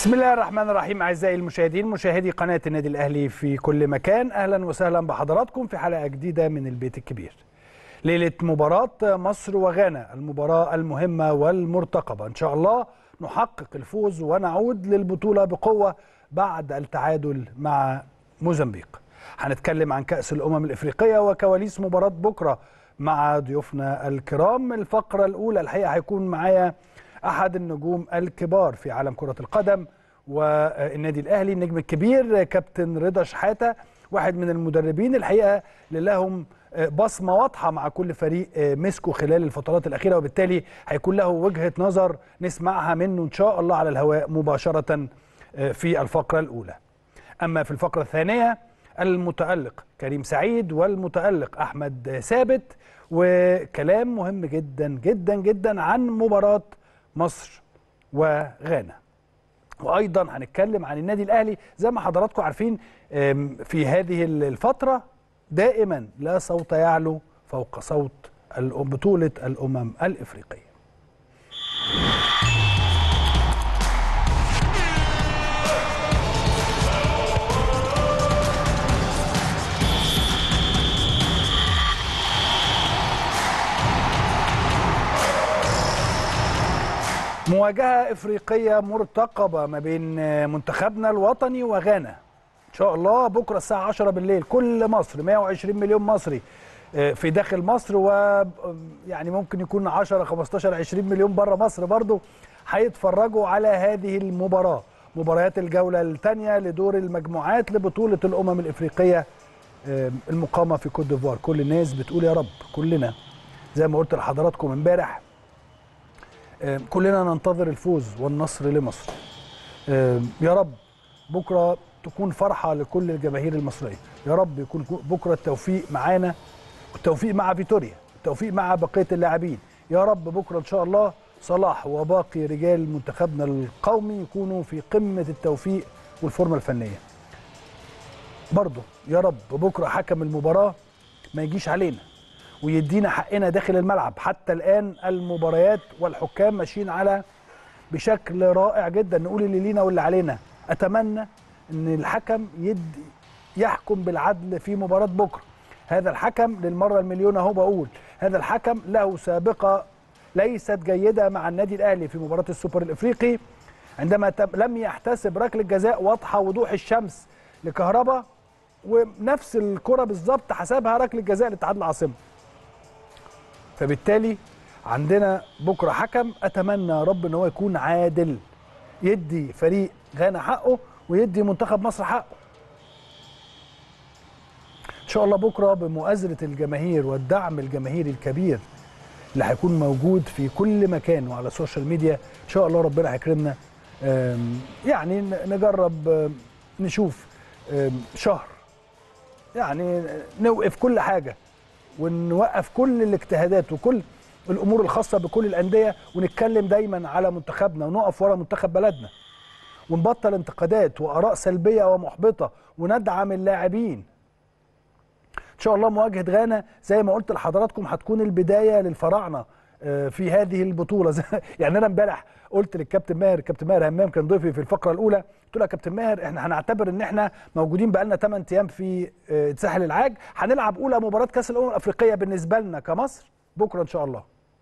بسم الله الرحمن الرحيم اعزائي المشاهدين مشاهدي قناه النادي الاهلي في كل مكان اهلا وسهلا بحضراتكم في حلقه جديده من البيت الكبير. ليله مباراه مصر وغانا المباراه المهمه والمرتقبه ان شاء الله نحقق الفوز ونعود للبطوله بقوه بعد التعادل مع موزمبيق. هنتكلم عن كاس الامم الافريقيه وكواليس مباراه بكره مع ضيوفنا الكرام الفقره الاولى الحقيقه هيكون معايا احد النجوم الكبار في عالم كره القدم والنادي الاهلي النجم الكبير كابتن رضا شحاته واحد من المدربين الحقيقه اللي لهم بصمه واضحه مع كل فريق مسكه خلال الفترات الاخيره وبالتالي هيكون له وجهه نظر نسمعها منه ان شاء الله على الهواء مباشره في الفقره الاولى. اما في الفقره الثانيه المتالق كريم سعيد والمتالق احمد ثابت وكلام مهم جدا جدا جدا عن مباراه مصر وغانا وايضا هنتكلم عن النادي الاهلي زي ما حضراتكم عارفين في هذه الفتره دائما لا صوت يعلو فوق صوت بطوله الامم الافريقيه مواجهة إفريقية مرتقبة ما بين منتخبنا الوطني وغانا إن شاء الله بكرة الساعة 10 بالليل كل مصر 120 مليون مصري في داخل مصر ويعني ممكن يكون 10 15 20 مليون بره مصر برضو هيتفرجوا على هذه المباراة مباريات الجولة الثانية لدور المجموعات لبطولة الأمم الإفريقية المقامة في كوت ديفوار كل الناس بتقول يا رب كلنا زي ما قلت لحضراتكم امبارح كلنا ننتظر الفوز والنصر لمصر يا رب بكره تكون فرحه لكل الجماهير المصريه يا رب يكون بكره التوفيق معانا والتوفيق مع فيتوريا التوفيق مع بقيه اللاعبين يا رب بكره ان شاء الله صلاح وباقي رجال منتخبنا القومي يكونوا في قمه التوفيق والفورمه الفنيه برضه يا رب بكره حكم المباراه ما يجيش علينا ويدينا حقنا داخل الملعب حتى الان المباريات والحكام ماشيين على بشكل رائع جدا نقول اللي لينا واللي علينا اتمنى ان الحكم يدي يحكم بالعدل في مباراه بكره هذا الحكم للمره المليون اهو بقول هذا الحكم له سابقه ليست جيده مع النادي الاهلي في مباراه السوبر الافريقي عندما لم يحتسب ركله جزاء واضحه وضوح الشمس لكهربا ونفس الكره بالظبط حسبها ركله جزاء لاتحاد العاصمه فبالتالي عندنا بكره حكم اتمنى يا رب ان هو يكون عادل يدي فريق غانا حقه ويدي منتخب مصر حقه ان شاء الله بكره بمؤازره الجماهير والدعم الجماهيري الكبير اللي هيكون موجود في كل مكان وعلى السوشيال ميديا ان شاء الله ربنا هيكرمنا يعني نجرب نشوف شهر يعني نوقف كل حاجه ونوقف كل الاجتهادات وكل الامور الخاصه بكل الانديه ونتكلم دايما على منتخبنا ونقف ورا منتخب بلدنا ونبطل انتقادات واراء سلبيه ومحبطه وندعم اللاعبين ان شاء الله مواجهه غانا زي ما قلت لحضراتكم هتكون البدايه للفراعنه في هذه البطوله يعني انا امبارح قلت للكابتن ماهر كابتن ماهر همام كان ضيفي في الفقره الاولى قلت له يا كابتن ماهر احنا هنعتبر ان احنا موجودين بقالنا 8 ايام في ساحل العاج هنلعب اولى مباراه كاس الامم الافريقيه بالنسبه لنا كمصر بكره ان شاء الله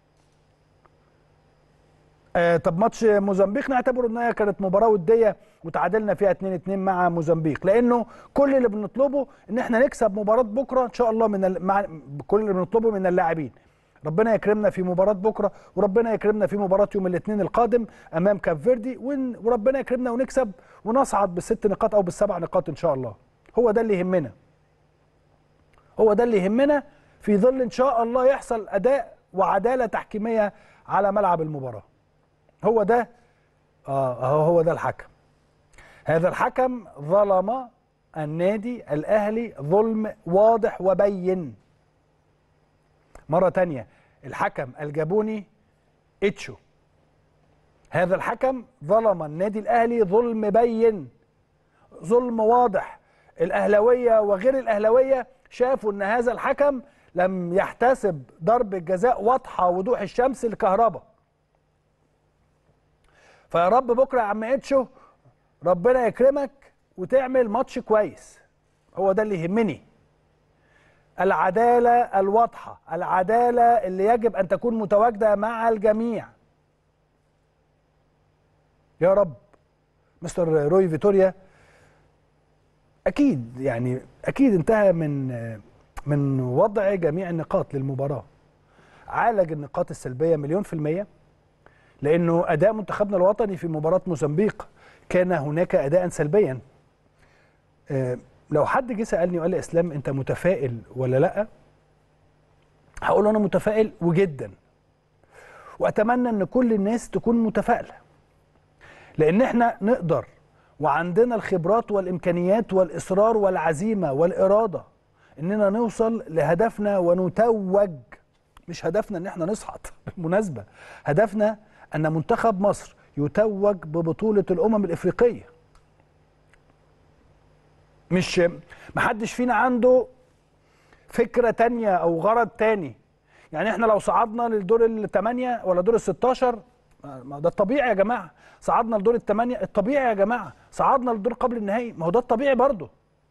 آه طب ماتش موزمبيق نعتبره ان هي كانت مباراه وديه وتعادلنا فيها 2 2 مع موزمبيق لانه كل اللي بنطلبه ان احنا نكسب مباراه بكره ان شاء الله من مع كل اللي بنطلبه من اللاعبين ربنا يكرمنا في مباراة بكرة وربنا يكرمنا في مباراة يوم الاثنين القادم أمام كاب فيردي وربنا يكرمنا ونكسب ونصعد بالست نقاط أو بالسبع نقاط إن شاء الله هو ده اللي يهمنا هو ده اللي يهمنا في ظل إن شاء الله يحصل أداء وعدالة تحكيمية على ملعب المباراة هو ده آه هو ده الحكم هذا الحكم ظلم النادي الأهلي ظلم واضح وبين مرة تانية الحكم الجابوني اتشو هذا الحكم ظلم النادي الأهلي ظلم بين ظلم واضح الأهلوية وغير الأهلوية شافوا أن هذا الحكم لم يحتسب ضربة جزاء واضحة وضوح الشمس لكهربا فيا رب بكرة يا عم اتشو ربنا يكرمك وتعمل ماتش كويس هو ده اللي يهمني العداله الواضحه العداله اللي يجب ان تكون متواجده مع الجميع يا رب مستر روي فيتوريا اكيد يعني اكيد انتهى من من وضع جميع النقاط للمباراه عالج النقاط السلبيه مليون في الميه لانه اداء منتخبنا الوطني في مباراه موزمبيق كان هناك اداء سلبيا آه، لو حد جه سالني وقال لي اسلام انت متفائل ولا لا هقول له انا متفائل وجدا واتمنى ان كل الناس تكون متفائله لان احنا نقدر وعندنا الخبرات والامكانيات والاصرار والعزيمه والاراده اننا نوصل لهدفنا ونتوج مش هدفنا ان احنا نصعد بالمناسبه هدفنا ان منتخب مصر يتوج ببطوله الامم الافريقيه مش محدش فينا عنده فكره تانية او غرض تاني يعني احنا لو صعدنا للدور الثمانيه ولا دور ال 16 ما ده الطبيعي يا جماعه صعدنا لدور الثمانيه الطبيعي يا جماعه صعدنا للدور قبل النهائي ما هو ده الطبيعي برضه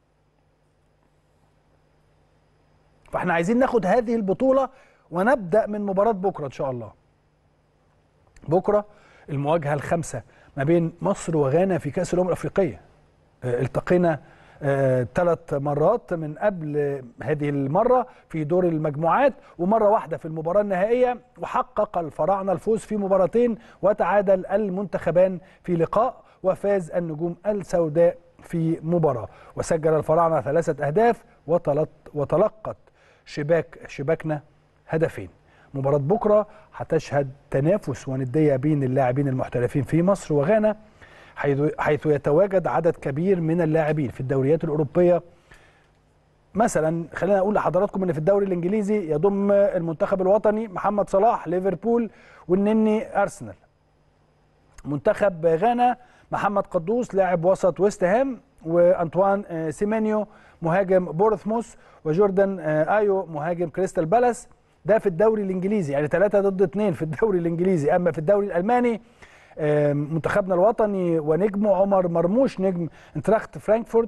فاحنا عايزين ناخد هذه البطوله ونبدا من مباراه بكره ان شاء الله بكره المواجهه الخامسه ما بين مصر وغانا في كاس الامم الافريقيه آه، التقينا ثلاث مرات من قبل هذه المرة في دور المجموعات ومرة واحدة في المباراة النهائية وحقق الفراعنة الفوز في مباراتين وتعادل المنتخبان في لقاء وفاز النجوم السوداء في مباراة وسجل الفراعنة ثلاثة أهداف وتلط- وتلقت شباك شباكنا هدفين مباراة بكرة هتشهد تنافس وندية بين اللاعبين المحترفين في مصر وغانا حيث حيث يتواجد عدد كبير من اللاعبين في الدوريات الأوروبية مثلا خلينا اقول لحضراتكم ان في الدوري الانجليزي يضم المنتخب الوطني محمد صلاح ليفربول والنني ارسنال منتخب غانا محمد قدوس لاعب وسط ويست هام وانطوان آه، سيمينيو مهاجم بورثموث وجوردان آه، ايو مهاجم كريستال بالاس ده في الدوري الانجليزي يعني ثلاثة ضد اثنين في الدوري الانجليزي اما في الدوري الالماني آه، منتخبنا الوطني ونجمه عمر مرموش نجم انتراخت فرانكفورت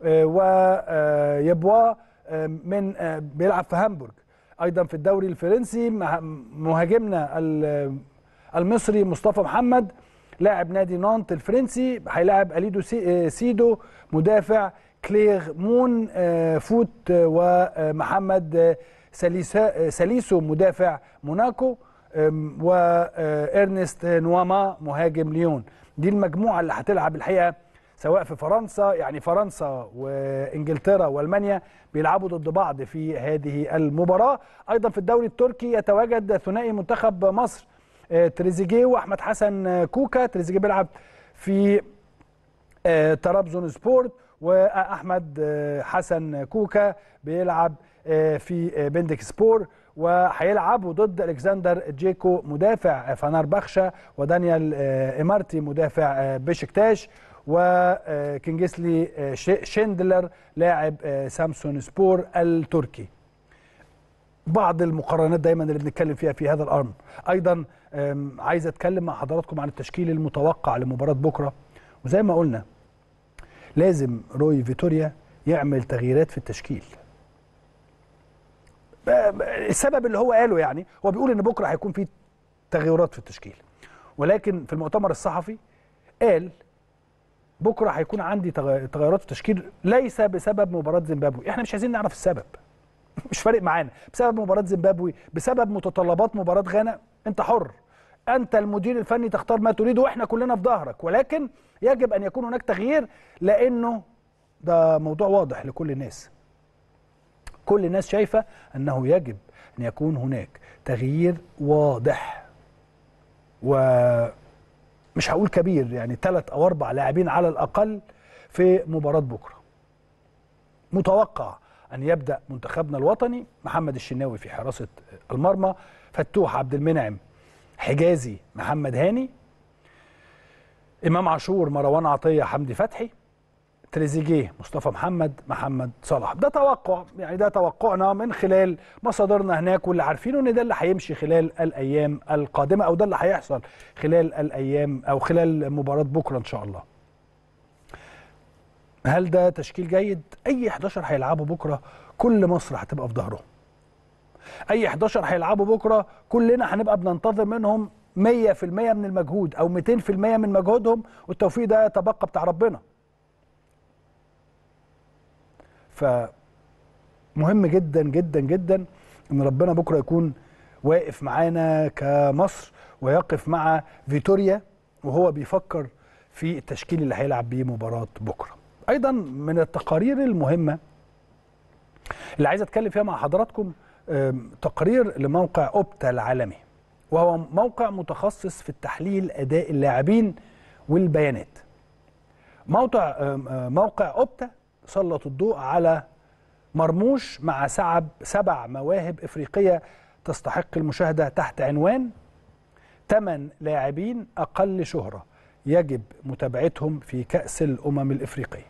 ويبوا من آه، بيلعب في هامبورغ ايضا في الدوري الفرنسي مع- مهاجمنا ال- المصري مصطفى محمد لاعب نادي نانت الفرنسي هيلاعب اليدو سي- آه، سيدو مدافع كليغ مون آه، فوت آه، ومحمد آه، سليسا- آه، سليسو مدافع موناكو آم، وارنست نواما مهاجم ليون دي المجموعه اللي هتلعب الحقيقه سواء في فرنسا يعني فرنسا وانجلترا والمانيا بيلعبوا ضد بعض في هذه المباراه ايضا في الدوري التركي يتواجد ثنائي منتخب مصر آه، تريزيجيه واحمد حسن آه، كوكا تريزيجيه بيلعب في آه، طرابزون سبورت واحمد آه، حسن كوكا بيلعب آه، في آه، بندك سبور وهيلعبوا ضد الكسندر جيكو مدافع فنار بخشة ودانيال آه، امارتي مدافع آه، بشكتاش وكينجسلي آه، ش- شيندلر لاعب آه، سامسون سبور التركي بعض المقارنات دايما اللي بنتكلم فيها في هذا الامر ايضا آم، عايز اتكلم مع حضراتكم عن التشكيل المتوقع لمباراه بكره وزي ما قلنا لازم روي فيتوريا يعمل تغييرات في التشكيل ب- ب- السبب اللي هو قاله يعني هو بيقول ان بكره هيكون في تغيرات في التشكيل ولكن في المؤتمر الصحفي قال بكره هيكون عندي تغ- تغيرات في التشكيل ليس بسبب مباراه زيمبابوي احنا مش عايزين نعرف السبب مش فارق معانا بسبب مباراه زيمبابوي بسبب متطلبات مباراه غانا انت حر انت المدير الفني تختار ما تريد واحنا كلنا في ظهرك ولكن يجب ان يكون هناك تغيير لانه ده موضوع واضح لكل الناس كل الناس شايفه انه يجب ان يكون هناك تغيير واضح ومش هقول كبير يعني ثلاث او اربع لاعبين على الاقل في مباراه بكره متوقع ان يبدا منتخبنا الوطني محمد الشناوي في حراسه المرمى فتوح عبد المنعم حجازي محمد هاني امام عاشور مروان عطيه حمدي فتحي تريزيجيه مصطفى محمد محمد صلاح ده توقع يعني ده توقعنا من خلال مصادرنا هناك واللي عارفينه ان ده اللي هيمشي خلال الايام القادمه او ده اللي هيحصل خلال الايام او خلال مباراه بكره ان شاء الله هل ده تشكيل جيد اي 11 هيلعبوا بكره كل مصر هتبقى في ظهرهم اي 11 هيلعبوا بكره كلنا هنبقى بننتظر منهم 100% من المجهود او 200% من مجهودهم والتوفيق ده يتبقى بتاع ربنا فمهم جدا جدا جدا ان ربنا بكره يكون واقف معانا كمصر ويقف مع فيتوريا وهو بيفكر في التشكيل اللي هيلعب بيه مباراه بكره ايضا من التقارير المهمه اللي عايز اتكلم فيها مع حضراتكم تقرير لموقع اوبتا العالمي وهو موقع متخصص في التحليل اداء اللاعبين والبيانات موقع موقع اوبتا سلط الضوء على مرموش مع سعب سبع مواهب افريقيه تستحق المشاهده تحت عنوان ثمان لاعبين اقل شهره يجب متابعتهم في كاس الامم الافريقيه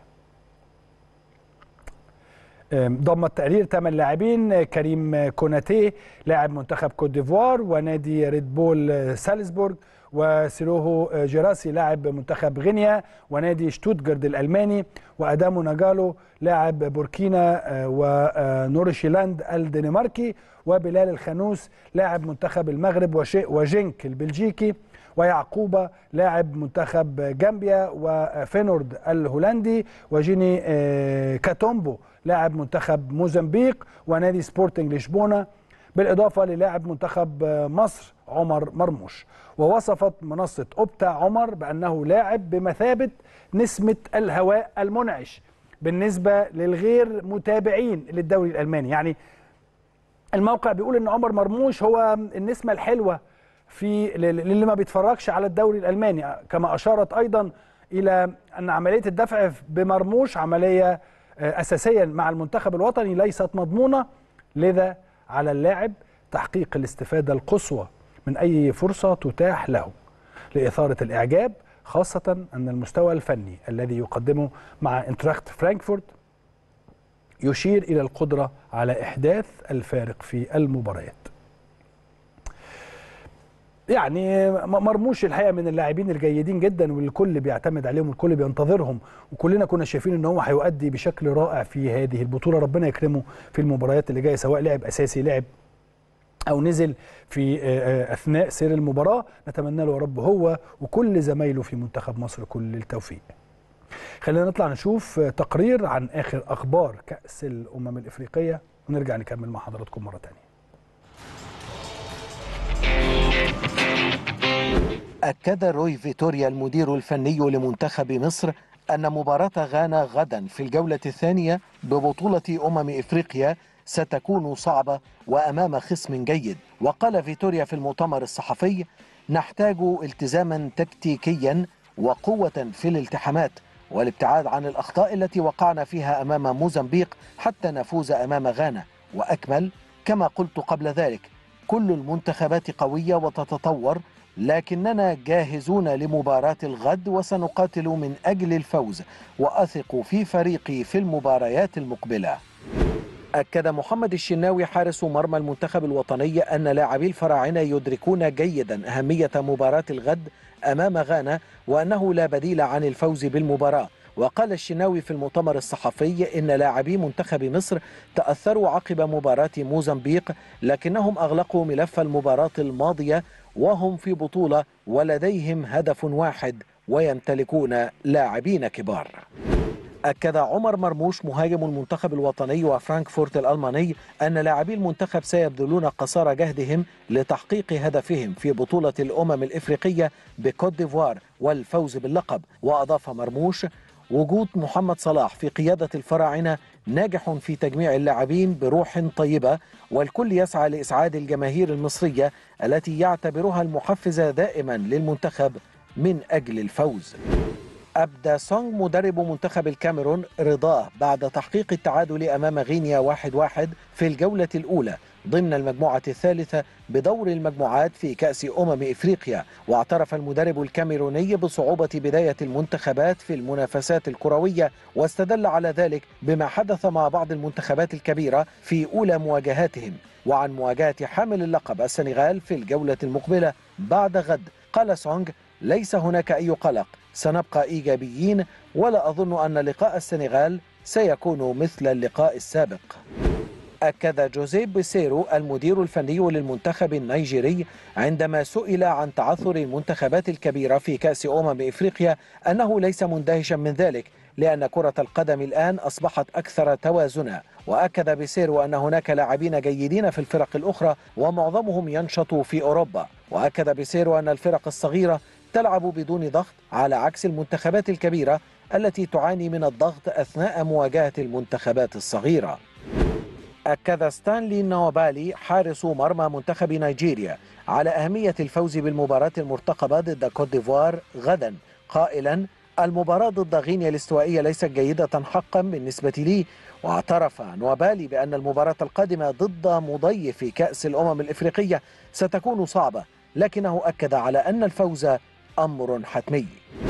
ضم التقرير ثمان لاعبين كريم كوناتي لاعب منتخب كوت ديفوار ونادي ريد بول سالزبورغ وسيروهو جيراسي لاعب منتخب غينيا ونادي شتوتجارد الالماني وادامو ناجالو لاعب بوركينا ونورشيلاند الدنماركي وبلال الخانوس لاعب منتخب المغرب وجينك البلجيكي ويعقوبة لاعب منتخب جامبيا وفينورد الهولندي وجيني كاتومبو لاعب منتخب موزمبيق ونادي سبورتنج لشبونة بالإضافة للاعب منتخب مصر عمر مرموش ووصفت منصة أوبتا عمر بأنه لاعب بمثابة نسمة الهواء المنعش بالنسبة للغير متابعين للدوري الألماني يعني الموقع بيقول أن عمر مرموش هو النسمة الحلوة في للي ما بيتفرجش على الدوري الالماني كما اشارت ايضا الى ان عمليه الدفع بمرموش عمليه اساسيا مع المنتخب الوطني ليست مضمونه لذا على اللاعب تحقيق الاستفاده القصوى من اي فرصه تتاح له لاثاره الاعجاب خاصه ان المستوى الفني الذي يقدمه مع انتراخت فرانكفورت يشير الى القدره على احداث الفارق في المباريات يعني مرموش الحقيقه من اللاعبين الجيدين جدا والكل بيعتمد عليهم والكل بينتظرهم وكلنا كنا شايفين ان هو هيؤدي بشكل رائع في هذه البطوله ربنا يكرمه في المباريات اللي جايه سواء لعب اساسي لعب او نزل في اثناء سير المباراه نتمنى له يا رب هو وكل زمايله في منتخب مصر كل التوفيق خلينا نطلع نشوف تقرير عن اخر اخبار كاس الامم الافريقيه ونرجع نكمل مع حضراتكم مره ثانيه أكد روي فيتوريا المدير الفني لمنتخب مصر أن مباراة غانا غدا في الجولة الثانية ببطولة أمم إفريقيا ستكون صعبة وأمام خصم جيد وقال فيتوريا في المؤتمر الصحفي نحتاج التزاما تكتيكيا وقوة في الالتحامات والابتعاد عن الأخطاء التي وقعنا فيها أمام موزمبيق حتى نفوز أمام غانا وأكمل كما قلت قبل ذلك كل المنتخبات قوية وتتطور لكننا جاهزون لمباراة الغد وسنقاتل من أجل الفوز وأثق في فريقي في المباريات المقبلة أكد محمد الشناوي حارس مرمى المنتخب الوطني أن لاعبي الفراعنة يدركون جيدا أهمية مباراة الغد أمام غانا وأنه لا بديل عن الفوز بالمباراة وقال الشناوي في المؤتمر الصحفي إن لاعبي منتخب مصر تأثروا عقب مباراة موزمبيق لكنهم أغلقوا ملف المباراة الماضية وهم في بطولة ولديهم هدف واحد ويمتلكون لاعبين كبار أكد عمر مرموش مهاجم المنتخب الوطني وفرانكفورت الألماني أن لاعبي المنتخب سيبذلون قصارى جهدهم لتحقيق هدفهم في بطولة الأمم الإفريقية بكوت ديفوار والفوز باللقب وأضاف مرموش وجود محمد صلاح في قيادة الفراعنة ناجح في تجميع اللاعبين بروح طيبة والكل يسعى لإسعاد الجماهير المصرية التي يعتبرها المحفزة دائما للمنتخب من أجل الفوز أبدى سونغ مدرب منتخب الكاميرون رضاه بعد تحقيق التعادل أمام غينيا واحد واحد في الجولة الأولى ضمن المجموعة الثالثة بدور المجموعات في كأس أمم إفريقيا واعترف المدرب الكاميروني بصعوبة بداية المنتخبات في المنافسات الكروية واستدل على ذلك بما حدث مع بعض المنتخبات الكبيرة في أولى مواجهاتهم وعن مواجهة حامل اللقب السنغال في الجولة المقبلة بعد غد قال سونغ ليس هناك أي قلق سنبقى إيجابيين ولا أظن أن لقاء السنغال سيكون مثل اللقاء السابق أكد جوزيب بيسيرو المدير الفني للمنتخب النيجيري عندما سئل عن تعثر المنتخبات الكبيرة في كأس أمم إفريقيا أنه ليس مندهشا من ذلك لأن كرة القدم الآن أصبحت أكثر توازنا وأكد بيسيرو أن هناك لاعبين جيدين في الفرق الأخرى ومعظمهم ينشط في أوروبا وأكد بيسيرو أن الفرق الصغيرة تلعب بدون ضغط على عكس المنتخبات الكبيرة التي تعاني من الضغط أثناء مواجهة المنتخبات الصغيرة أكد ستانلي نوبالي حارس مرمى منتخب نيجيريا على أهمية الفوز بالمباراة المرتقبة ضد كوت ديفوار غدا قائلا المباراة ضد غينيا الاستوائية ليست جيدة حقا بالنسبة لي واعترف نوبالي بأن المباراة القادمة ضد مضيف كأس الأمم الإفريقية ستكون صعبة لكنه أكد على أن الفوز أمر حتمي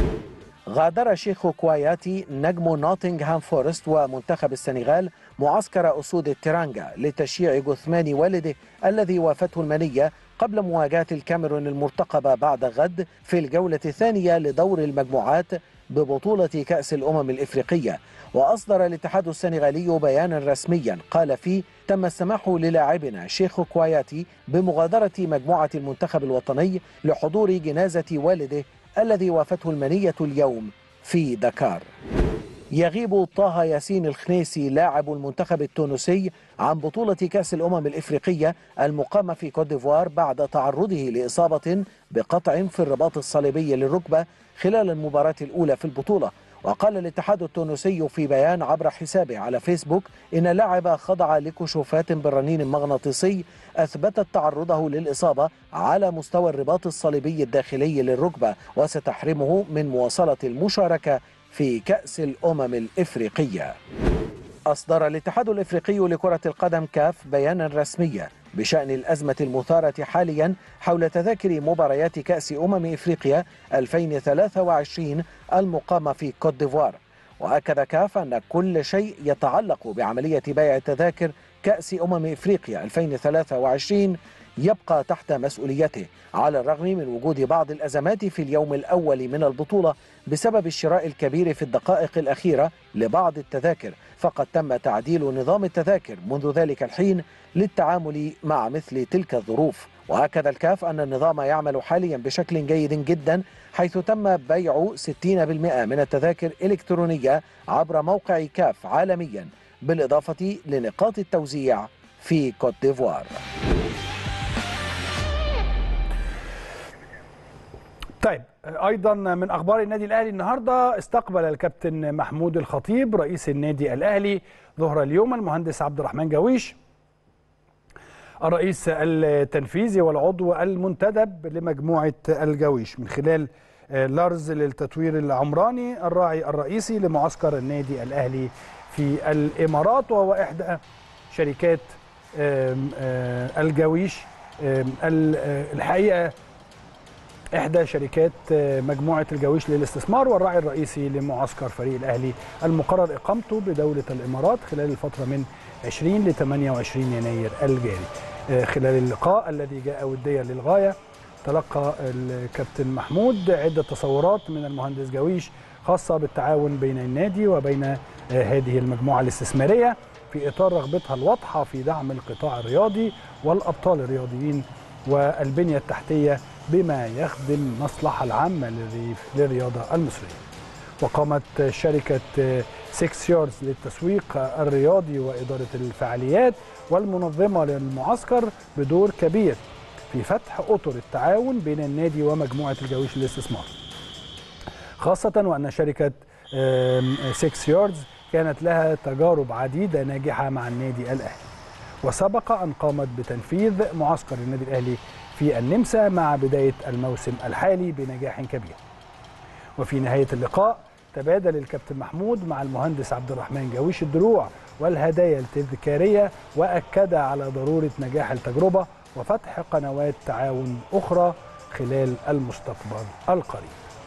غادر شيخ كواياتي نجم نوتنغهام فورست ومنتخب السنغال معسكر أسود الترانجا لتشييع جثمان والده الذي وافته المنية قبل مواجهة الكاميرون المرتقبة بعد غد في الجولة الثانية لدور المجموعات ببطولة كأس الأمم الإفريقية وأصدر الاتحاد السنغالي بيانا رسميا قال فيه تم السماح للاعبنا شيخ كواياتي بمغادرة مجموعة المنتخب الوطني لحضور جنازة والده الذي وافته المنية اليوم في دكار يغيب طه ياسين الخنيسي لاعب المنتخب التونسي عن بطولة كأس الأمم الإفريقية المقامة في كوت ديفوار بعد تعرضه لإصابة بقطع في الرباط الصليبي للركبة خلال المباراة الأولى في البطولة وقال الاتحاد التونسي في بيان عبر حسابه على فيسبوك إن اللاعب خضع لكشوفات بالرنين المغناطيسي أثبتت تعرضه للإصابة على مستوى الرباط الصليبي الداخلي للركبة وستحرمه من مواصلة المشاركة في كأس الأمم الإفريقية أصدر الاتحاد الإفريقي لكرة القدم كاف بيانا رسميا بشأن الأزمة المثارة حاليا حول تذاكر مباريات كأس أمم إفريقيا 2023 المقامة في كوت ديفوار وأكد كاف أن كل شيء يتعلق بعملية بيع تذاكر كأس أمم إفريقيا 2023 يبقى تحت مسؤوليته على الرغم من وجود بعض الأزمات في اليوم الأول من البطولة بسبب الشراء الكبير في الدقائق الأخيرة لبعض التذاكر فقد تم تعديل نظام التذاكر منذ ذلك الحين للتعامل مع مثل تلك الظروف وأكد الكاف أن النظام يعمل حاليا بشكل جيد جدا حيث تم بيع 60% من التذاكر إلكترونية عبر موقع كاف عالميا بالإضافة لنقاط التوزيع في كوت ديفوار طيب ايضا من اخبار النادي الاهلي النهارده استقبل الكابتن محمود الخطيب رئيس النادي الاهلي ظهر اليوم المهندس عبد الرحمن جويش الرئيس التنفيذي والعضو المنتدب لمجموعه الجويش من خلال لارز للتطوير العمراني الراعي الرئيسي لمعسكر النادي الاهلي في الامارات وهو احدى شركات الجويش الحقيقه إحدى شركات مجموعة الجويش للاستثمار والراعي الرئيسي لمعسكر فريق الأهلي المقرر إقامته بدولة الإمارات خلال الفترة من 20 ل 28 يناير الجاري خلال اللقاء الذي جاء وديا للغاية تلقى الكابتن محمود عدة تصورات من المهندس جويش خاصة بالتعاون بين النادي وبين هذه المجموعة الاستثمارية في إطار رغبتها الواضحة في دعم القطاع الرياضي والأبطال الرياضيين والبنية التحتية بما يخدم المصلحة العامة للرياضة المصرية وقامت شركة 6 ياردز للتسويق الرياضي وإدارة الفعاليات والمنظمة للمعسكر بدور كبير في فتح أطر التعاون بين النادي ومجموعة الجويش للاستثمار خاصة وأن شركة 6 ياردز كانت لها تجارب عديدة ناجحة مع النادي الأهلي وسبق أن قامت بتنفيذ معسكر النادي الأهلي في النمسا مع بداية الموسم الحالي بنجاح كبير وفي نهاية اللقاء تبادل الكابتن محمود مع المهندس عبد الرحمن جويش الدروع والهدايا التذكارية وأكد على ضرورة نجاح التجربة وفتح قنوات تعاون أخرى خلال المستقبل القريب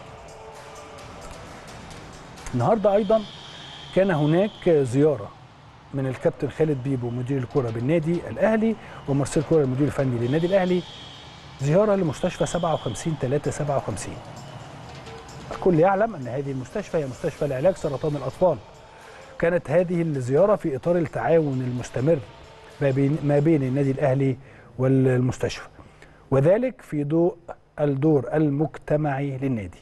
النهاردة أيضا كان هناك زيارة من الكابتن خالد بيبو مدير الكرة بالنادي الأهلي ومرسل كرة المدير الفني للنادي الأهلي زيارة لمستشفى 57 3 57 الكل يعلم ان هذه المستشفى هي مستشفى لعلاج سرطان الاطفال كانت هذه الزياره في اطار التعاون المستمر ما بين ما بين النادي الاهلي والمستشفى وذلك في ضوء الدور المجتمعي للنادي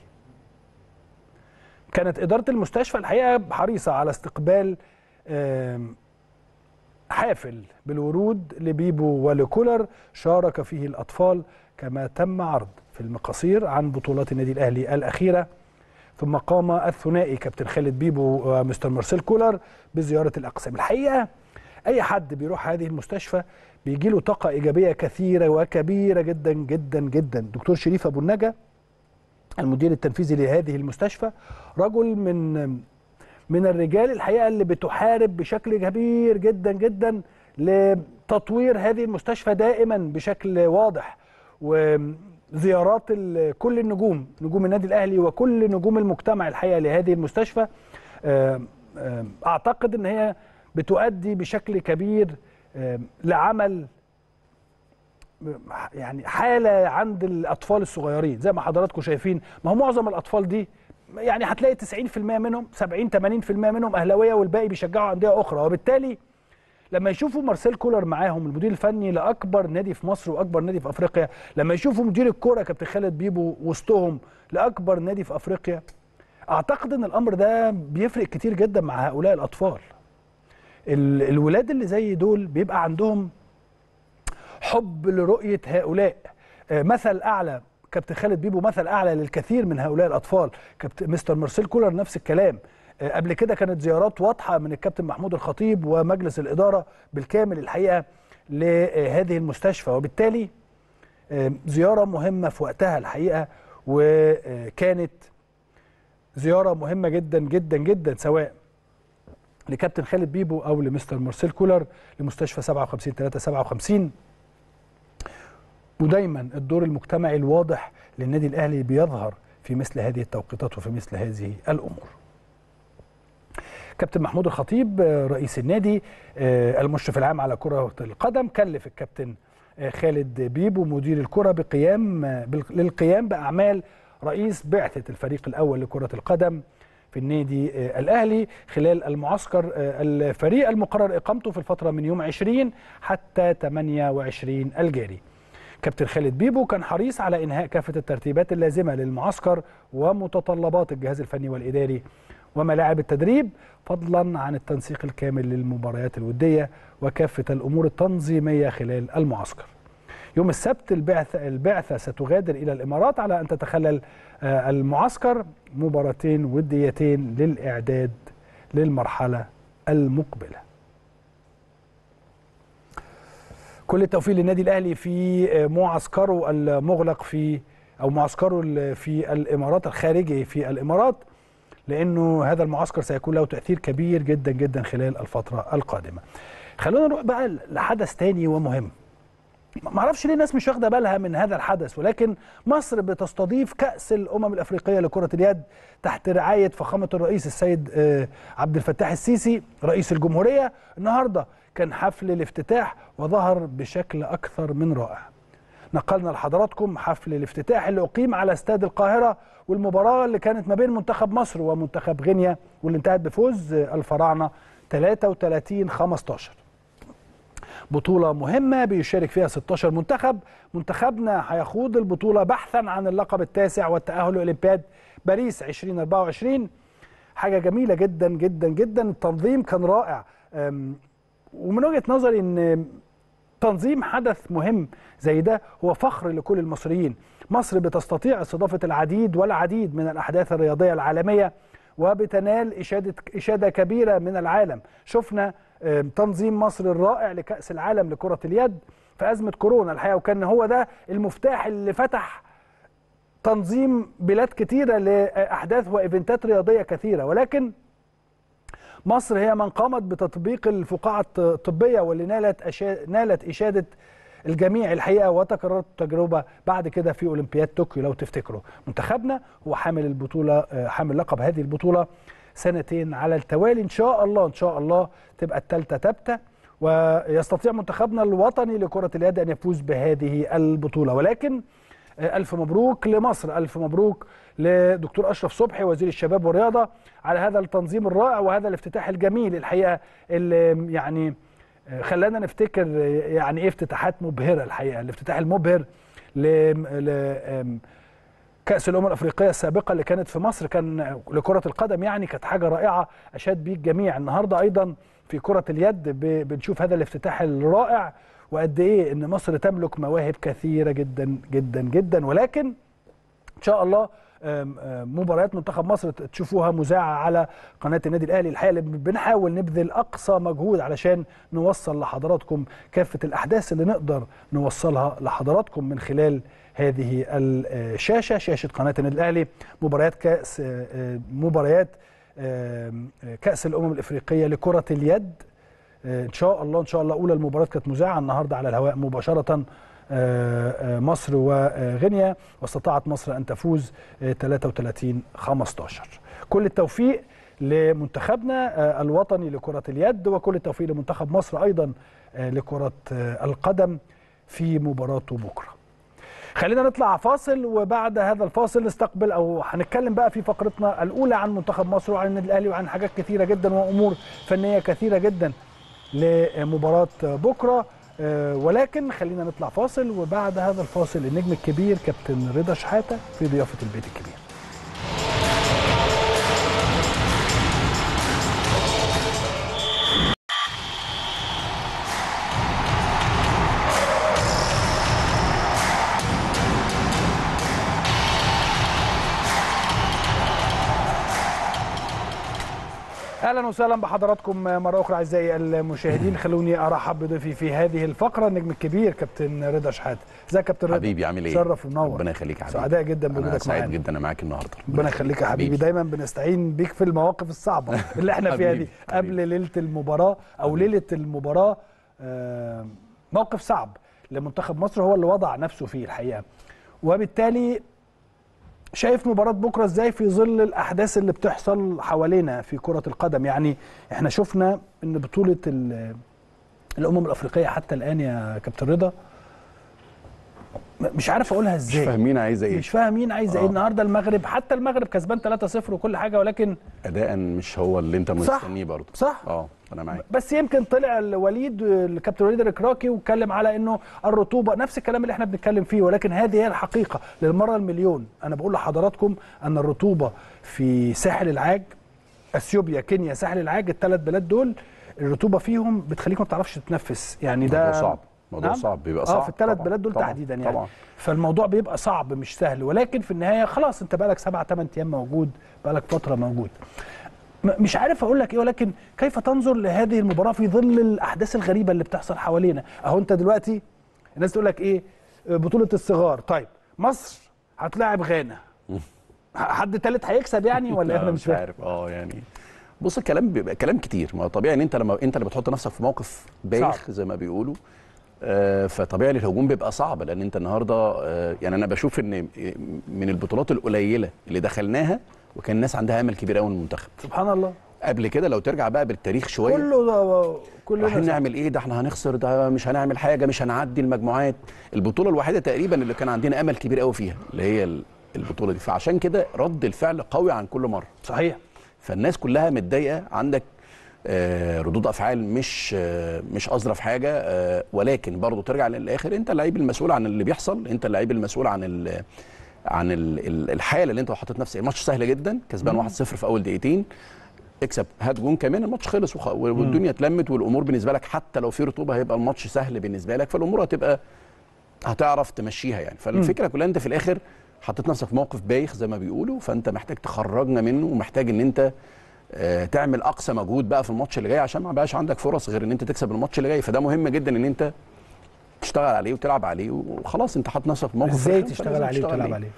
كانت اداره المستشفى الحقيقه حريصه على استقبال آم، حافل بالورود لبيبو ولكولر شارك فيه الأطفال كما تم عرض في المقاصير عن بطولات النادي الأهلي الأخيرة ثم قام الثنائي كابتن خالد بيبو ومستر مارسيل كولر بزيارة الأقسام الحقيقة أي حد بيروح هذه المستشفى بيجي له طاقة إيجابية كثيرة وكبيرة جدا جدا جدا دكتور شريف أبو النجا المدير التنفيذي لهذه المستشفى رجل من من الرجال الحقيقه اللي بتحارب بشكل كبير جدا جدا لتطوير هذه المستشفى دائما بشكل واضح وزيارات ال- كل النجوم نجوم النادي الاهلي وكل نجوم المجتمع الحقيقه لهذه المستشفى آم، آم، اعتقد ان هي بتؤدي بشكل كبير آم، لعمل يعني حاله عند الاطفال الصغيرين زي ما حضراتكم شايفين ما هو معظم الاطفال دي يعني هتلاقي 90% منهم 70 80% منهم اهلاويه والباقي بيشجعوا انديه اخرى وبالتالي لما يشوفوا مارسيل كولر معاهم المدير الفني لاكبر نادي في مصر واكبر نادي في افريقيا لما يشوفوا مدير الكوره كابتن خالد بيبو وسطهم لاكبر نادي في افريقيا اعتقد ان الامر ده بيفرق كتير جدا مع هؤلاء الاطفال ال- الولاد اللي زي دول بيبقى عندهم حب لرؤيه هؤلاء آه، مثل اعلى كابتن خالد بيبو مثل اعلى للكثير من هؤلاء الاطفال كابتن مستر مارسيل كولر نفس الكلام آه، قبل كده كانت زيارات واضحه من الكابتن محمود الخطيب ومجلس الاداره بالكامل الحقيقه لهذه المستشفى وبالتالي آه، زياره مهمه في وقتها الحقيقه وكانت زياره مهمه جدا جدا جدا سواء لكابتن خالد بيبو او لمستر مارسيل كولر لمستشفى 57 3 57 ودايما الدور المجتمعي الواضح للنادي الاهلي بيظهر في مثل هذه التوقيتات وفي مثل هذه الامور. كابتن محمود الخطيب آه، رئيس النادي آه، المشرف العام على كرة القدم كلف الكابتن آه، خالد بيبو مدير الكرة بقيام آه، بال- للقيام بأعمال رئيس بعثة الفريق الأول لكرة القدم في النادي آه، الأهلي خلال المعسكر آه، الفريق المقرر إقامته في الفترة من يوم 20 حتى 28 الجاري كابتن خالد بيبو كان حريص على انهاء كافه الترتيبات اللازمه للمعسكر ومتطلبات الجهاز الفني والاداري وملاعب التدريب فضلا عن التنسيق الكامل للمباريات الوديه وكافه الامور التنظيميه خلال المعسكر. يوم السبت البعثه البعثه ستغادر الى الامارات على ان تتخلل آه، المعسكر مباراتين وديتين للاعداد للمرحله المقبله. كل التوفيق للنادي الاهلي في معسكره المغلق في او معسكره ال- في الامارات الخارجي في الامارات لانه هذا المعسكر سيكون له تاثير كبير جدا جدا خلال الفتره القادمه. خلونا نروح بقى لحدث تاني ومهم. ما اعرفش ليه الناس مش واخده بالها من هذا الحدث ولكن مصر بتستضيف كاس الامم الافريقيه لكره اليد تحت رعايه فخامه الرئيس السيد آه، عبد الفتاح السيسي رئيس الجمهوريه النهارده كان حفل الافتتاح وظهر بشكل اكثر من رائع نقلنا لحضراتكم حفل الافتتاح اللي اقيم على استاد القاهره والمباراه اللي كانت ما بين منتخب مصر ومنتخب غينيا واللي انتهت بفوز آه، الفراعنه 33 15 بطولة مهمة بيشارك فيها 16 منتخب منتخبنا هيخوض البطولة بحثا عن اللقب التاسع والتأهل لأولمبياد باريس 2024 حاجة جميلة جدا جدا جدا التنظيم كان رائع أم، ومن وجهة نظري ان تنظيم حدث مهم زي ده هو فخر لكل المصريين مصر بتستطيع استضافة العديد والعديد من الأحداث الرياضية العالمية وبتنال إشادة, إشادة كبيرة من العالم شفنا آم، تنظيم مصر الرائع لكأس العالم لكرة اليد في أزمة كورونا الحقيقة وكان هو ده المفتاح اللي فتح تنظيم بلاد كتيرة لأحداث وإيفنتات رياضية كثيرة ولكن مصر هي من قامت بتطبيق الفقاعة الطبية واللي نالت أشا... نالت إشادة الجميع الحقيقة وتكررت التجربة بعد كده في أولمبياد طوكيو لو تفتكروا منتخبنا هو حامل البطولة آه، حامل لقب هذه البطولة سنتين على التوالي إن شاء الله إن شاء الله تبقى الثالثة ثابتة ويستطيع منتخبنا الوطني لكرة اليد أن يفوز بهذه البطولة ولكن آه، الف مبروك لمصر الف مبروك لدكتور اشرف صبحي وزير الشباب والرياضه على هذا التنظيم الرائع وهذا الافتتاح الجميل الحقيقه اللي يعني آه، خلانا نفتكر آه، يعني ايه افتتاحات مبهره الحقيقه الافتتاح المبهر ل ل- آم، كأس الأمم الأفريقية السابقة اللي كانت في مصر كان لكرة القدم يعني كانت حاجة رائعة أشاد بيه الجميع النهاردة أيضا في كرة اليد ب- بنشوف هذا الافتتاح الرائع وقد إيه إن مصر تملك مواهب كثيرة جدا جدا جدا ولكن ان شاء الله آم، آم، مباريات منتخب مصر ت- تشوفوها مذاعه على قناه النادي الاهلي الحقيقه اللي بنحاول نبذل اقصى مجهود علشان نوصل لحضراتكم كافه الاحداث اللي نقدر نوصلها لحضراتكم من خلال هذه الشاشه شاشه قناه النادي الاهلي مباريات كاس آه، آه، مباريات آم، آه، كاس الامم الافريقيه لكره اليد آه، ان شاء الله ان شاء الله اولى المباراه كانت مذاعه النهارده على الهواء مباشره آه، آه، مصر وغينيا واستطاعت مصر ان تفوز آه، 33 15 كل التوفيق لمنتخبنا آه، الوطني لكره اليد وكل التوفيق لمنتخب مصر ايضا آه، لكره آه، القدم في مباراته بكره خلينا نطلع فاصل وبعد هذا الفاصل نستقبل او هنتكلم بقى في فقرتنا الاولى عن منتخب مصر وعن النادي الاهلي وعن حاجات كثيره جدا وامور فنيه كثيره جدا لمباراه بكره آه، ولكن خلينا نطلع فاصل وبعد هذا الفاصل النجم الكبير كابتن رضا شحاته في ضيافه البيت الكبير اهلا وسهلا بحضراتكم مره اخرى اعزائي المشاهدين خلوني ارحب بضيفي في هذه الفقره النجم الكبير كابتن رضا شحاته ازيك يا كابتن رضا حبيبي عامل ايه؟ شرف ومنور ربنا يخليك يا حبيبي سعداء جدا انا بوجودك سعيد معانا جدا انا معاك النهارده ربنا يخليك يا حبيبي دايما بنستعين بيك في المواقف الصعبه اللي احنا فيها دي حبيبي، قبل حبيبي. ليله المباراه او ليله المباراه آه، موقف صعب لمنتخب مصر هو اللي وضع نفسه فيه الحقيقه وبالتالي شايف مباراة بكرة ازاي في ظل الأحداث اللي بتحصل حوالينا في كرة القدم يعني احنا شفنا ان بطولة ال- الأمم الأفريقية حتى الآن يا كابتن رضا م- مش عارف أقولها مش ازاي فاهمين عايزه ايه مش فاهمين عايزه ايه آه. النهارده المغرب حتى المغرب كسبان 3-0 وكل حاجه ولكن اداء مش هو اللي انت صح. مستنيه برضه صح اه انا معاك بس يمكن طلع الوليد الكابتن وليد الركراكي واتكلم على انه الرطوبه نفس الكلام اللي احنا بنتكلم فيه ولكن هذه هي الحقيقه للمره المليون انا بقول لحضراتكم ان الرطوبه في ساحل العاج اثيوبيا كينيا ساحل العاج الثلاث بلاد دول الرطوبه فيهم بتخليك ما بتعرفش تتنفس يعني ده موضوع صعب موضوع نعم؟ صعب بيبقى صعب اه في الثلاث طبعاً، بلاد دول طبعاً، تحديدا يعني طبعا فالموضوع بيبقى صعب مش سهل ولكن في النهايه خلاص انت بقالك سبعة ثمان ايام موجود بقالك فتره موجود م- مش عارف اقول لك ايه ولكن كيف تنظر لهذه المباراه في ظل الاحداث الغريبه اللي بتحصل حوالينا اهو انت دلوقتي الناس تقول لك ايه بطوله الصغار طيب مصر هتلاعب غانا ح- حد تالت هيكسب يعني ولا احنا لا، مش فاهم عارف اه يعني بص الكلام بيبقى كلام كتير ما هو طبيعي ان انت لما انت اللي بتحط نفسك في موقف بايخ زي ما بيقولوا آه فطبيعي الهجوم بيبقى صعب لان انت النهارده آه يعني انا بشوف ان من البطولات القليله اللي دخلناها وكان الناس عندها امل كبير قوي من المنتخب سبحان الله قبل كده لو ترجع بقى بالتاريخ شويه كله ده كله رايحين ده صح. نعمل ايه ده احنا هنخسر ده مش هنعمل حاجه مش هنعدي المجموعات البطوله الوحيده تقريبا اللي كان عندنا امل كبير قوي فيها اللي هي ال- البطوله دي فعشان كده رد الفعل قوي عن كل مره صحيح فالناس كلها متضايقه عندك آه، ردود افعال مش آه، مش اظرف حاجه آه، ولكن برضه ترجع للاخر انت اللعيب المسؤول عن اللي بيحصل انت اللعيب المسؤول عن ال عن ال- ال- الحاله اللي انت حاطط نفسك الماتش سهل جدا كسبان 1-0 في اول دقيقتين اكسب هات جون كمان الماتش خلص وخ... والدنيا اتلمت والامور بالنسبه لك حتى لو في رطوبه هيبقى الماتش سهل بالنسبه لك فالامور هتبقى هتعرف تمشيها يعني فالفكره كلها انت في الاخر حطيت نفسك في موقف بايخ زي ما بيقولوا فانت محتاج تخرجنا منه ومحتاج ان انت آه، تعمل اقصى مجهود بقى في الماتش اللي جاي عشان ما بقاش عندك فرص غير ان انت تكسب الماتش اللي جاي فده مهم جدا ان انت تشتغل عليه وتلعب عليه وخلاص انت حاط نفسك في موقف ازاي رخم، تشتغل فلازم عليه وتلعب عليه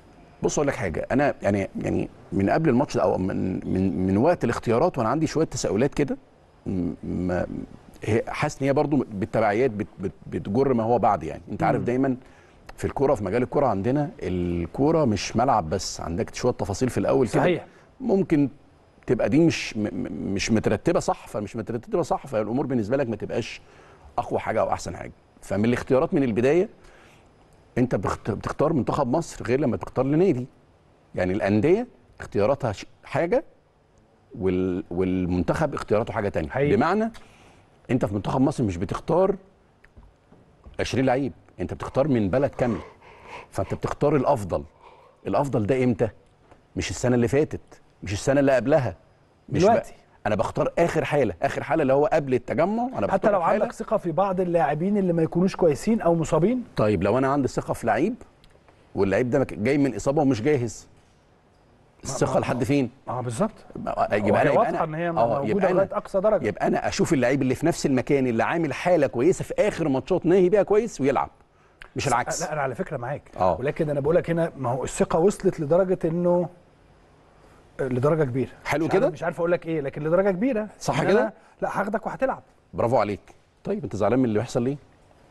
بص اقول لك حاجه انا يعني يعني من قبل الماتش ده او من من من وقت الاختيارات وانا عندي شويه تساؤلات كده م- ما- هي- حاسس ان هي برضو بالتبعيات بت بت بتجر ما هو بعد يعني انت عارف مم. دايما في الكوره في مجال الكوره عندنا الكوره مش ملعب بس عندك شويه تفاصيل في الاول كده صحيح ممكن تبقى دي مش م- م- مش مترتبه صح فمش مترتبه صح فالامور بالنسبه لك ما تبقاش اقوى حاجه او احسن حاجه فمن الاختيارات من البدايه انت بخت- بتختار منتخب مصر غير لما تختار لنادي يعني الانديه اختياراتها ش- حاجه وال... والمنتخب اختياراته حاجه تانية حقيقي. بمعنى انت في منتخب مصر مش بتختار 20 لعيب انت بتختار من بلد كامله فانت بتختار الافضل الافضل ده امتى مش السنه اللي فاتت مش السنه اللي قبلها مش دلوقتي. انا بختار اخر حاله اخر حاله اللي هو قبل التجمع انا بختار حتى لو حالة. عندك ثقه في بعض اللاعبين اللي ما يكونوش كويسين او مصابين طيب لو انا عندي ثقه في لعيب واللعيب ده مك- جاي من اصابه ومش جاهز الثقه لحد فين اه بالظبط يبقى يبقى انا واضحه ان هي آه، موجوده يبقى لغايه أنا اقصى درجه يبقى انا اشوف اللعيب اللي في نفس المكان اللي عامل حاله كويسه في اخر ماتشات ناهي بيها كويس ويلعب مش العكس لا انا على فكره معاك آه. ولكن انا بقول لك هنا ما هو الثقه وصلت لدرجه انه لدرجه كبيره حلو مش عارف- كده؟ مش عارف اقول لك ايه لكن لدرجه كبيره صح إن كده؟ أنا لا هاخدك وهتلعب برافو عليك طيب انت زعلان من اللي بيحصل ليه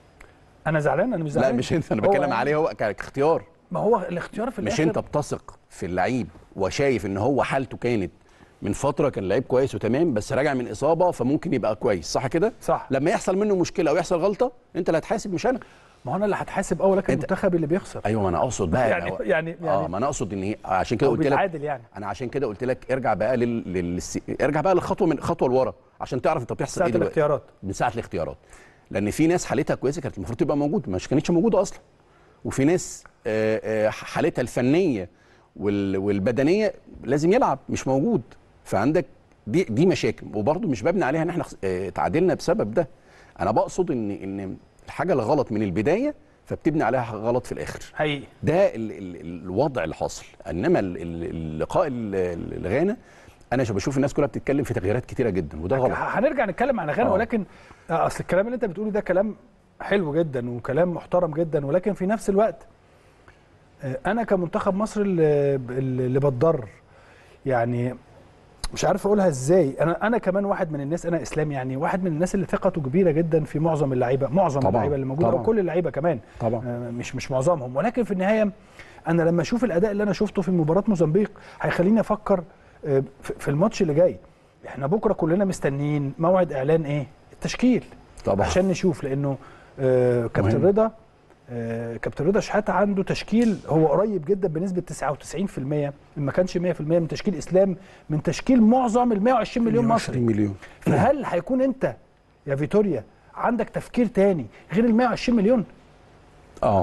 انا زعلان انا مش لا زعلان مش انت انا هو بتكلم يعني- عليه هو كاختيار ما هو الاختيار في مش الاخر انت بتثق في اللعيب وشايف ان هو حالته كانت من فتره كان لعيب كويس وتمام بس راجع من اصابه فممكن يبقى كويس صح كده صح. لما يحصل منه مشكله او يحصل غلطه انت اللي هتحاسب مش انا ما هو انا اللي هتحاسب اه ولكن أنت- المنتخب اللي بيخسر ايوه ما انا اقصد بقى يعني- هو- يعني- اه يعني- ما انا اقصد ان هي عشان كده أو قلت لك بيتعادل يعني. انا عشان كده قلت لك ارجع بقى لل... لل... ارجع بقى للخطوه من خطوه لورا عشان تعرف انت بتحصل ساعه ايه دلوقتي الاختيارات من ساعه الاختيارات لان في ناس حالتها كويسه كانت المفروض تبقى موجوده مش كانتش موجوده اصلا وفي ناس آه، آه، حالتها الفنيه وال- والبدنيه لازم يلعب مش موجود فعندك دي دي مشاكل وبرضه مش ببني عليها ان احنا خس- آه، تعادلنا بسبب ده انا بقصد ان ان الحاجه الغلط من البدايه فبتبني عليها غلط في الاخر حقيقي ده ال ال الوضع اللي حاصل انما ال- ال- اللقاء ال- ال- الغانا انا شو- بشوف الناس كلها بتتكلم في تغييرات كتيره جدا وده غلط هنرجع نتكلم عن غانا آه. ولكن آه، اصل الكلام اللي انت بتقوله ده كلام حلو جدا وكلام محترم جدا ولكن في نفس الوقت آه، انا كمنتخب مصر اللي, اللي بتضر يعني مش عارف اقولها ازاي انا انا كمان واحد من الناس انا اسلام يعني واحد من الناس اللي ثقته كبيره جدا في معظم اللعيبه معظم طبعاً، اللعيبه اللي موجوده او طبعاً. كل اللعيبه كمان طبعا آه، مش مش معظمهم ولكن في النهايه انا لما اشوف الاداء اللي انا شفته في مباراه موزمبيق هيخليني افكر آه، في في الماتش اللي جاي احنا بكره كلنا مستنيين موعد اعلان ايه التشكيل طبعا عشان نشوف لانه آه، كابتن مهم. رضا آه، كابتن رضا شحاته عنده تشكيل هو قريب جدا بنسبه 99% ان ما كانش 100% من تشكيل اسلام من تشكيل معظم ال 120 مليون مصري 20 مليون فهل هيكون انت يا فيتوريا عندك تفكير تاني غير ال 120 مليون؟ اه اه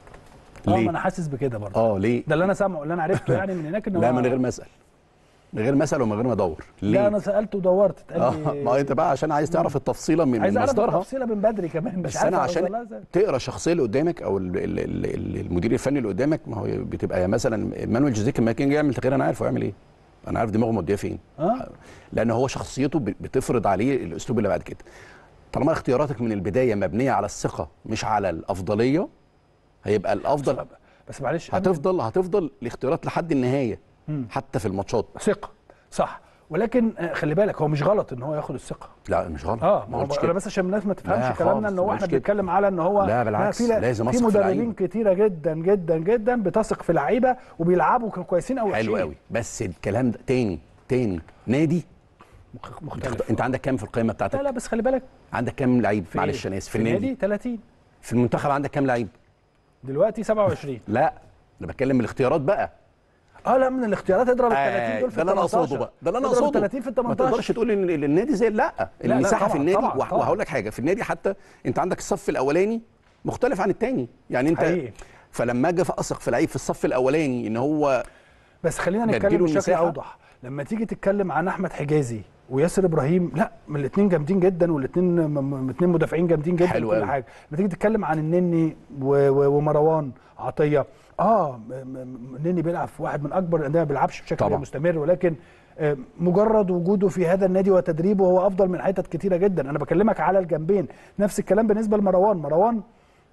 ما ليه انا حاسس بكده برضه اه ليه ده اللي انا سامعه اللي انا عرفته يعني من هناك ان لا هو- من غير ما اسال من غير ما اسال ومن غير ما ادور ليه لا انا سالت ودورت اتقال اه لي ما انت بقى عشان عايز تعرف التفصيله من, عايز من اعرف مصدرها التفصيله من بدري كمان مش بس عارف انا أوصلها عشان إزاي. تقرا الشخصيه اللي قدامك او ال ال ال ال المدير الفني اللي قدامك ما هو بتبقى مثلا مانويل جوزيه لما كان يعمل تغيير انا عارف هو يعمل ايه انا عارف دماغه موديه فين اه لان هو شخصيته ب- بتفرض عليه الاسلوب اللي بعد كده طالما اختياراتك من البدايه مبنيه على الثقه مش على الافضليه هيبقى الافضل بس معلش هتفضل هتفضل الاختيارات لحد النهايه مم. حتى في الماتشات ثقه صح ولكن آه، خلي بالك هو مش غلط ان هو ياخد الثقه لا مش غلط اه ما هو قلتش انا كده. بس عشان الناس ما لا تفهمش كلامنا خالص، ان هو ما احنا قلتش كده. بنتكلم على ان هو لا بالعكس، في لازم في أثق في مدربين اللعيب. كتيره جدا جدا جدا بتثق في لعيبه وبيلعبوا كويسين او حلو وحشين. قوي بس الكلام ده تاني تاني نادي مخ- انت, مختلف انت عندك كام في القائمه بتاعتك لا لا بس خلي بالك عندك كام لعيب في معلش انا اسف في في النادي النادي 30 في المنتخب عندك كام لعيب دلوقتي 27 لا انا بتكلم من الاختيارات بقى اه لا من الاختيارات اضرب ال 30 دول في ده اللي انا 18 اقصده بقى ده اللي انا اضرب اقصده 30 في ال ما 18 تقدرش تقول ان ال- النادي زي لا لا، المساحه في طبعاً، النادي طبعاً، وه- طبعاً. وهقول لك حاجه في النادي حتى انت عندك الصف الاولاني مختلف عن الثاني يعني انت حقيقي. فلما اجي اثق في لعيب في الصف الاولاني ان هو بس خلينا بديله نتكلم بشكل المساحة. اوضح لما تيجي تتكلم عن احمد حجازي وياسر ابراهيم لا من الاثنين جامدين جدا والاثنين الاثنين مدافعين جامدين جدا حلو كل أوي. حاجه لما تيجي تتكلم عن النني و- و- ومروان عطيه اه م- م- النني بيلعب في واحد من اكبر الانديه ما بيلعبش بشكل طبعاً. مستمر ولكن آه، مجرد وجوده في هذا النادي وتدريبه هو افضل من حتت كتيره جدا انا بكلمك على الجنبين نفس الكلام بالنسبه لمروان مروان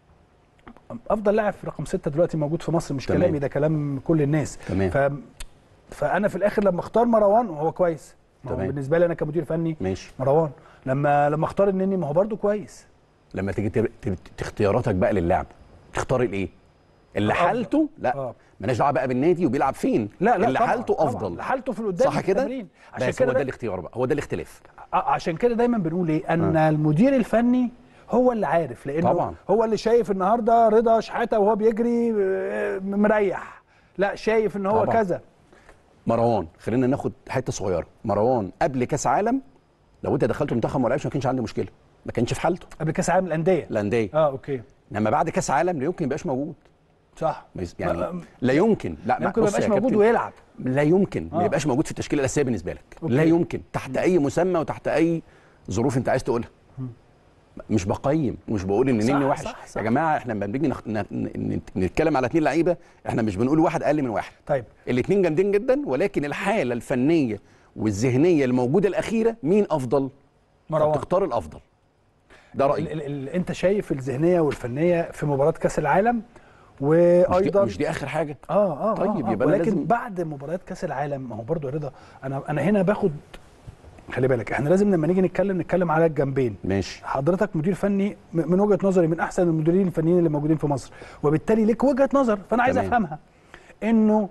افضل لاعب في رقم ستة دلوقتي موجود في مصر مش تمام. كلامي ده كلام كل الناس تمام. ف... فانا في الاخر لما اختار مروان هو كويس ما هو تمام. بالنسبه لي انا كمدير فني ماشي مروان لما لما اختار النني ما هو برده كويس لما تيجي تب- تب- اختياراتك بقى للعب تختار الايه اللي الأفضل. حالته لا آه. مالناش دعوه بقى بالنادي وبيلعب فين لا لا اللي طبعاً، حالته طبعاً. افضل حالته في القدام صح في كده التمرين. عشان بس كده هو ده ده- الاختيار بقى هو ده الاختلاف آه، عشان كده دايما بنقول ايه ان المدير الفني هو اللي عارف لانه طبعاً. هو اللي شايف النهارده رضا شحاته وهو بيجري آه، مريح لا شايف ان هو طبعاً. كذا مروان خلينا ناخد حته صغيره مروان قبل كاس عالم لو انت دخلت منتخب ما لعبش ما كانش عندي مشكله ما كانش في حالته قبل كاس العالم للانديه الانديه اه اوكي انما بعد كاس عالم لا يمكن يبقاش موجود صح ما يس- ما- يعني لا يمكن لا ممكن ما بص يا يبقاش موجود كابتن، ويلعب لا يمكن ما آه. يبقاش موجود في التشكيله الاساسيه بالنسبه لك أوكي. لا يمكن تحت اي مسمى وتحت اي ظروف انت عايز تقولها مش بقيم مش بقول ان صح، نني وحش صح، صح. يا جماعه احنا لما بنيجي نخ... ن... ن... نتكلم على اثنين لعيبه احنا مش بنقول واحد اقل من واحد طيب الاثنين جامدين جدا ولكن الحاله الفنيه والذهنيه الموجوده الاخيره مين افضل مروان تختار الافضل ده ال رايي ال ال انت شايف الذهنيه والفنيه في مباراه كاس العالم مش دي, وايضا مش دي اخر حاجه اه اه طيب، آه آه يبقى أنا ولكن لازم- بعد مباريات كاس العالم ما هو برضه يا رضا انا انا هنا باخد خلي بالك احنا لازم لما نيجي نتكلم نتكلم على الجنبين ماشي حضرتك مدير فني م- من وجهه نظري من احسن المديرين الفنيين اللي موجودين في مصر وبالتالي ليك وجهه نظر فانا عايز تمام. افهمها انه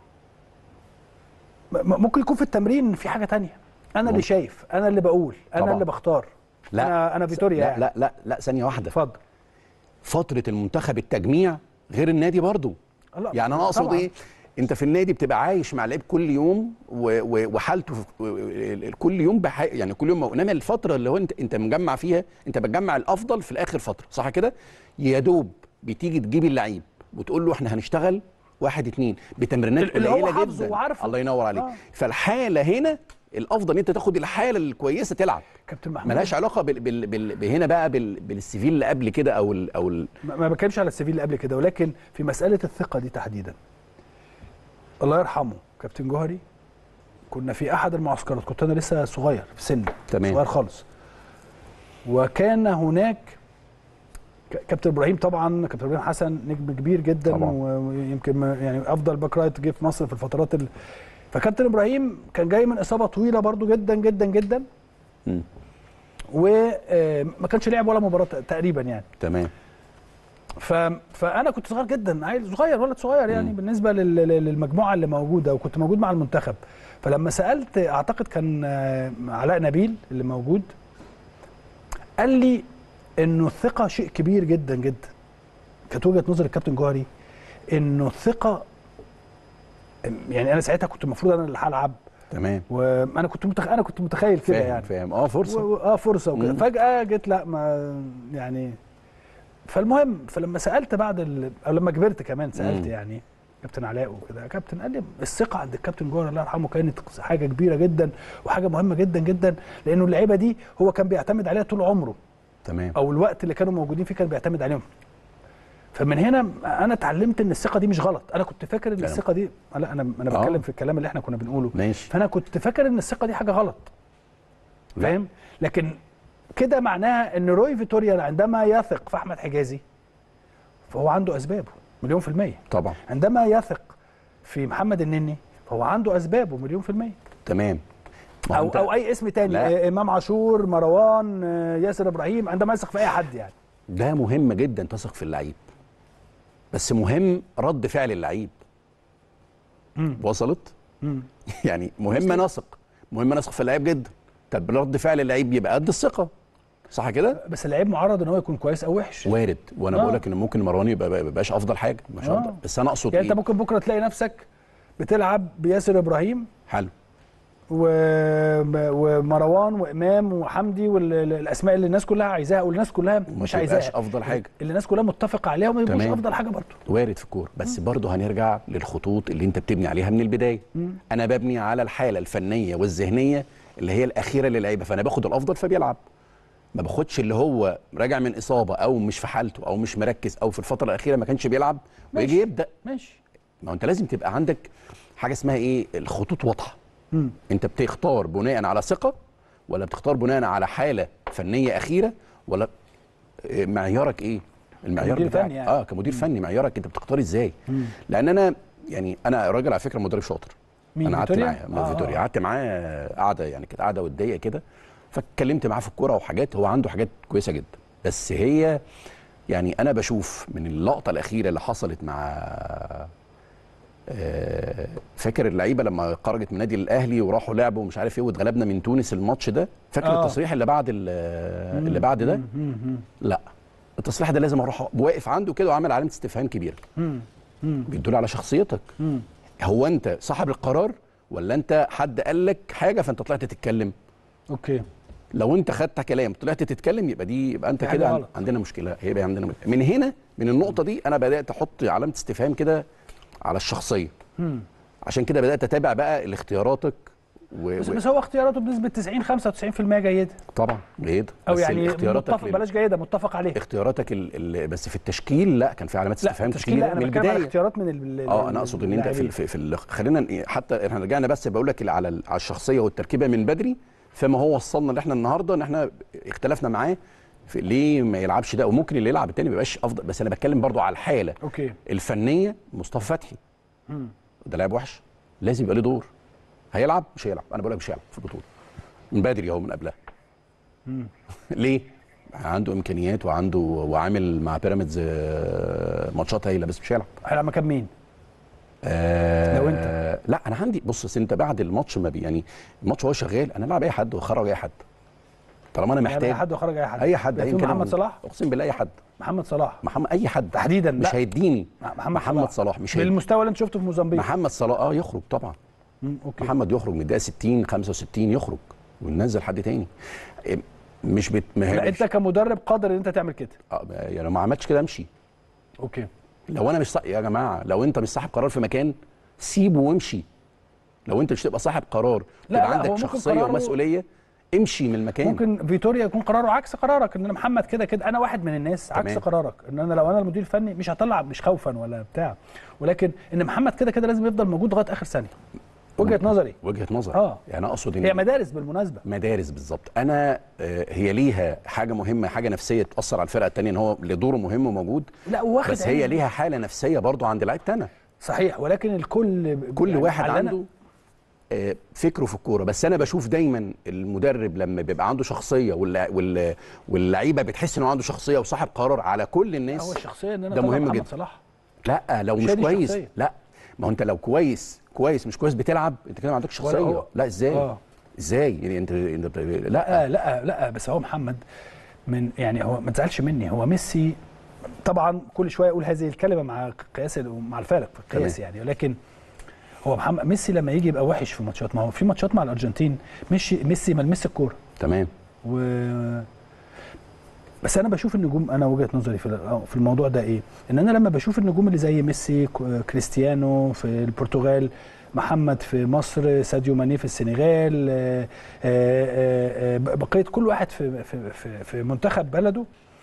م- م- ممكن يكون في التمرين في حاجه تانية انا اللي ممكن. شايف انا اللي بقول انا طبعا. اللي بختار لا انا انا فيتوريا لا يعني. لا لا لا ثانيه واحده اتفضل فتره المنتخب التجميع غير النادي برضو لا، يعني انا اقصد طبعاً. ايه انت في النادي بتبقى عايش مع لعيب كل يوم و- و- وحالته في- و- و- كل يوم بح... يعني كل يوم انما الفتره اللي هو انت انت مجمع فيها انت بتجمع الافضل في الاخر فتره صح كده يا دوب بتيجي تجيب اللعيب وتقول له احنا هنشتغل واحد اتنين بتمرينات اللي هو قليله حافظه جدا وعارفه. الله ينور عليك آه. فالحاله هنا الافضل ان انت تاخد الحاله الكويسه تلعب كابتن محمود ملهاش علاقه بال... بال... بال... بهنا بقى بال... بالسيفيل اللي قبل كده او ال... او ال... ما ما بتكلمش على السيفيل اللي قبل كده ولكن في مساله الثقه دي تحديدا الله يرحمه كابتن جوهري كنا في احد المعسكرات كنت انا لسه صغير في سني تمام. صغير خالص وكان هناك ك- كابتن ابراهيم طبعا كابتن ابراهيم حسن نجم كبير جدا طبعاً. و- ويمكن ما- يعني افضل باك رايت جه في مصر في الفترات ال... فكابتن ابراهيم كان جاي من اصابه طويله برضو جدا جدا جدا مم. وما كانش لعب ولا مباراه تقريبا يعني تمام ف... فانا كنت صغير جدا عيل صغير ولد صغير يعني مم. بالنسبه لل... لل- للمجموعه اللي موجوده وكنت موجود مع المنتخب فلما سالت اعتقد كان آه، علاء نبيل اللي موجود قال لي انه الثقه شيء كبير جدا جدا كانت وجهه نظر الكابتن جوهري انه الثقه يعني انا ساعتها كنت المفروض انا اللي هلعب تمام وانا كنت متخ... انا كنت متخيل كده فاهم يعني فاهم اه فرصه و- و- اه فرصه وكده مم. فجاه جيت لا ما يعني فالمهم فلما سالت بعد ال... او لما كبرت كمان سالت مم. يعني كابتن علاء وكده يا كابتن قال لي الثقه عند الكابتن جوهر الله يرحمه كانت حاجه كبيره جدا وحاجه مهمه جدا جدا لانه اللعيبه دي هو كان بيعتمد عليها طول عمره تمام او الوقت اللي كانوا موجودين فيه كان بيعتمد عليهم فمن هنا انا اتعلمت ان الثقه دي مش غلط انا كنت فاكر ان كلام. الثقه دي لا انا انا آه. بتكلم في الكلام اللي احنا كنا بنقوله ماشي فانا كنت فاكر ان الثقه دي حاجه غلط لا. فاهم لكن كده معناها ان روي فيتوريا عندما يثق في احمد حجازي فهو عنده اسبابه مليون في الميه طبعا عندما يثق في محمد النني فهو عنده اسبابه مليون في الميه تمام ما هو او أنت- او اي اسم تاني لا. آه، امام عاشور مروان آه، ياسر ابراهيم عندما يثق في اي حد يعني ده مهم جدا تثق في اللعيب بس مهم رد فعل اللعيب مم. وصلت مم. يعني مهم نثق مهم نثق في اللعيب جدا طب رد فعل اللعيب يبقى قد الثقه صح كده بس اللعيب معرض ان هو يكون كويس او وحش وارد وانا آه. بقول لك ان ممكن مروان يبقى ما يبقاش افضل حاجه مش آه. أفضل. بس انا اقصد يعني انت ايه ممكن بكره تلاقي نفسك بتلعب بياسر ابراهيم حلو و... ومروان وامام وحمدي والاسماء اللي الناس كلها عايزاها والناس كلها وما مش تبقاش عايزاها افضل حاجه اللي الناس كلها متفقه عليها وما يبقوش تمام. افضل حاجه برضه وارد في الكوره بس برضه هنرجع للخطوط اللي انت بتبني عليها من البدايه انا ببني على الحاله الفنيه والذهنيه اللي هي الاخيره للعيبه فانا باخد الافضل فبيلعب ما باخدش اللي هو راجع من اصابه او مش في حالته او مش مركز او في الفتره الاخيره ما كانش بيلعب ويجي ماشي. يبدا ماشي ما هو انت لازم تبقى عندك حاجه اسمها ايه الخطوط واضحه مم. انت بتختار بناء على ثقه ولا بتختار بناء على حاله فنيه اخيره ولا إيه معيارك ايه المعيار كمدير بتاعك فني يعني. اه كمدير فني معيارك انت بتختار ازاي لان انا يعني انا راجل على فكره مدرب شاطر مين، انا قعدت فيتوريا؟ معاه مع آه، فيتوريا آه. قعدت معاه قعده يعني كانت قعده وديه كده فاتكلمت معاه في الكوره وحاجات هو عنده حاجات كويسه جدا بس هي يعني انا بشوف من اللقطه الاخيره اللي حصلت مع آه، فاكر اللعيبه لما خرجت من نادي الاهلي وراحوا لعبوا ومش عارف ايه واتغلبنا من تونس الماتش ده فاكر آه. التصريح اللي بعد ال- اللي بعد ده لا التصريح ده لازم اروح واقف عنده كده وعامل علامه استفهام كبيره بيدل على شخصيتك هو انت صاحب القرار ولا انت حد قال لك حاجه فانت طلعت تتكلم اوكي لو انت خدت كلام طلعت تتكلم يبقى دي يبقى انت في حاجة كده عن- غلط. عندنا مشكله هيبقى عندنا مشكلة. من هنا من النقطه دي انا بدات احط علامه استفهام كده على الشخصيه عشان كده بدات اتابع بقى الاختياراتك و... بس, و... بس هو اختياراته بنسبه 90 95% جيده طبعا جيد او بس يعني اختياراتك متفق لل- بلاش جيده متفق عليه اختياراتك ال... ال... بس في التشكيل لا كان في علامات لا استفهام التشكيل كتير لا انا من بتكلم على البدايه اختيارات من ال اه انا اقصد ان انت في اللاعبين. ال- في, في ال... خلينا ن- حتى احنا رجعنا بس بقول لك على ال- على الشخصيه والتركيبه من بدري فما هو وصلنا ان احنا النهارده ان احنا اختلفنا معاه في ليه ما يلعبش ده وممكن اللي يلعب التاني ما يبقاش افضل بس انا بتكلم برضو على الحاله اوكي الفنيه مصطفى فتحي ده لاعب وحش لازم يبقى له دور هيلعب مش هيلعب انا بقول لك مش هيلعب في البطوله من بدري اهو من قبلها ليه عنده امكانيات وعنده وعامل مع بيراميدز آه، ماتشات هايله بس مش هيلعب هيلعب مكان مين؟ آه لو أنت. لا انا عندي بص أصل انت بعد الماتش ما بي يعني الماتش وهو شغال انا العب اي حد واخرج اي حد طالما انا محتاج اي محتاج حد وخرج اي حد اي حد يبقى أيا في كان محمد هو. صلاح اقسم بالله اي حد محمد صلاح محمد اي حد تحديدا مش لا. هيديني محمد, محمد صلاح مش هيديني بالمستوى اللي انت شفته في موزمبيق محمد صلاح اه يخرج طبعا مم، اوكي محمد يخرج من الدقيقه 60 65 يخرج وننزل حد تاني إيه، مش بت... ما هي لا مش- انت كمدرب قادر ان انت تعمل كده آه، يعني لو ما عملتش كده امشي اوكي لو انا مش صح... يا جماعه لو انت مش صاحب قرار في مكان سيبه وامشي لو انت مش تبقى صاحب قرار لا، تبقى لا، هو عندك ممكن شخصيه قراره- ومسؤوليه امشي من المكان ممكن فيتوريا يكون قراره عكس قرارك ان انا محمد كده كده انا واحد من الناس عكس تمام. قرارك ان انا لو انا المدير الفني مش هطلع مش خوفا ولا بتاع ولكن ان محمد كده كده لازم يفضل موجود لغايه اخر ثانيه وجهه نظري وجهه نظر آه. يعني اقصد ان هي مدارس بالمناسبه مدارس بالظبط انا آه، هي ليها حاجه مهمه حاجه نفسيه تاثر على الفرقه الثانيه ان هو دوره مهم وموجود لا واخد بس هي عين. ليها حاله نفسيه برضو عند لعيبه انا صحيح ولكن الكل كل يعني واحد علنا- عنده آه، فكره في الكوره بس انا بشوف دايما المدرب لما بيبقى عنده شخصيه واللع- وال- واللعيبه بتحس انه عنده شخصيه وصاحب قرار على كل هو الناس الشخصيه ان انا ده أطلع مهم محمد جدا. صلاح لا لو مش مش هي دي كويس الشخصية. لا ما هو انت لو كويس كويس مش كويس بتلعب انت كده ما عندكش ولا شخصيه هو- لا ازاي آه. ازاي يعني انت انت بت- لا لا لا لا بس هو محمد من يعني هو ما تزعلش مني هو ميسي طبعا كل شويه اقول هذه الكلمه مع قياس مع الفارق في القياس تمام. يعني ولكن هو محمد ميسي لما يجي يبقى وحش في ماتشات ما هو في ماتشات مع الارجنتين مشي ميسي ملمس الكوره تمام و بس انا بشوف النجوم انا وجهه نظري في في الموضوع ده ايه ان انا لما بشوف النجوم اللي زي ميسي ك- كريستيانو في البرتغال محمد في مصر ساديو ماني في السنغال آه، آه، آه، آه، بقيه كل واحد في في في, في منتخب بلده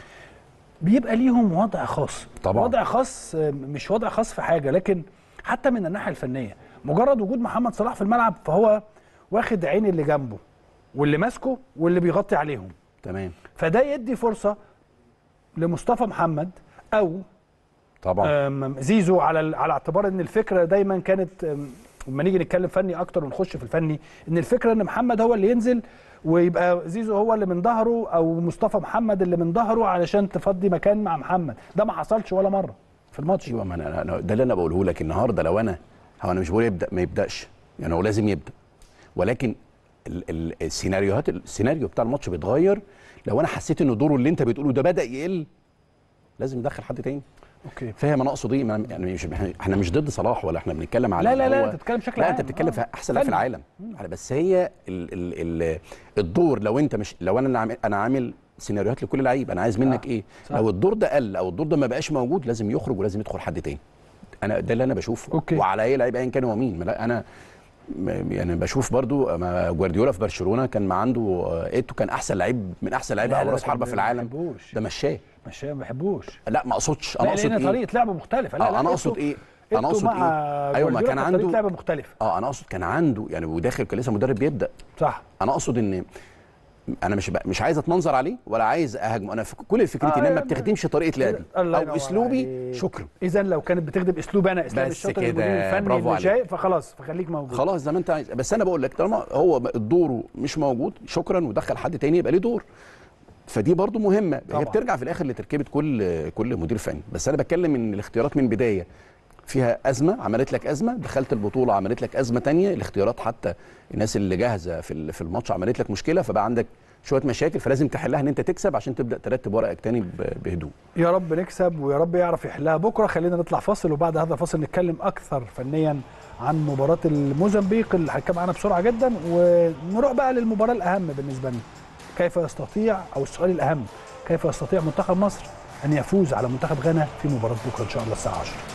بيبقى ليهم وضع خاص طبعاً. وضع خاص آه، مش وضع خاص في حاجه لكن حتى من الناحيه الفنيه مجرد وجود محمد صلاح في الملعب فهو واخد عين اللي جنبه واللي ماسكه واللي بيغطي عليهم تمام فده يدي فرصه لمصطفى محمد او طبعا أم، زيزو على ال- على اعتبار ان الفكره دايما كانت أم، لما نيجي نتكلم فني اكتر ونخش في الفني ان الفكره ان محمد هو اللي ينزل ويبقى زيزو هو اللي من ظهره او مصطفى محمد اللي من ظهره علشان تفضي مكان مع محمد ده ما حصلش ولا مره في الماتش ايوه ما انا أنا- ده اللي انا بقوله لك النهارده لو انا هو انا مش بقول يبدا ما يبداش يعني هو لازم يبدا ولكن ال- ال- السيناريوهات السيناريو بتاع الماتش بيتغير لو انا حسيت ان دوره اللي انت بتقوله ده بدا يقل لازم ندخل حد تاني اوكي فاهم انا اقصد ايه ما- يعني مش احنا مش ضد صلاح ولا احنا بنتكلم على لا إن لا لا هو- انت بتتكلم بشكل لا عام انت بتتكلم آه. في احسن لاعب في فني. العالم بس هي ال ال ال الدور لو انت مش لو انا اللي عامل انا عامل سيناريوهات لكل لعيب انا عايز منك صح. ايه صح. لو الدور ده قل او الدور ده ما بقاش موجود لازم يخرج ولازم يدخل حد تاني انا ده اللي انا بشوفه أوكي. وعلى اي لعيب ايا كان هو مين ما لا انا م- يعني بشوف برضو ما جوارديولا في برشلونه كان ما عنده آه، ايتو كان احسن لعيب من احسن لعيبه لا، او لا، راس كان حربه في ما العالم بيحبوش. ده مشاه مش ما بحبوش لا ما اقصدش انا لا اقصد لان ايه طريقه لعبه مختلفه لا آه، لا انا إيتو- اقصد ايه انا إيتو اقصد مع ايه ايوه ما جوارديولا كان كانت طريقة عنده لعبه مختلفه اه انا اقصد كان عنده يعني وداخل كان لسه مدرب بيبدا صح انا اقصد ان انا مش بقى مش عايز اتمنظر عليه ولا عايز اهاجمه انا في كل فكرتي آه، ان أنا ما يعني- بتخدمش طريقه لعبي الله او ينور اسلوبي عليك. شكرا اذا لو كانت بتخدم اسلوب انا اسلام بس الشاطر كده، المدير الفني برافو اللي عليك. شايف فخلاص فخليك موجود خلاص زي ما انت عايز بس انا بقول لك طالما هو دوره مش موجود شكرا ودخل حد تاني يبقى ليه دور فدي برضو مهمه طبعا. هي بترجع في الاخر لتركيبه كل كل مدير فني بس انا بتكلم ان الاختيارات من بدايه فيها ازمه عملت لك ازمه دخلت البطوله عملت لك ازمه تانية الاختيارات حتى الناس اللي جاهزه في ال- في الماتش عملت لك مشكله فبقى عندك شويه مشاكل فلازم تحلها ان انت تكسب عشان تبدا ترتب ورقك تاني ب- بهدوء يا رب نكسب ويا رب يعرف يحلها بكره خلينا نطلع فاصل وبعد هذا الفاصل نتكلم اكثر فنيا عن مباراه الموزمبيق اللي هتكلم عنها بسرعه جدا ونروح بقى للمباراه الاهم بالنسبه لنا كيف يستطيع او السؤال الاهم كيف يستطيع منتخب مصر ان يفوز على منتخب غانا في مباراه بكره ان شاء الله الساعه 10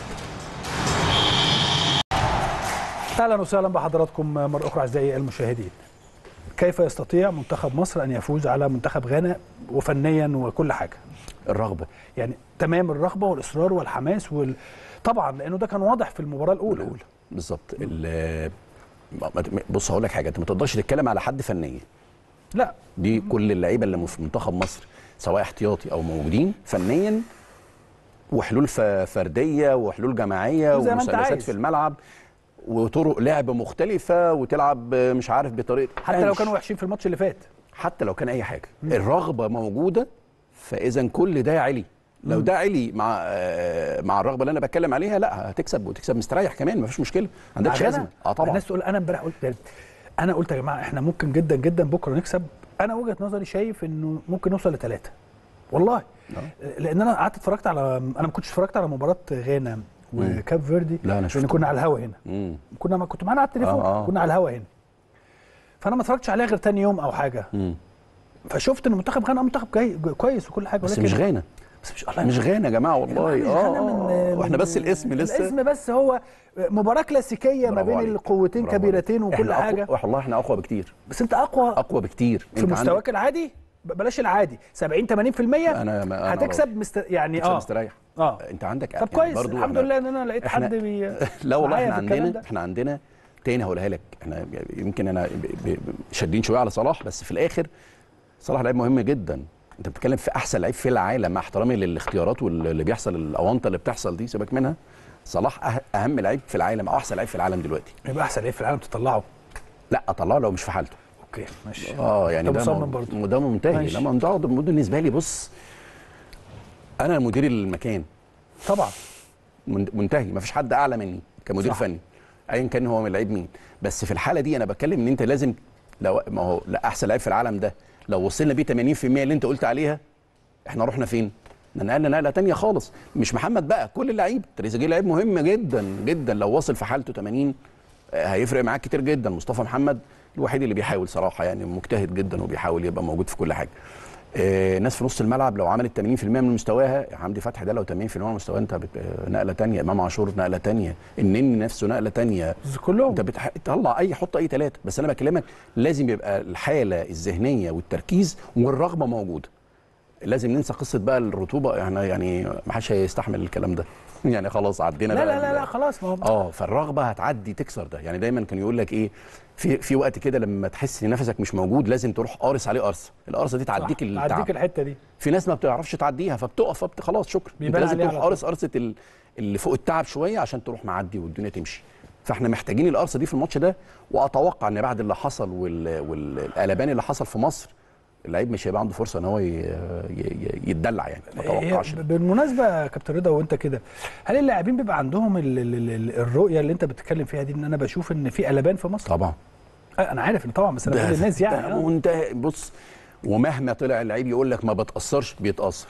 اهلا وسهلا بحضراتكم مره اخرى اعزائي المشاهدين كيف يستطيع منتخب مصر ان يفوز على منتخب غانا وفنيا وكل حاجه الرغبه يعني تمام الرغبه والاصرار والحماس وال... طبعا لانه ده كان واضح في المباراه الاولى الاولى بالظبط ال- ما- ما- بص هقول لك حاجه انت ما تقدرش تتكلم على حد فنيا لا دي كل اللعيبه اللي في منتخب مصر سواء احتياطي او موجودين فنيا وحلول ف- فرديه وحلول جماعيه زي ما أنت ومثلثات عايز. في الملعب وطرق لعب مختلفه وتلعب مش عارف بطريقه حتى لو مش- كانوا وحشين في الماتش اللي فات حتى لو كان اي حاجه الرغبه موجوده فاذا كل ده علي لو ده علي مع آه، مع الرغبه اللي انا بتكلم عليها لا هتكسب وتكسب مستريح كمان مفيش مشكله ما عندكش مع ازمه غانا، اه طبعا الناس تقول انا امبارح قلت يعني انا قلت يا جماعه احنا ممكن جدا جدا بكره نكسب انا وجهه نظري شايف انه ممكن نوصل لثلاثه والله لان انا قعدت اتفرجت على انا ما كنتش اتفرجت على مباراه غانا وكاب فيردي لا، أنا لان شفت. كنا على الهوا هنا مم. كنا ما كنت معانا على التليفون آه، آه. كنا على الهوا هنا فانا ما اتفرجتش عليها غير تاني يوم او حاجه مم. فشفت ان منتخب غانا منتخب جاي كويس وكل حاجه بس ولكن مش غانا بس مش الله مش غانا يا جماعه والله مش اه غانا من آه، واحنا من- بس الاسم لسه الاسم بس هو مباراه كلاسيكيه ما برافو بين عليك. القوتين برافو كبيرتين عليك. وكل احنا حاجه أقوى والله احنا اقوى بكتير بس انت اقوى اقوى بكتير في أنت مستواك عندك- العادي ب- بلاش العادي 70 80% أنا- ما- أنا هتكسب مست... يعني تكسب اه مستريح اه انت عندك طب كويس الحمد لله ان انا لقيت إحنا- حد بي... لا والله معايا احنا في الكلام عندنا ده. احنا عندنا تاني هقولها لك احنا يمكن انا ب- ب- شادين شويه على صلاح بس في الاخر صلاح لعيب مهم جدا انت بتتكلم في احسن لعيب في العالم مع احترامي للاختيارات واللي بيحصل الاونطه اللي بتحصل دي سيبك منها صلاح أه- اهم لعيب في العالم او احسن لعيب في العالم دلوقتي يبقى احسن لعيب في العالم تطلعه لا اطلعه لو مش في حالته اوكي ماشي اه يعني أنت ده مصمم مو- برضه. ده منتهي ماشي. لما ده ده بالنسبه لي بص انا مدير المكان طبعا من- منتهي مفيش حد اعلى مني كمدير صح. فني ايا كان هو من لعيب مين بس في الحاله دي انا بتكلم ان انت لازم لو ما هو لا احسن لعيب في العالم ده لو وصلنا بيه 80% اللي انت قلت عليها احنا رحنا فين؟ نقلنا نقله تانية خالص مش محمد بقى كل اللعيب تريزيجيه لعيب مهم جدا جدا لو وصل في حالته 80 آه، هيفرق معاك كتير جدا مصطفى محمد الوحيد اللي بيحاول صراحه يعني مجتهد جدا وبيحاول يبقى موجود في كل حاجه آه، ناس في نص الملعب لو عملت 80% من مستواها حمدي فتحي ده لو 80% من مستواه انت بت... آه، نقله تانية امام عاشور نقله تانية النني نفسه نقله تانية كلهم انت بتح... تطلع اي حط اي ثلاثه بس انا بكلمك لازم يبقى الحاله الذهنيه والتركيز والرغبه موجوده لازم ننسى قصه بقى الرطوبه احنا يعني ما حدش هيستحمل الكلام ده يعني خلاص عدينا لا بقى لا لا, ال- لا خلاص ما هو اه فالرغبه هتعدي تكسر ده يعني دايما كان يقول لك ايه في في وقت كده لما تحس ان نفسك مش موجود لازم تروح قارص عليه قرصه القرصه دي تعديك التعب عديك الحته دي في ناس ما بتعرفش تعديها فبتقف فبت... خلاص شكرا انت بيبان لازم عليها تروح على طول. قارص قرصه ال... اللي فوق التعب شويه عشان تروح معدي والدنيا تمشي فاحنا محتاجين القرصه دي في الماتش ده واتوقع ان بعد اللي حصل وال... والقلبان اللي حصل في مصر اللعيب مش هيبقى عنده فرصه ان هو ي... ي... ي- يتدلع يعني ما هي اتوقعش بالمناسبه يا كابتن رضا وانت كده هل اللاعبين بيبقى عندهم ال ال ال الرؤيه اللي انت بتتكلم فيها دي ان انا بشوف ان في قلبان في مصر طبعا آه، انا عارف ان طبعا بس انا بقول للناس يعني ده آه. منتهى بص ومهما طلع اللعيب يقول لك ما بتاثرش بيتاثر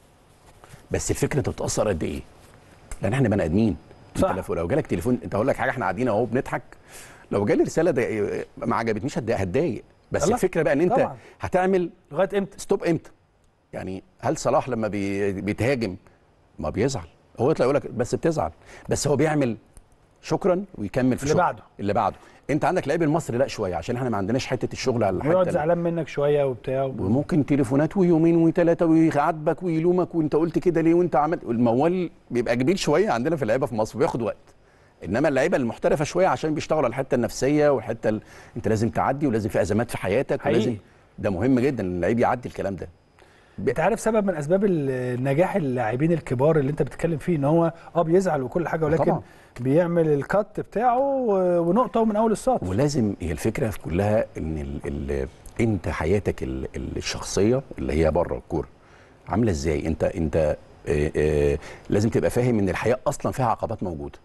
بس الفكره انت بتاثر قد ايه؟ لان احنا بني ادمين صح. انت لو- لو جالك تليفون انت هقول لك حاجه احنا قاعدين اهو بنضحك لو جالي رساله ده ما عجبتنيش هتضايق- هتضايق بس الله. الفكره بقى ان انت طبعا. هتعمل لغايه امتى ستوب امتى؟ يعني هل صلاح لما بي بيتهاجم ما بيزعل هو يطلع يقول لك بس بتزعل بس هو بيعمل شكرا ويكمل في اللي شغله. بعده. اللي بعده انت عندك لعيب المصري لا شويه عشان احنا ما عندناش حته الشغل على الحته ويقعد اللي- زعلان منك شويه وبتاع وممكن تليفونات ويومين وثلاثه ويعاتبك ويلومك وانت قلت كده ليه وانت عملت الموال بيبقى كبير شويه عندنا في اللعيبه في مصر بياخد وقت انما اللعيبه المحترفه شويه عشان بيشتغلوا على الحته النفسيه والحته ال... انت لازم تعدي ولازم في ازمات في حياتك حقيقي. ولازم ده مهم جدا ان اللعيب يعدي الكلام ده انت عارف سبب من اسباب ال- نجاح اللاعبين الكبار اللي انت بتتكلم فيه ان هو اه بيزعل وكل حاجه ولكن طبعا. بيعمل الكات بتاعه و- ونقطه من اول السطر ولازم هي الفكره في كلها ان ال... ال... انت حياتك ال... ال- الشخصيه اللي هي بره الكوره عامله ازاي انت انت آه، آه، لازم تبقى فاهم ان الحياه اصلا فيها عقبات موجوده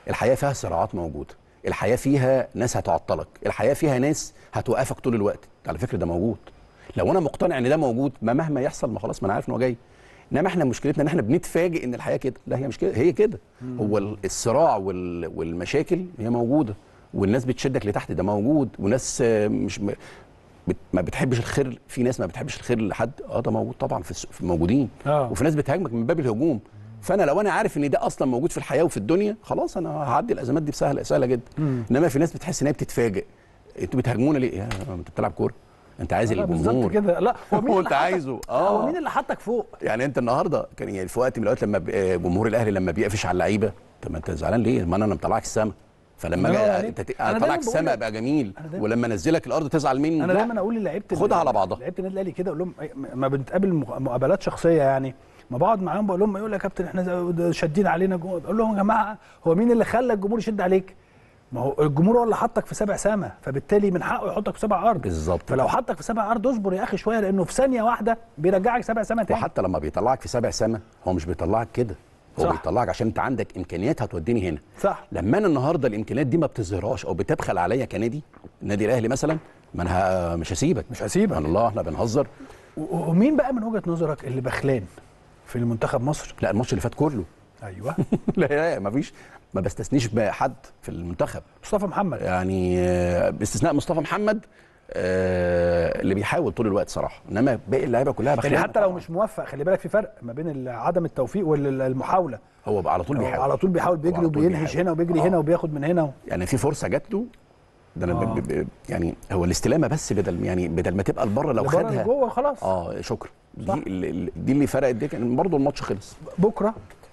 الحياه فيها صراعات موجوده الحياه فيها ناس هتعطلك الحياه فيها ناس هتوقفك طول الوقت على فكره ده موجود لو انا مقتنع ان ده موجود ما مهما يحصل ما خلاص ما انا عارف ان هو جاي انما احنا مشكلتنا ان احنا بنتفاجئ ان الحياه كده لا هي مش كده هي كده هو ال- الصراع وال- والمشاكل هي موجوده والناس بتشدك لتحت ده موجود وناس آه، مش م- بت ما بتحبش الخير في ناس ما بتحبش الخير لحد اه ده موجود طبعا في, الس- في موجودين آه. وفي ناس بتهاجمك من باب الهجوم فانا لو انا عارف ان ده اصلا موجود في الحياه وفي الدنيا خلاص انا هعدي الازمات دي بسهله سهله جدا انما في ناس بتحس ان هي بتتفاجئ انتوا بتهاجمونا ليه؟ يا انت بتلعب كوره انت عايز لا، بالظبط الجمهور كده لا هو مين هو اللي انت حطك- عايزه اه هو مين اللي حطك فوق يعني انت النهارده كان يعني في وقت من الاوقات لما ب- آه، جمهور الاهلي لما بيقفش على اللعيبه طب ما انت زعلان ليه؟ ما انا انا مطلعك السما فلما الله اجي عليك. انت ت- أنا دايماً اطلعك بقول السما لك- ابقى جميل أنا دايماً- ولما انزلك الارض تزعل مني انا لا. دايما اقول للعيبه خدها على بعضها. لعيبه النادي الاهلي كده اقول لهم أي- ما بنتقابل مق- مقابلات شخصيه يعني ما بقعد معاهم بقول لهم يقول لك يا كابتن احنا زي- شادين علينا جمهور اقول لهم يا جماعه هو مين اللي خلى الجمهور يشد عليك؟ ما هو الجمهور هو اللي حطك في سبع سما فبالتالي من حقه يحطك في سبع ارض بالظبط فلو حطك في سبع ارض اصبر يا اخي شويه لانه في ثانيه واحده بيرجعك سبع سما تاني وحتى لما بيطلعك في سبع سما هو مش بيطلعك كده هو صح. بيطلعك عشان انت عندك امكانيات هتوديني هنا صح لما انا النهارده الامكانيات دي ما بتظهرهاش او بتبخل عليا كنادي النادي الاهلي مثلا ما انا ه- مش هسيبك مش هسيبك. سبحان الله احنا بنهزر و- ومين بقى من وجهه نظرك اللي بخلان في المنتخب مصر لا الماتش اللي فات كله ايوه لا لا ما فيش ما بستثنيش بحد في المنتخب مصطفى محمد يعني آه، باستثناء مصطفى محمد آه، اللي بيحاول طول الوقت صراحه انما باقي اللعيبه كلها يعني بخلاف حتى لو مش موفق خلي بالك في فرق ما بين ال- عدم التوفيق والمحاوله هو بقى على طول هو بيحاول على طول بيحاول هو بيجري على طول وبينهش بيحاول. هنا وبيجري آه. هنا وبياخد من هنا يعني في فرصه جات له ده انا آه. ب- ب- ب- يعني هو الاستلامه بس بدل يعني بدل ما تبقى لبره لو لبره خدها لجوه خلاص اه شكرا صح. دي اللي, اللي- دي اللي فرقت دي كان برضه الماتش خلص بكره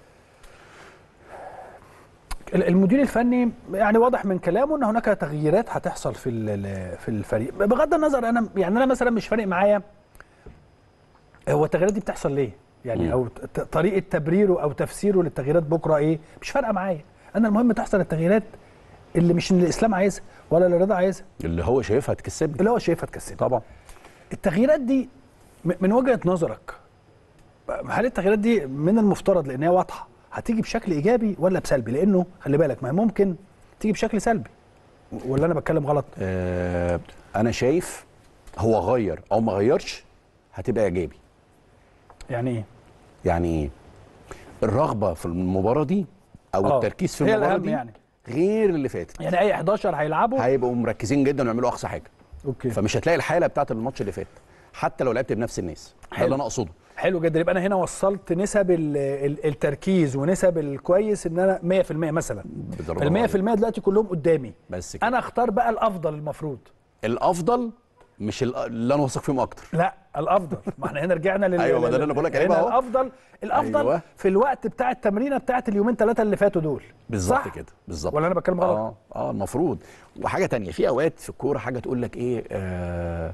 ال- المدير الفني يعني واضح من كلامه ان هناك تغييرات هتحصل في ال- في الفريق بغض النظر انا يعني انا مثلا مش فارق معايا هو التغييرات دي بتحصل ليه يعني مم. او ت- طريقه تبريره او تفسيره للتغييرات بكره ايه مش فارقه معايا انا المهم تحصل التغييرات اللي مش اللي الاسلام عايزها ولا اللي رضا عايزها اللي هو شايفها تكسبني اللي هو شايفها تكسبها طبعا التغييرات دي م- من وجهه نظرك هل التغييرات دي من المفترض لان هي واضحه هتيجي بشكل ايجابي ولا بسلبي لانه خلي بالك ما هي ممكن تيجي بشكل سلبي ولا انا بتكلم غلط آه انا شايف هو غير او ما غيرش هتبقى ايجابي يعني ايه يعني ايه الرغبه في المباراه دي او آه. التركيز في هي المباراه الأهم دي يعني. غير اللي فاتت يعني اي 11 هيلعبوا هيبقوا مركزين جدا ويعملوا اقصى حاجه اوكي فمش هتلاقي الحاله بتاعت الماتش اللي فات حتى لو لعبت بنفس الناس ده حلو. اللي انا اقصده حلو جدا يبقى انا هنا وصلت نسب ال- ال- التركيز ونسب الكويس ان انا 100% مثلا بالضرورة فال 100% دلوقتي كلهم قدامي بس كده انا اختار بقى الافضل المفروض الافضل مش ال- اللي انا واثق فيهم اكتر لا الافضل ما احنا هنا رجعنا لل أيوة، ما ده اللي أنا بقول لك عليه هنا بقى أهو. الافضل الافضل أيوة. في الوقت بتاع التمرينه بتاعت اليومين ثلاثه اللي فاتوا دول بالظبط صح؟ كده بالظبط ولا انا بتكلم غلط اه اه المفروض وحاجه تانية في اوقات في الكوره حاجه تقول لك ايه آه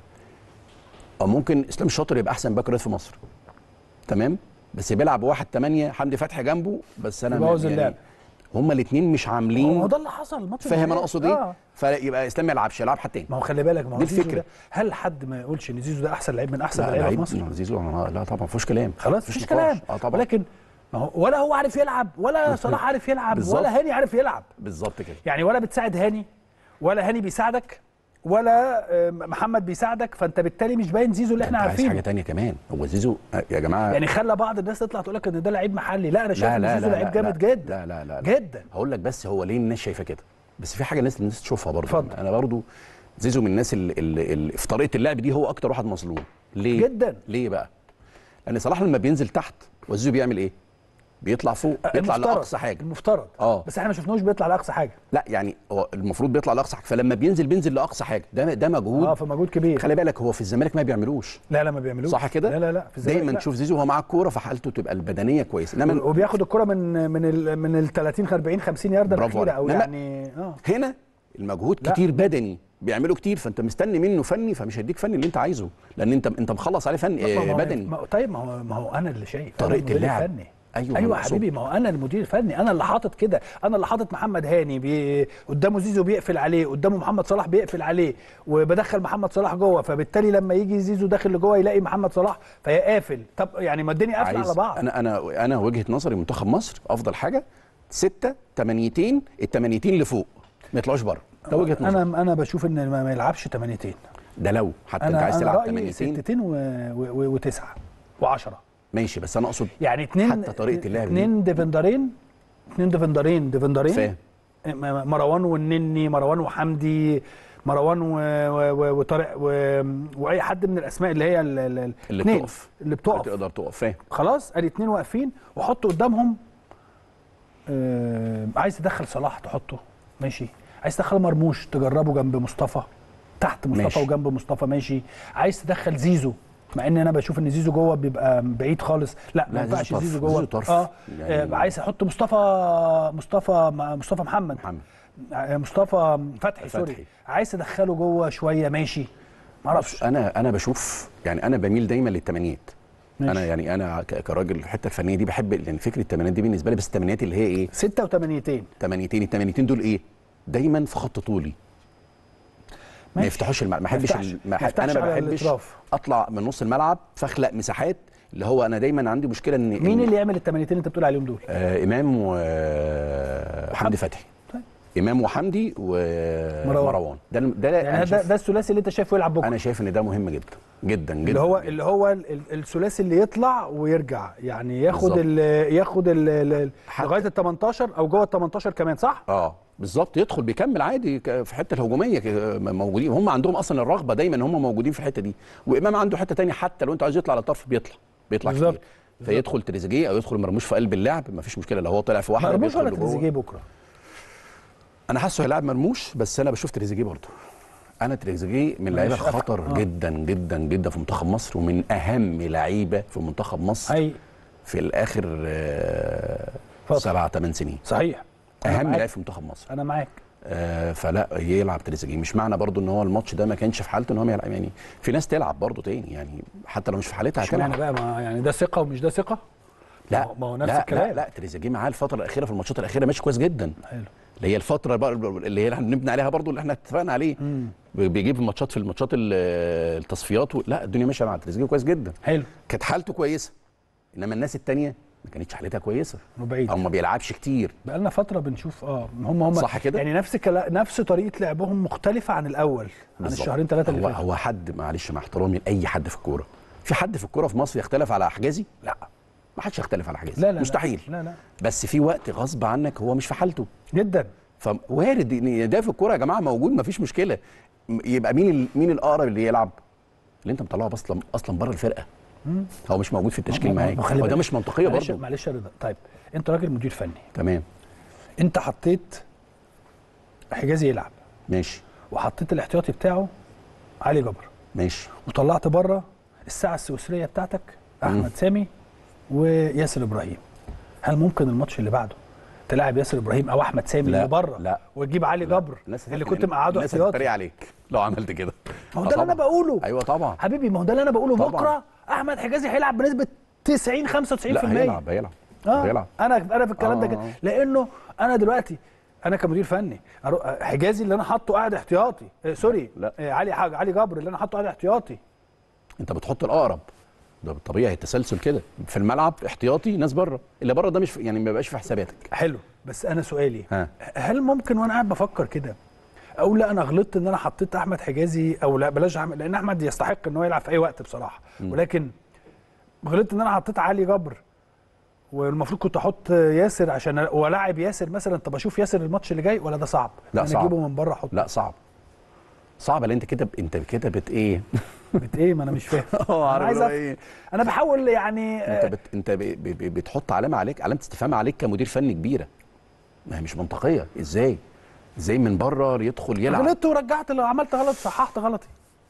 آه، ممكن اسلام الشاطر يبقى احسن باك رايت في مصر تمام بس بيلعب واحد تمانية حمدي فتحي جنبه بس انا يبوظ يعني اللعب. هما الاثنين مش هو عاملين ده اللي حصل الماتش اللي فاهم انا فات. اقصد ايه آه. فيبقى اسلام ما يلعبش يلعب حد تاني ما هو خلي بالك ما هو دي زيزو الفكرة. ده هل حد ما يقولش ان زيزو ده احسن لعيب من احسن لا اللعيبه في لعيب مصر زيزو أنا- لا طبعا مفيش كلام خلاص مفيش نقاش. كلام اه طبعا ولكن ما هو ولا هو عارف يلعب ولا صلاح عارف يلعب بالظبط. ولا هاني عارف يلعب بالظبط كده يعني ولا بتساعد هاني ولا هاني بيساعدك ولا آه، محمد بيساعدك فانت بالتالي مش باين زيزو اللي احنا انت عايز عارفينه حاجه تانية كمان هو زيزو آه، يا جماعه يعني خلى بعض الناس تطلع تقول لك ان ده لعيب محلي لا انا شايف ان زيزو لعيب جامد لا جدا لا لا لا, لا. جدا هقول لك بس هو ليه الناس شايفه كده بس في حاجه الناس الناس تشوفها برضه اتفضل. انا برضه زيزو من الناس اللي, اللي, اللي في طريقه اللعب دي هو اكتر واحد مظلوم ليه جدا. ليه بقى لان صلاح لما بينزل تحت وزيزو بيعمل ايه بيطلع فوق بيطلع المفترض. لاقصى حاجه المفترض اه. بس احنا ما شفناهوش بيطلع لاقصى حاجه لا يعني هو المفروض بيطلع لاقصى حاجه فلما بينزل بينزل لاقصى حاجه ده ده مجهود اه فمجهود كبير خلي بالك هو في الزمالك ما بيعملوش لا لا ما بيعملوش صح كده لا لا لا في الزمالك دايما لا. تشوف زيزو وهو معاه الكوره فحالته تبقى البدنيه كويسه انما وبياخد الكره من من ال من ال 30 40 50 يارده برافو الاخيره او عليك. لا، يعني اه هنا المجهود لا. كتير بدني بيعمله كتير فانت مستني منه فني فمش هيديك فني اللي انت عايزه لان انت انت مخلص عليه فن ما- ما آه هو- بدني ما هو- طيب ما هو ما هو انا اللي شايف أنا طريقة المدير اللعب. الفني. أيوة، ايوه أنا يا أقصد. حبيبي ما هو انا المدير الفني انا اللي حاطط كده انا اللي حاطط محمد هاني بي... قدامه زيزو بيقفل عليه قدامه محمد صلاح بيقفل عليه وبدخل محمد صلاح جوه فبالتالي لما يجي زيزو داخل لجوه يلاقي محمد صلاح فهي قافل طب يعني ما الدنيا قافله عايز على بعض انا انا انا وجهه نظري منتخب مصر افضل حاجه ستة تمانيتين التمانيتين لفوق ما يطلعوش بره ده وجهه نظر انا انا بشوف ان ما ما يلعبش 8 ده لو حتى انت انا عايز انا تلعب رايي تمانيتين ستتين وتسعه و10 ماشي بس انا اقصد يعني اتنين حتى طريقة اللعب دي. اتنين ديفندرين اتنين ديفندرين ديفندرين فاهم م- مروان والنني مروان وحمدي مروان و- و- و- وطارق و... واي حد من الاسماء اللي هي ال- ال- ال- اللي اتنين بتقف اللي بتقف تقدر تقف فاهم خلاص ادي اتنين واقفين وحط قدامهم آه عايز تدخل صلاح تحطه ماشي عايز تدخل مرموش تجربه جنب مصطفى تحت مصطفى ماشي. وجنب مصطفى ماشي عايز تدخل زيزو مع ان انا بشوف ان زيزو جوه بيبقى بعيد خالص لا ما لا، ينفعش زيزو طرف. زيزو جوه زيزو طرف. اه يعني- آه، عايز احط مصطفى مصطفى مصطفى محمد محمد آه، مصطفى فتحي سوري فتحي. عايز تدخله جوه شويه ماشي ما اعرفش انا انا بشوف يعني انا بميل دايما للثمانيات ماشي. انا يعني انا ك- كراجل الحته الفنيه دي بحب لان فكره الثمانيات دي بالنسبه لي بس الثمانيات اللي هي ايه ستة وثمانيتين ثمانيتين الثمانيتين دول ايه دايما في خط طولي ما ماشي. يفتحوش الملعب ما ما احبش يفتحش- ال- ما ما يفتحش انا ما على بحبش الأطراف. اطلع من نص الملعب فاخلق مساحات اللي هو انا دايما عندي مشكله ان مين إن- اللي يعمل الثمانيتين اللي انت بتقول عليهم دول آه امام وحمدي فتحي طيب. امام وحمدي ومروان ده ده يعني أنا ده, شايف- ده الثلاثي اللي انت شايفه يلعب بكره انا شايف ان ده مهم جدا جدا جدا اللي هو جداً. اللي هو ال- ال- الثلاثي اللي يطلع ويرجع يعني ياخد بالظبط. ال ياخد ال ال حتى- لغايه ال 18 او جوه ال 18 كمان صح؟ اه بالظبط يدخل بيكمل عادي ك- في الحته الهجوميه ك- موجودين هم عندهم اصلا الرغبه دايما ان هم موجودين في الحته دي وامام عنده حته تانية حتى لو انت عايز يطلع على الطرف بيطلع بيطلع بالظبط. كتير فيدخل تريزيجيه او يدخل مرموش في قلب اللعب مفيش مشكله لو هو طلع في واحده مرموش بيدخل ولا لجوه. تريزيجيه بكره؟ انا حاسه هيلاعب مرموش بس انا بشوف تريزيجيه برضه انا تريزيجيه من اللعيبه ماشي، أفهم. الخطر آه. جدا جدا جدا في منتخب مصر ومن اهم لعيبه في منتخب مصر اي في الاخر آه، فترة. سبع ثمان سنين صحيح أنا اهم معاك. لاعب في منتخب مصر انا معاك آه فلا يلعب تريزيجيه مش معنى برضو ان هو الماتش ده ما كانش في حالته ان هو ما يلعب يعني في ناس تلعب برضو تاني يعني حتى لو مش في حالتها اشمعنى هتلعب بقى ما يعني ده ثقه ومش ده ثقه؟ ما لا هو- ما هو نفس لا الكلام. لا لا تريزيجيه معاه الفتره الاخيره في الماتشات الاخيره ماشي كويس جدا حلو اللي هي الفتره بقى اللي هي احنا بنبني عليها برضو اللي احنا اتفقنا عليه مم. بيجيب الماتشات في الماتشات ال- التصفيات و... لا الدنيا ماشيه مع تريزيجيه كويس جدا حلو كانت حالته كويسه انما الناس التانيه ما كانتش حالتها كويسه وبعيد او ما بيلعبش كتير بقى لنا فتره بنشوف اه هم هم صح كده؟ يعني نفس كلا... نفس طريقه لعبهم مختلفه عن الاول عن بالظبط. الشهرين ثلاثه اللي هو فاتوا هو حد معلش مع احترامي لاي حد في الكوره في حد في الكوره في مصر يختلف على حجازي لا ما حدش يختلف على حجازي لا لا مستحيل لا لا, لا. بس في وقت غصب عنك هو مش في حالته جدا فوارد ان ده في الكوره يا جماعه موجود مفيش مشكله م- يبقى مين ال- مين الاقرب اللي يلعب اللي انت مطلعه اصلا اصلا بره الفرقه هو مش موجود في التشكيل معاك ما خلي هو ده بالك. مش منطقيه معلش برضه معلش يا رضا طيب انت راجل مدير فني تمام انت حطيت حجازي يلعب ماشي وحطيت الاحتياطي بتاعه علي جبر ماشي وطلعت بره الساعه السويسريه بتاعتك احمد سامي وياسر ابراهيم هل ممكن الماتش اللي بعده تلاعب ياسر ابراهيم او احمد سامي لا، اللي بره لا. وتجيب علي جبر الناس اللي هت- كنت مقعده الناس احتياطي هتتريق عليك لو عملت كده ما هو آه ده اللي انا طبعاً. بقوله ايوه طبعا حبيبي ما هو ده اللي انا بقوله طبعاً. بكره احمد حجازي هيلعب بنسبه 90 95% لا هيلعب هيلعب اه هيلعب انا انا في الكلام ده آه. كده لانه انا دلوقتي انا كمدير فني أرو- حجازي اللي انا حاطه قاعد احتياطي آه سوري لا. آه علي حاجه علي جبر اللي انا حاطه قاعد احتياطي انت بتحط الاقرب ده بالطبيعي التسلسل كده في الملعب احتياطي ناس بره اللي بره ده مش في يعني ما بيبقاش في حساباتك حلو بس انا سؤالي ها. هل ممكن وانا قاعد بفكر كده اقول لا انا غلطت ان انا حطيت احمد حجازي او لا بلاش أحمد لان احمد يستحق ان هو يلعب في اي وقت بصراحه ولكن غلطت ان انا حطيت علي جبر والمفروض كنت احط ياسر عشان والاعب ياسر مثلا طب اشوف ياسر الماتش اللي جاي ولا ده صعب لا، انا صعب. اجيبه من بره احطه لا صعب صعب لان انت كده انت كده بت ايه بت ايه ما انا مش فاهم اه انا عارف عايز اللي هو أفهم. ايه انا بحاول يعني انت بت انت ب... ب... ب... بتحط علامه عليك علامه استفهام عليك كمدير فني كبيره ما هي مش منطقيه ازاي ازاي من بره يدخل يلعب غلطت ورجعت لو عملت غلط صححت غلطي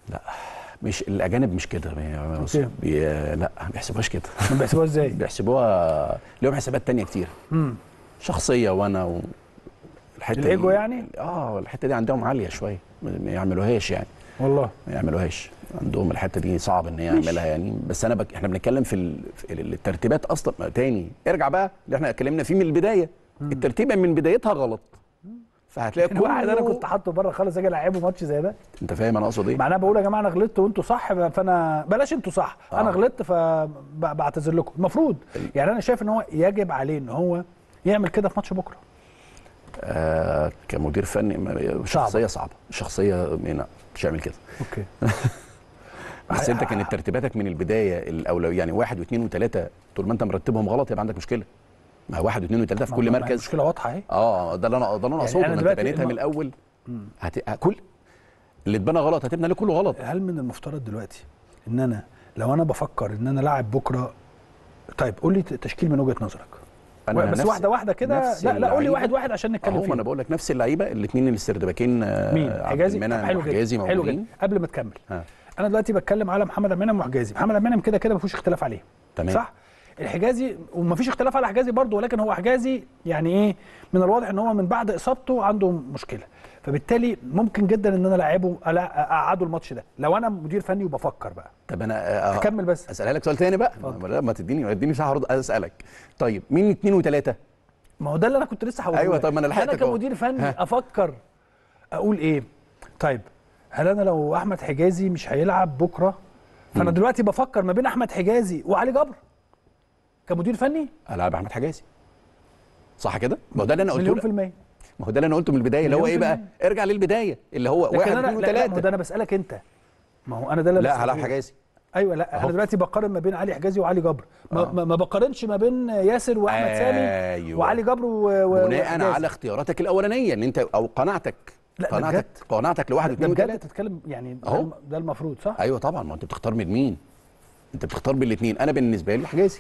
مش الاجانب مش كده بي... أوكي. بي... لا ما بيحسبوهاش كده ما بيحسبوها ازاي بيحسبوها ليهم حسابات تانية كتير امم شخصيه وانا و... الحته الإيجو دي... يعني؟ اه الحته دي عندهم عاليه شويه ما ما يعملوهاش يعني والله ما يعملوهاش عندهم الحته دي صعب ان هي ماشي. يعملها يعني بس انا بك... احنا بنتكلم في, ال... في ال- الترتيبات اصلا ما تاني ارجع بقى اللي احنا اتكلمنا فيه من البدايه الترتيبه من بدايتها غلط فهتلاقي يعني واحد انا كله- كنت حاطه بره خالص اجي العبه ماتش زي ده انت فاهم انا اقصد ايه معناها بقول يا جماعه انا غلطت وانتوا صح فانا بلاش انتوا صح آه. انا غلطت فبعتذر لكم المفروض يعني انا شايف ان هو يجب عليه ان هو يعمل كده في ماتش بكره آه كمدير فني ما- شخصيه صعبه شخصيه لا مش هيعمل كده اوكي بس انت كانت ترتيباتك من البدايه الاولويه يعني واحد واثنين وثلاثه طول ما انت مرتبهم غلط يبقى عندك مشكله ما هو واحد واثنين وثلاثه في كل مركز مشكله واضحه اهي اه ده اللي انا ده اللي انا يعني اقصده أنا ما انت دلوقتي بنيتها الم- من الاول هت... ه- كل اللي اتبنى غلط هتبنى عليه كله غلط هل من المفترض دلوقتي ان انا لو انا بفكر ان انا لاعب بكره طيب قول لي تشكيل من وجهه نظرك أنا بس نفس- واحده واحده كده نفس لا لا قول لي اللعيبة. واحد واحد عشان نتكلم اهو ما انا فيه بقول لك نفس اللعيبه الاثنين السردباكين آه، مين عبد حجازي المنعم طب حلو وحجازي جدا حلو موجودين جدا قبل ما تكمل ها. انا دلوقتي بتكلم على محمد عبد المنعم وحجازي محمد عبد المنعم كده كده ما فيهوش اختلاف عليه تمام. صح الحجازي وما فيش اختلاف على حجازي برضه ولكن هو حجازي يعني ايه من الواضح ان هو من بعد اصابته عنده مشكله فبالتالي ممكن جدا ان انا العبه ألا- اقعده الماتش ده لو انا مدير فني وبفكر بقى طب انا آه، اكمل بس اسالها لك سؤال تاني بقى ما ما تديني ما تديني مساحه ارد اسالك طيب مين اثنين وثلاثه ما هو ده اللي انا كنت لسه هقوله أيوة، لك. طب ما أنا لحقتك انا أهو. كمدير فني ها. افكر اقول ايه طيب هل انا لو احمد حجازي مش هيلعب بكره فانا دلوقتي بفكر ما بين احمد حجازي وعلي جبر كمدير فني العب احمد حجازي صح كده ما هو ده اللي انا قلته مليون لك. في المية ما هو ده اللي انا قلته من البدايه اللي هو مليون ايه في بقى ارجع للبدايه اللي هو لكن واحد انا اثنين لا, لا ما هو ده وثلاثه انا بسالك انت ما هو انا ده اللي لا بسأله. هلعب حجازي ايوه لا انا أهو. دلوقتي بقارن ما بين علي حجازي وعلي جبر ما, آه. ما, ما بقارنش ما بين ياسر واحمد سامي أيوة. وعلي جبر و... و... بناء وحجازي. على اختياراتك الاولانيه ان انت او قناعتك لا، ده قناعتك بجد. قناعتك لواحد ده واثنين بجد وثلاثه تتكلم يعني ده أهو. الم- ده المفروض صح؟ ايوه طبعا ما انت بتختار من مين انت بتختار بين الاثنين انا بالنسبه لي حجازي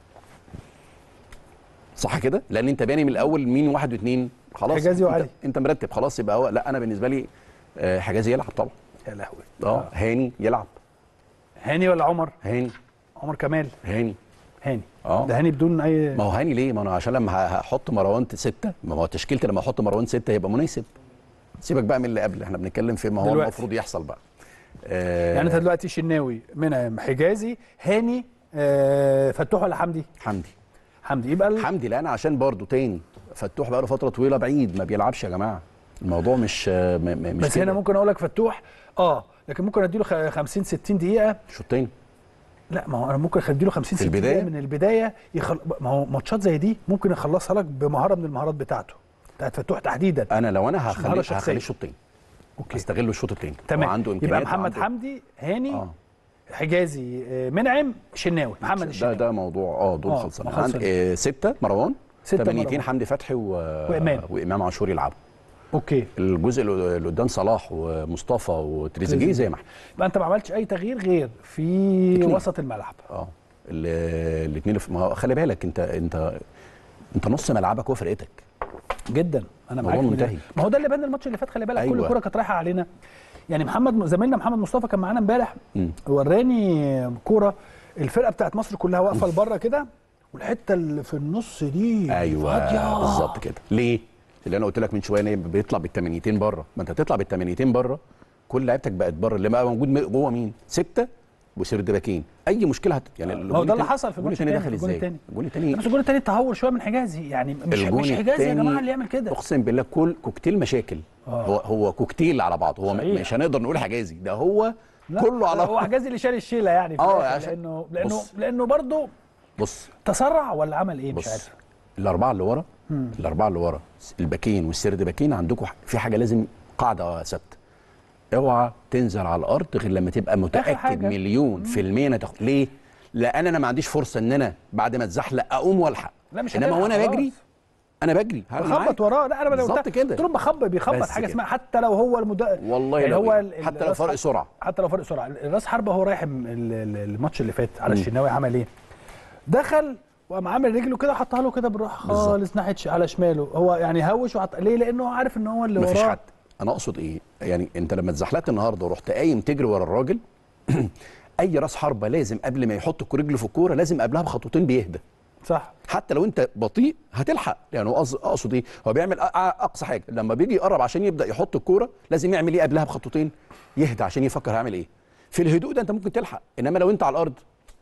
صح كده لان انت باني من الاول مين واحد واثنين خلاص حجازي انت- وعلي. انت مرتب خلاص يبقى هو لا انا بالنسبه لي آه، حجازي يلعب طبعا يا لهوي اه هاني يلعب هاني ولا عمر؟ هاني عمر كمال هاني هاني اه ده هاني بدون اي ما هو هاني ليه؟ ما انا عشان لما ه- هحط مروان ستة ما هو تشكيلتي لما احط مروان ستة يبقى مناسب سيبك بقى من اللي قبل احنا بنتكلم في ما هو دلوقتي. المفروض يحصل بقى آه يعني انت دلوقتي شناوي منعم حجازي هاني آه فتوح ولا حمدي؟ حمدي حمدي يبقى ال... حمدي لا انا عشان برضو تاني فتوح بقى له فتره طويله بعيد ما بيلعبش يا جماعه الموضوع مش م- م- مش بس كده. هنا ممكن اقول لك فتوح اه لكن ممكن اديله خ- 50 60 دقيقه شوط تاني لا ما هو انا ممكن اديله 50 في 60 البداية؟ دقيقه من البدايه يخل... ما هو ماتشات زي دي ممكن يخلصها لك بمهاره من المهارات بتاعته بتاعت فتوح تحديدا انا لو انا مهارة هخليه شخصية. هخليه شوط تاني اوكي استغله الشوط التاني تمام هو عنده امكانيات يبقى محمد وعنده- حمدي هاني اه حجازي آه، منعم شناوي محمد ده الشناوي ده موضوع اه دول آه، خلصان ما خلصان. عند آه ستة مروان ستة تمانيتين مروان. حمدي فتحي و... وإمام. وامام عاشور يلعبوا اوكي الجزء اللي اللي قدام صلاح ومصطفى وتريزيجيه تريزيجيه. زي ما احنا يبقى انت ما عملتش اي تغيير غير في اتنين. وسط الملعب اه الاثنين ما هو خلي بالك انت انت انت نص ملعبك هو فرقتك جدا انا معاك الموضوع في ده. منتهي. ما هو ده اللي بان الماتش اللي فات خلي بالك كل أيوة. كره كانت رايحه علينا يعني محمد زميلنا محمد مصطفى كان معانا امبارح مم. وراني كوره الفرقه بتاعت مصر كلها واقفه لبره كده والحته اللي في النص دي ايوه فاضية. بالظبط كده ليه؟ اللي انا قلت لك من شويه ان هي بيطلع بالثمانيتين بره ما انت تطلع بالثمانيتين بره كل لعيبتك بقت بره اللي بقى موجود م- جوه مين؟ سته وسردباكين اي مشكله هت... يعني ما هو ده اللي حصل في الجون الماتش الثاني التاني، دخل الجون ازاي؟ التاني. الجون الثاني بس الجول التاني تهور شويه من حجازي يعني مش الجون مش حجازي يا التاني جماعه اللي يعمل كده اقسم بالله كل كوكتيل مشاكل آه. هو هو كوكتيل على بعضه هو م- صحيح. مش هنقدر نقول حجازي ده هو لا، كله على هو حجازي اللي شال الشيله يعني في آه، الآخر، عشان- لانه لانه بص. لانه برضه بص تسرع ولا عمل ايه مش بص عارف الاربعه اللي ورا الاربعه اللي ورا الباكين والسرد باكين عندكم ح- في حاجه لازم قاعده ثابته اوعى تنزل على الارض غير لما تبقى متاكد حاجة. مليون في الميه انك تاخد ليه؟ لان انا ما عنديش فرصه ان انا بعد ما اتزحلق اقوم والحق لا مش انما هتلحق وانا خلاص. بجري انا بجري أنا بخبط معاك. وراه لا انا بالظبط قلت كده. قلت لهم بخبط بيخبط بس حاجه كده. اسمها حتى لو هو المد... والله يعني لو هو إيه. ال- حتى لو الراس فرق حر- سرعه حتى لو فرق سرعه الراس حربه هو رايح ال- ال- الماتش اللي فات على مم. الشناوي عمل ايه دخل وقام عامل رجله كده حطها له كده بالراحه بالظبط. خالص ناحيه ش- على شماله هو يعني هوش وحط ليه لانه هو عارف ان هو اللي مفيش وراه حد انا اقصد ايه يعني انت لما اتزحلقت النهارده ورحت قايم تجري ورا الراجل اي راس حربه لازم قبل ما يحط رجله في الكوره لازم قبلها بخطوتين بيهدى صح حتى لو انت بطيء هتلحق يعني هو قصد- اقصد ايه هو بيعمل أ- أ- اقصى حاجه لما بيجي يقرب عشان يبدا يحط الكوره لازم يعمل ايه قبلها بخطوتين يهدى عشان يفكر هيعمل ايه في الهدوء ده انت ممكن تلحق انما لو انت على الارض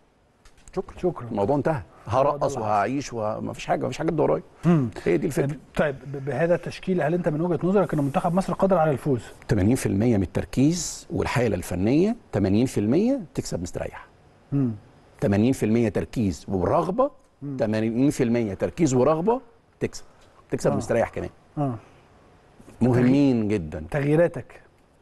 شكرا شكرا الموضوع انتهى هرقص اللي وهعيش ومفيش حاجه مفيش حاجه تدور ورايا هي دي الفكره طيب ب- بهذا التشكيل هل انت من وجهه نظرك ان منتخب مصر قادر على الفوز 80% من التركيز والحاله الفنيه 80% تكسب مستريح مم. 80% تركيز ورغبه 80% تركيز ورغبه تكسب تكسب آه. مستريح كمان اه مهمين جدا تغييراتك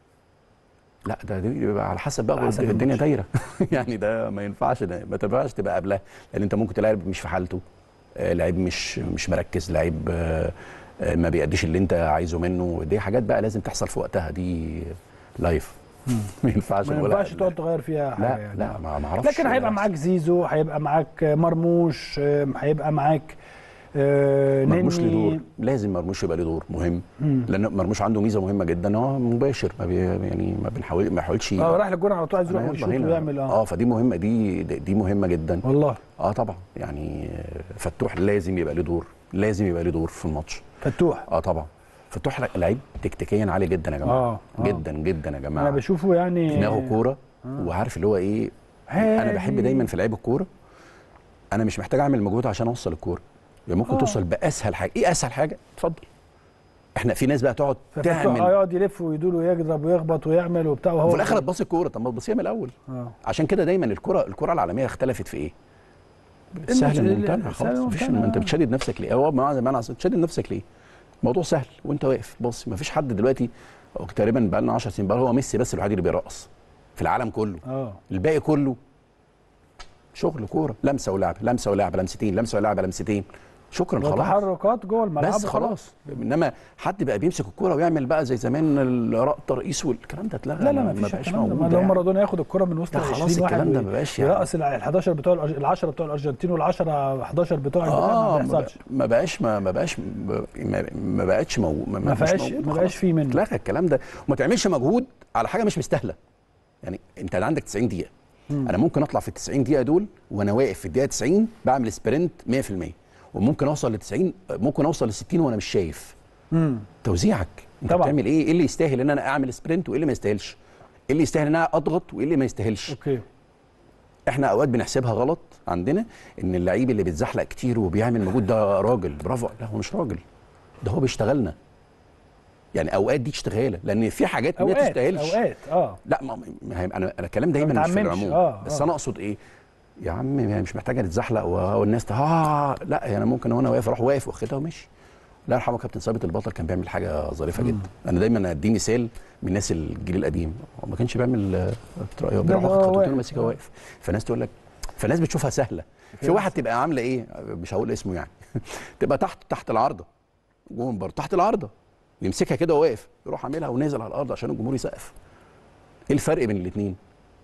لا ده دي بيبقى على حسب بقى على حسب الدنيا الماتش. دايره يعني ده ما ينفعش ده ما تنفعش تبقى قبلها لان انت ممكن تلاقي لعيب مش في حالته آه، لعيب مش مش مركز لعيب آه، آه، ما بيأديش اللي انت عايزه منه دي حاجات بقى لازم تحصل في وقتها دي لايف ما ينفعش ما نقولها ينفعش قبل. تقعد تغير فيها حاجه لا يعني. لا ما ما اعرفش لكن هيبقى معاك زيزو هيبقى معاك مرموش آه، هيبقى معاك آه، مرموش له نني دور لازم مرموش يبقى له دور مهم مم. لان مرموش عنده ميزه مهمه جدا هو مباشر ما بي يعني ما بنحاول ما يحاولش اه راح للجون على طول عايز يروح أنا ويشوط يلا هنا. ويعمل اه اه فدي مهمه دي دي مهمه جدا والله اه طبعا يعني آه، فتوح لازم يبقى له دور لازم يبقى له دور في الماتش فتوح اه طبعا فتوح لعيب تكتيكيا عالي جدا يا جماعه آه، آه. جدا جدا يا انا جماعه بشوفه يعني دماغه كوره وعارف اللي هو ايه انا بحب هادي. دايما في لعيب الكوره انا مش محتاج اعمل مجهود عشان اوصل الكوره يعني ممكن آه. توصل باسهل حاجه ايه اسهل حاجه اتفضل احنا في ناس بقى تقعد ففتوح تعمل اه يقعد يلف ويدور ويضرب ويخبط ويعمل وبتاع وهو وفي الاخر تباصي الكوره طب ما تبصيها من الاول اه عشان كده دايما الكره الكره العالميه اختلفت في ايه؟ سهل ال- الممتنع ال- خلاص سهل مفيش الممتنع. ما انت بتشدد نفسك ليه؟ هو بمعنى بمعنى أصل تشدد نفسك ليه؟ الموضوع سهل وانت واقف بص مفيش حد دلوقتي أو تقريبا بقى لنا 10 سنين بقى هو ميسي بس الوحيد اللي بيرقص في العالم كله اه الباقي كله شغل كوره لمسه ولعبه لمسه ولعبه لمستين لمسه ولعبه لمستين شكرا خلاص وتحركات جوه الملعب بس خلاص انما حد بقى بيمسك الكوره ويعمل بقى زي زمان الرق ترقيص والكلام ده اتلغى لا لا ما ما فيش بقاش الكلام ده موجود لو يعني. مارادونا ياخد الكرة من وسط لا ال خلاص 20 واحد الكلام ده وي- ما بقاش يعني. يرقص ال 11 بتوع الأرج- ال 10 بتوع الارجنتين وال 10 11 بتوع البلاد اه ما ما بيحصلش ما بقاش ما ما بقاش ما, ما بقتش مو ما, ما مش فيهاش موجود ما خلاص. بقاش فيه منه اتلغى الكلام ده وما تعملش مجهود على حاجه مش مستاهله يعني انت عندك 90 دقيقه مم. انا ممكن اطلع في ال 90 دقيقه دول وانا واقف في الدقيقه 90 بعمل سبرنت 100% وممكن اوصل ل 90 ممكن اوصل ل 60 وانا مش شايف مم. توزيعك انت طبعا. بتعمل ايه ايه اللي يستاهل ان انا اعمل سبرنت وايه اللي ما يستاهلش ايه اللي يستاهل ان انا اضغط وايه اللي ما يستاهلش اوكي احنا اوقات بنحسبها غلط عندنا ان اللعيب اللي بيتزحلق كتير وبيعمل مجهود ده راجل برافو لا هو مش راجل ده هو بيشتغلنا يعني اوقات دي اشتغاله لان في حاجات ما اوقات تستاهلش اوقات اه لا ما ما هي- انا انا الكلام دايما ما مش في بتعممش. العموم آه، بس آه. انا اقصد ايه يا عم يعني مش محتاجه نتزحلق و- والناس ت- اه لا يعني انا ممكن وانا واقف اروح واقف واخدها وماشي الله يرحمه كابتن ثابت البطل كان بيعمل حاجه ظريفه جدا انا دايما ادي مثال من الناس الجيل القديم هو ما كانش بيعمل آه، هو بيروح ده واخد خطوتين واقف. وماسكها واقف فالناس تقول لك فالناس بتشوفها سهله في واحد تبقى عامله ايه مش هقول اسمه يعني تبقى تحت تحت العارضه جون برضه تحت العارضه يمسكها كده وواقف يروح عاملها ونازل على الارض عشان الجمهور يسقف ايه الفرق بين الاثنين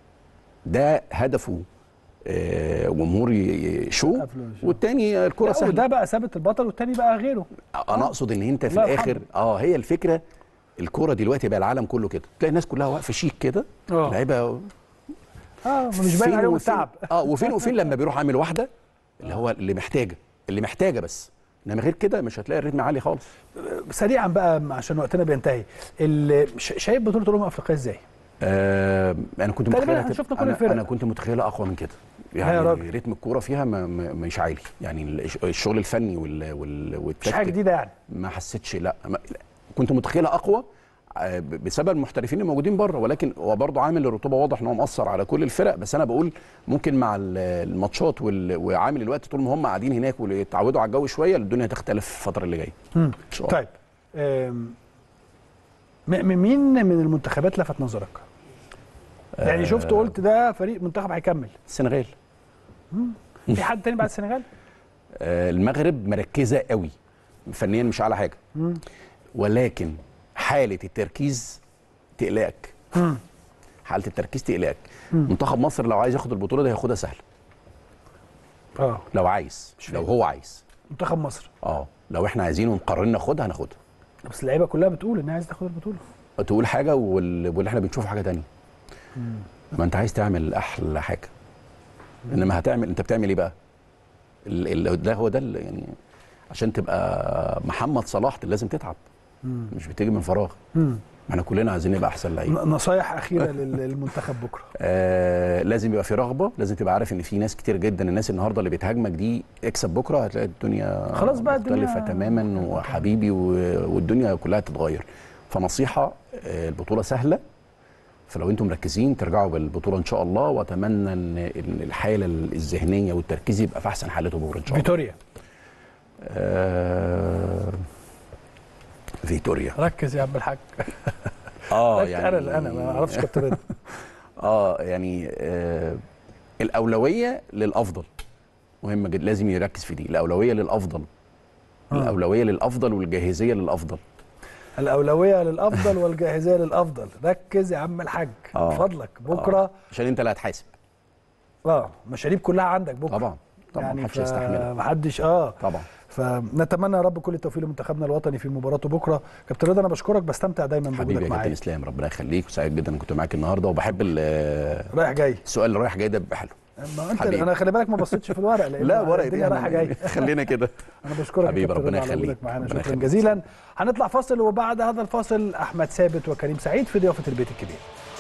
ده هدفه آه، جمهور ي- ي- شو سقف له شو. والتاني الكره لا، سهله وده بقى ثابت البطل والتاني بقى غيره انا اقصد ان انت في الله الاخر يرحمه. اه هي الفكره الكوره دلوقتي بقى العالم كله كده تلاقي الناس كلها واقفه شيك كده اه لعيبه اه مش باين فين عليهم وفين- التعب اه وفين وفين لما بيروح عامل واحده اللي هو اللي محتاجه اللي محتاجه بس انما غير كده مش هتلاقي الريتم عالي خالص سريعا بقى عشان وقتنا بينتهي ال- ش- شايف بطوله الامم الافريقيه ازاي؟ آه انا كنت تقريباً متخيلها احنا تبقى- شفنا كل أنا, الفرق. انا كنت متخيلها اقوى من كده يا يعني راجل. رتم الكوره فيها ما ما مش عالي يعني الش- الشغل الفني وال وال مش حاجه والتكتيك جديده يعني ما حسيتش لا, ما لا كنت متخيلها اقوى آه، ب- بسبب المحترفين اللي موجودين بره ولكن هو برضه عامل الرطوبه واضح ان هو مأثر على كل الفرق بس انا بقول ممكن مع ال- الماتشات وال- وعامل الوقت طول ما هم قاعدين هناك ويتعودوا على الجو شويه الدنيا هتختلف الفتره اللي جايه ان شاء الله طيب آم، م- م- مين من المنتخبات لفت نظرك؟ يعني شفت قلت ده فريق منتخب هيكمل السنغال في حد تاني بعد السنغال؟ آه، المغرب مركزه قوي فنيا مش على حاجه مم. ولكن حاله التركيز تقلقك مم. حاله التركيز تقلقك منتخب مصر لو عايز ياخد البطوله دي هياخدها سهل اه لو عايز لو هو عايز منتخب مصر اه لو احنا عايزين ومقررين ناخدها هناخدها بس اللعيبه كلها بتقول انها عايزه تاخد البطوله تقول حاجه وال... واللي احنا بنشوفه حاجه تانية ما انت عايز تعمل احلى حاجه انما هتعمل انت بتعمل ايه بقى ال... ال... ده هو ده اللي يعني عشان تبقى محمد صلاح لازم تتعب مم. مش بتيجي من فراغ مم. ما احنا كلنا عايزين نبقى احسن لعيب ن- نصايح اخيره لل- للمنتخب بكره آه لازم يبقى في رغبه لازم تبقى عارف ان في ناس كتير جدا الناس النهارده اللي بتهاجمك دي اكسب بكره هتلاقي الدنيا خلاص بقى مختلفه الدنيا- تماما وحبيبي و- والدنيا كلها تتغير فنصيحه آه البطوله سهله فلو انتم مركزين ترجعوا بالبطوله ان شاء الله واتمنى ان إن الحاله الذهنيه والتركيز يبقى في احسن حالته بكره ان شاء الله فيتوريا آه فيتوريا ركز يا عم الحاج اه يعني انا انا ما اعرفش كابتن رضا اه يعني آه الاولويه للافضل مهمه جدا لازم يركز في دي الاولويه للافضل آه. الاولويه للافضل والجاهزيه للافضل الاولويه للافضل والجاهزيه للافضل ركز يا عم الحاج آه. من فضلك بكره عشان انت اللي هتحاسب اه المشاريب كلها عندك بكره طبعا طبعا محدش يستحملها محدش اه طبعا فنتمنى يا رب كل التوفيق لمنتخبنا الوطني في مباراته بكره كابتن رضا انا بشكرك بستمتع دايما حبيبي يا بوجودك كابتن معايا اسلام ربنا يخليك وسعيد جدا إن كنت معاك النهارده وبحب ال- رايح جاي السؤال اللي رايح جاي ده بيبقى حلو ما انت حبيبي. انا خلي بالك ما بصيتش في الورق لان لا ورق الدنيا رايحه جاي خلينا كده انا بشكرك يا حبيبي، كابتن ربنا رضا على يخليك. وجودك معانا ربنا شكرا يخليك. جزيلا هنطلع فاصل وبعد هذا الفاصل احمد ثابت وكريم سعيد في ضيافه البيت الكبير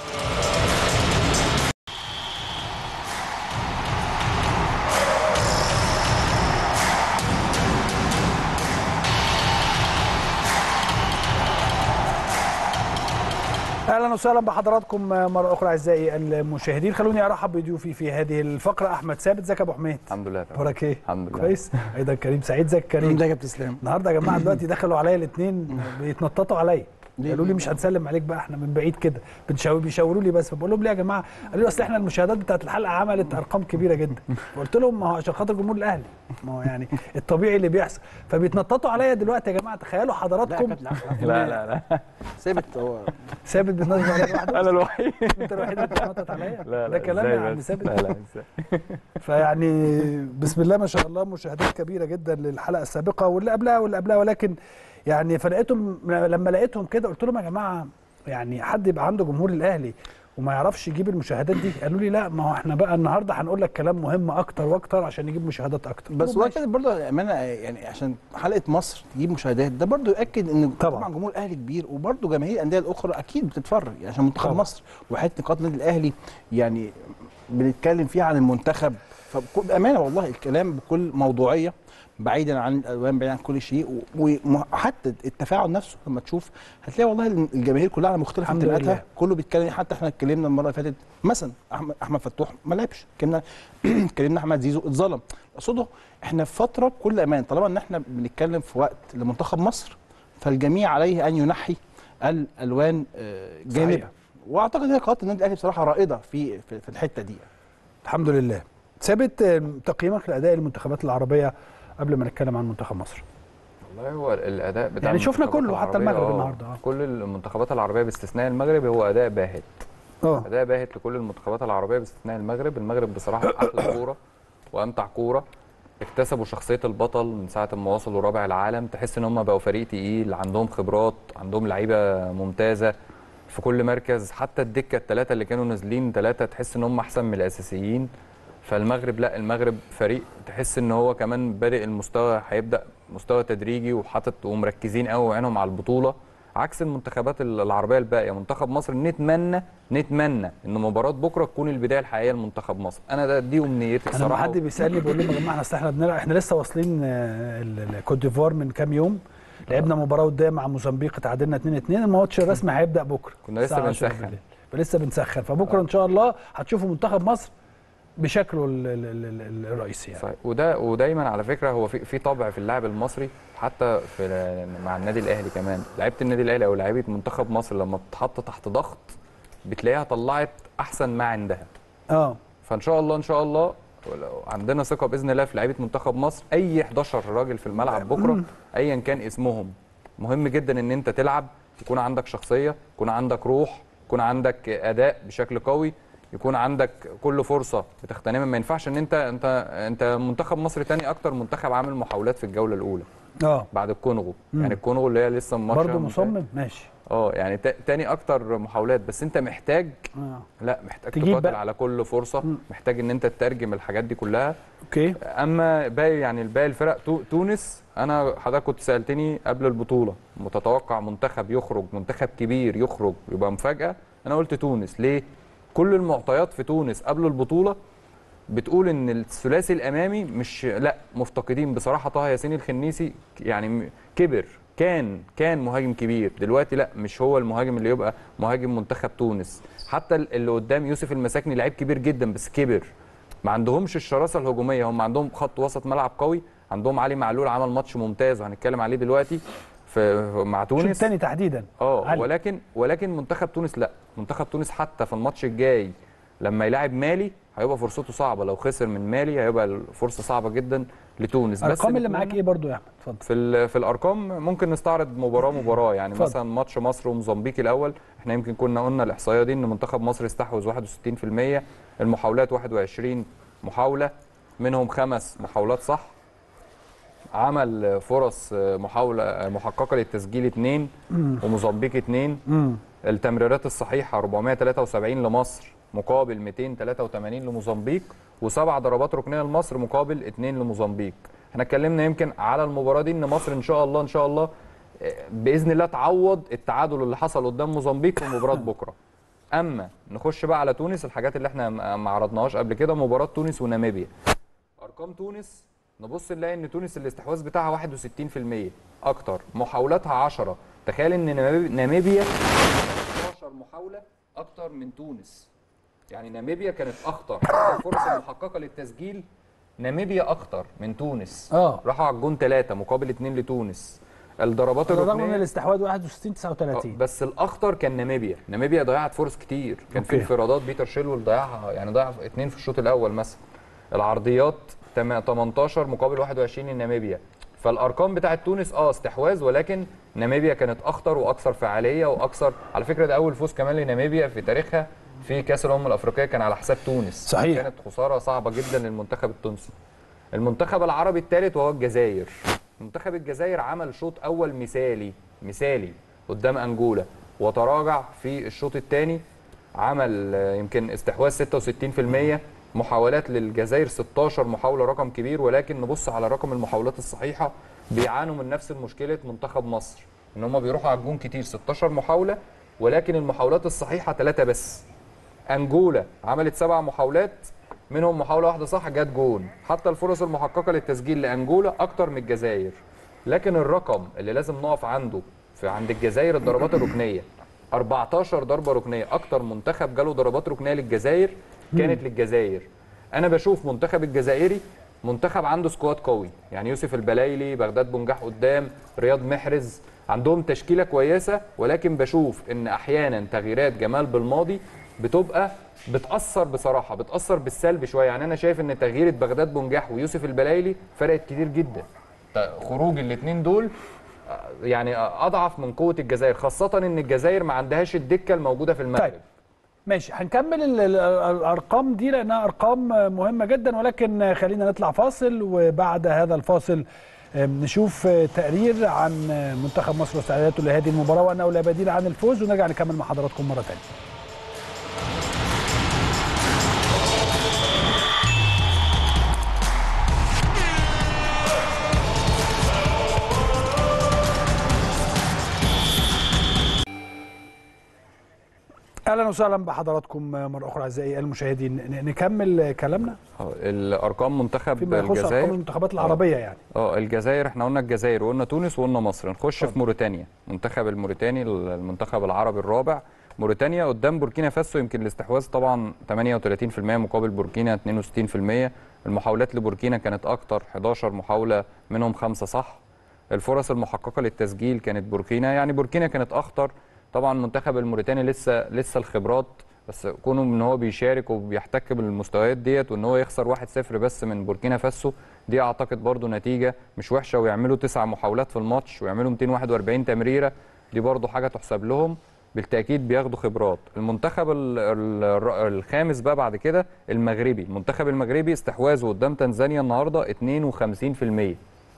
اهلا وسهلا بحضراتكم مره اخرى اعزائي المشاهدين خلوني ارحب بضيوفي في هذه الفقره احمد ثابت ازيك يا ابو حميد الحمد لله تمام. اخبارك ايه الحمد لله كويس ايضا كريم سعيد ازيك يا كريم ده يا كابتن اسلام النهارده يا جماعه دلوقتي دخلوا عليا الاثنين بيتنططوا عليا قالوا لي مش هنسلم عليك بقى احنا من بعيد كده بنشاور بيشاوروا لي بس فبقول لهم ليه يا جماعه قالوا لي اصل احنا المشاهدات بتاعت الحلقه عملت ارقام كبيره جدا قلت لهم ما هو عشان خاطر جمهور الاهلي ما هو يعني الطبيعي اللي بيحصل فبيتنططوا عليا دلوقتي يا جماعه تخيلوا حضراتكم لا لا لا ثابت هو ثابت بيتنطط عليا لوحده انا الوحيد انت الوحيد اللي بتتنطط عليا لا لا ده كلام إزاي يا عم بس؟ ثابت لا لا ازاي فيعني بسم الله ما شاء الله مشاهدات كبيره جدا للحلقه السابقه واللي قبلها واللي قبلها ولكن يعني فلقيتهم لما لقيتهم كده قلت لهم يا جماعه يعني حد يبقى عنده جمهور الاهلي وما يعرفش يجيب المشاهدات دي قالوا لي لا ما هو احنا بقى النهارده هنقول لك كلام مهم اكتر واكتر عشان نجيب مشاهدات اكتر بس قلت هو لهم كده برضه امانه يعني عشان حلقه مصر تجيب مشاهدات ده برضه ياكد ان طبعاً. طبعا جمهور الاهلي كبير وبرضه جماهير الانديه الاخرى اكيد بتتفرج يعني عشان منتخب طبعاً. مصر وحته نقاط النادي الاهلي يعني بنتكلم فيها عن المنتخب فبامانه والله الكلام بكل موضوعيه بعيدا عن الالوان بعيدا عن كل شيء و- وحتى التفاعل نفسه لما تشوف هتلاقي والله الجماهير كلها على مختلف الحمد انتماءاتها لله. كله بيتكلم حتى احنا اتكلمنا المره اللي فاتت مثلا احمد احمد فتوح ما لعبش اتكلمنا اتكلمنا احمد زيزو اتظلم اقصده احنا في فتره بكل امان طالما ان احنا بنتكلم في وقت لمنتخب مصر فالجميع عليه ان ينحي الالوان آه، جانب صحيح. واعتقد هي قناه النادي الاهلي بصراحه رائده في في, في الحته دي الحمد لله ثابت آه، تقييمك لاداء المنتخبات العربيه قبل ما نتكلم عن منتخب مصر والله هو الاداء بتاع يعني شفنا المنتخبات كله، حتى العربية، المغرب آه، النهاردة، آه. كل المنتخبات العربيه باستثناء المغرب هو اداء باهت اه اداء باهت لكل المنتخبات العربيه باستثناء المغرب المغرب بصراحه احلى كوره وامتع كوره اكتسبوا شخصيه البطل من ساعه ما وصلوا رابع العالم تحس ان هم بقوا فريق تقيل عندهم خبرات عندهم لعيبه ممتازه في كل مركز حتى الدكه الثلاثه اللي كانوا نازلين ثلاثه تحس ان هم احسن من الاساسيين فالمغرب لا المغرب فريق تحس ان هو كمان بادئ المستوى هيبدا مستوى تدريجي وحاطط ومركزين قوي وعينهم على البطوله عكس المنتخبات العربيه الباقيه منتخب مصر نتمنى نتمنى ان مباراه بكره تكون البدايه الحقيقيه لمنتخب مصر انا ده دي امنيتي انا لما الصراحه حد بيسالني بقول لهم يا جماعه احنا أصل احنا بنلعب احنا لسه واصلين آه، ال- ال- كوت ديفوار من كام يوم لعبنا مباراه وديه مع موزمبيق تعادلنا 2 2 الماتش الرسمي هيبدا بكره كنا لسه الساعة 10 بنسخن. بالليل. فلسه بنسخن فبكره ان شاء الله هتشوفوا منتخب مصر بشكله ال- ال- ال- ال- الرئيسي يعني صحيح وده ودايما على فكره هو في في طبع في اللاعب المصري حتى في مع النادي الاهلي كمان لعيبه النادي الاهلي او لعيبه منتخب مصر لما بتتحط تحت ضغط بتلاقيها طلعت احسن ما عندها اه فان شاء الله ان شاء الله ولو عندنا ثقه باذن الله في لعيبه منتخب مصر اي 11 راجل في الملعب بكره ايا كان اسمهم مهم جدا ان انت تلعب يكون عندك شخصيه يكون عندك روح يكون عندك اداء بشكل قوي يكون عندك كل فرصه بتغتنمها ما ينفعش ان انت انت انت منتخب مصر تاني اكتر منتخب عامل محاولات في الجوله الاولى اه بعد الكونغو يعني الكونغو اللي هي لسه الماتش برضه مصمم ماشي اه يعني تا- تاني اكتر محاولات بس انت محتاج اه لا محتاج تجيب تقاتل بقى. على كل فرصه محتاج ان انت تترجم الحاجات دي كلها اوكي اما باقي يعني باقي الفرق تو- تونس انا حضرتك كنت سالتني قبل البطوله متتوقع منتخب يخرج منتخب كبير يخرج يبقى مفاجاه انا قلت تونس ليه كل المعطيات في تونس قبل البطوله بتقول ان الثلاثي الامامي مش لا مفتقدين بصراحه طه ياسين الخنيسي يعني م- كبر كان كان مهاجم كبير دلوقتي لا مش هو المهاجم اللي يبقى مهاجم منتخب تونس حتى اللي قدام يوسف المساكني لعيب كبير جدا بس كبر ما عندهمش الشراسه الهجوميه هم عندهم خط وسط ملعب قوي عندهم علي معلول عمل ماتش ممتاز وهنتكلم عليه دلوقتي في مع الشوط تونس الثاني تحديدا اه علي. ولكن ولكن منتخب تونس لا منتخب تونس حتى في الماتش الجاي لما يلاعب مالي هيبقى فرصته صعبه لو خسر من مالي هيبقى الفرصه صعبه جدا لتونس بس الارقام اللي نتمنى- معاك ايه برضو يا احمد اتفضل في ال- في الارقام ممكن نستعرض مباراه مباراه يعني اتفضل. مثلا ماتش مصر وموزمبيق الاول احنا يمكن كنا قلنا الاحصائيه دي ان منتخب مصر استحوذ 61% المحاولات 21 محاوله منهم خمس محاولات صح عمل فرص محاوله محققه للتسجيل 2 وموزمبيق 2 امم التمريرات الصحيحه 473 لمصر مقابل 283 لموزمبيق وسبع ضربات ركنيه لمصر مقابل 2 لموزمبيق احنا اتكلمنا يمكن على المباراه دي ان مصر ان شاء الله ان شاء الله آه، باذن الله تعوض التعادل اللي حصل قدام موزمبيق في مباراه بكره اما نخش بقى على تونس الحاجات اللي احنا ما ما عرضناهاش قبل كده مباراه تونس وناميبيا ارقام تونس نبص نلاقي ان تونس الاستحواذ بتاعها 61% اكتر محاولاتها 10 تخيل ان ناميبي- ناميبيا 16 محاوله اكتر من تونس يعني ناميبيا كانت اخطر حتى الفرص المحققه للتسجيل ناميبيا اكتر من تونس اه راحوا على الجون 3 مقابل 2 لتونس الضربات رغم ان الركنيه الاستحواذ 61 آه، 39 بس الاخطر كان ناميبيا ناميبيا ضيعت فرص كتير كان في أوكي. انفرادات بيتر شيلول ضيعها يعني ضيع اثنين في الشوط الاول مثلا العرضيات تم- 18 مقابل 21 لناميبيا فالارقام بتاعت تونس اه استحواذ ولكن ناميبيا كانت اخطر واكثر فعاليه واكثر على فكره ده اول فوز كمان لناميبيا في تاريخها في كاس الامم الافريقيه كان على حساب تونس صحيح. كانت خساره صعبه جدا للمنتخب التونسي المنتخب العربي الثالث وهو الجزائر منتخب الجزائر عمل شوط اول مثالي مثالي قدام انجولا وتراجع في الشوط الثاني عمل آه، يمكن استحواذ 66% محاولات للجزائر 16 محاوله رقم كبير ولكن نبص على رقم المحاولات الصحيحه بيعانوا من نفس مشكله منتخب مصر ان هم بيروحوا على الجون كتير 16 محاوله ولكن المحاولات الصحيحه ثلاثه بس انجولا عملت سبع محاولات منهم محاوله واحده صح جت جون حتى الفرص المحققه للتسجيل لانجولا اكتر من الجزائر لكن الرقم اللي لازم نقف عنده في عند الجزائر الضربات الركنيه 14 ضربه ركنيه اكتر منتخب جاله ضربات ركنيه للجزائر كانت للجزائر انا بشوف منتخب الجزائري منتخب عنده سكواد قوي يعني يوسف البلايلي بغداد بنجاح قدام رياض محرز عندهم تشكيله كويسه ولكن بشوف ان احيانا تغييرات جمال بالماضي بتبقى بتاثر بصراحه بتاثر بالسلب شويه يعني انا شايف ان تغييره بغداد بنجاح ويوسف البلايلي فرقت كتير جدا ت- خروج الاثنين دول آه، يعني آه، اضعف من قوه الجزائر خاصه ان الجزائر ما عندهاش الدكه الموجوده في المغرب طيب. ماشي هنكمل ال- ال- الارقام دي لانها ارقام مهمه جدا ولكن خلينا نطلع فاصل وبعد هذا الفاصل آم، نشوف آه، تقرير عن آه، منتخب مصر واستعداداته لهذه المباراه وانه لا بديل عن الفوز ونرجع نكمل مع حضراتكم مره ثانيه اهلا وسهلا بحضراتكم مره اخرى اعزائي المشاهدين ن- نكمل كلامنا آه، الارقام منتخب فيما يخص ارقام الجزائر المنتخبات العربيه يعني اه الجزائر احنا قلنا الجزائر وقلنا تونس وقلنا مصر نخش في موريتانيا المنتخب الموريتاني المنتخب العربي الرابع موريتانيا قدام بوركينا فاسو يمكن الاستحواذ طبعا 38% مقابل بوركينا 62% المحاولات لبوركينا كانت اكتر 11 محاوله منهم خمسه صح الفرص المحققه للتسجيل كانت بوركينا يعني بوركينا كانت اخطر طبعا المنتخب الموريتاني لسه لسه الخبرات بس كونه ان هو بيشارك وبيحتك بالمستويات ديت وان هو يخسر 1-0 بس من بوركينا فاسو دي اعتقد برضو نتيجه مش وحشه ويعملوا تسع محاولات في الماتش ويعملوا 241 تمريره دي برضو حاجه تحسب لهم بالتاكيد بياخدوا خبرات المنتخب ال- ال- الخامس بقى بعد كده المغربي المنتخب المغربي استحواذه قدام تنزانيا النهارده 52%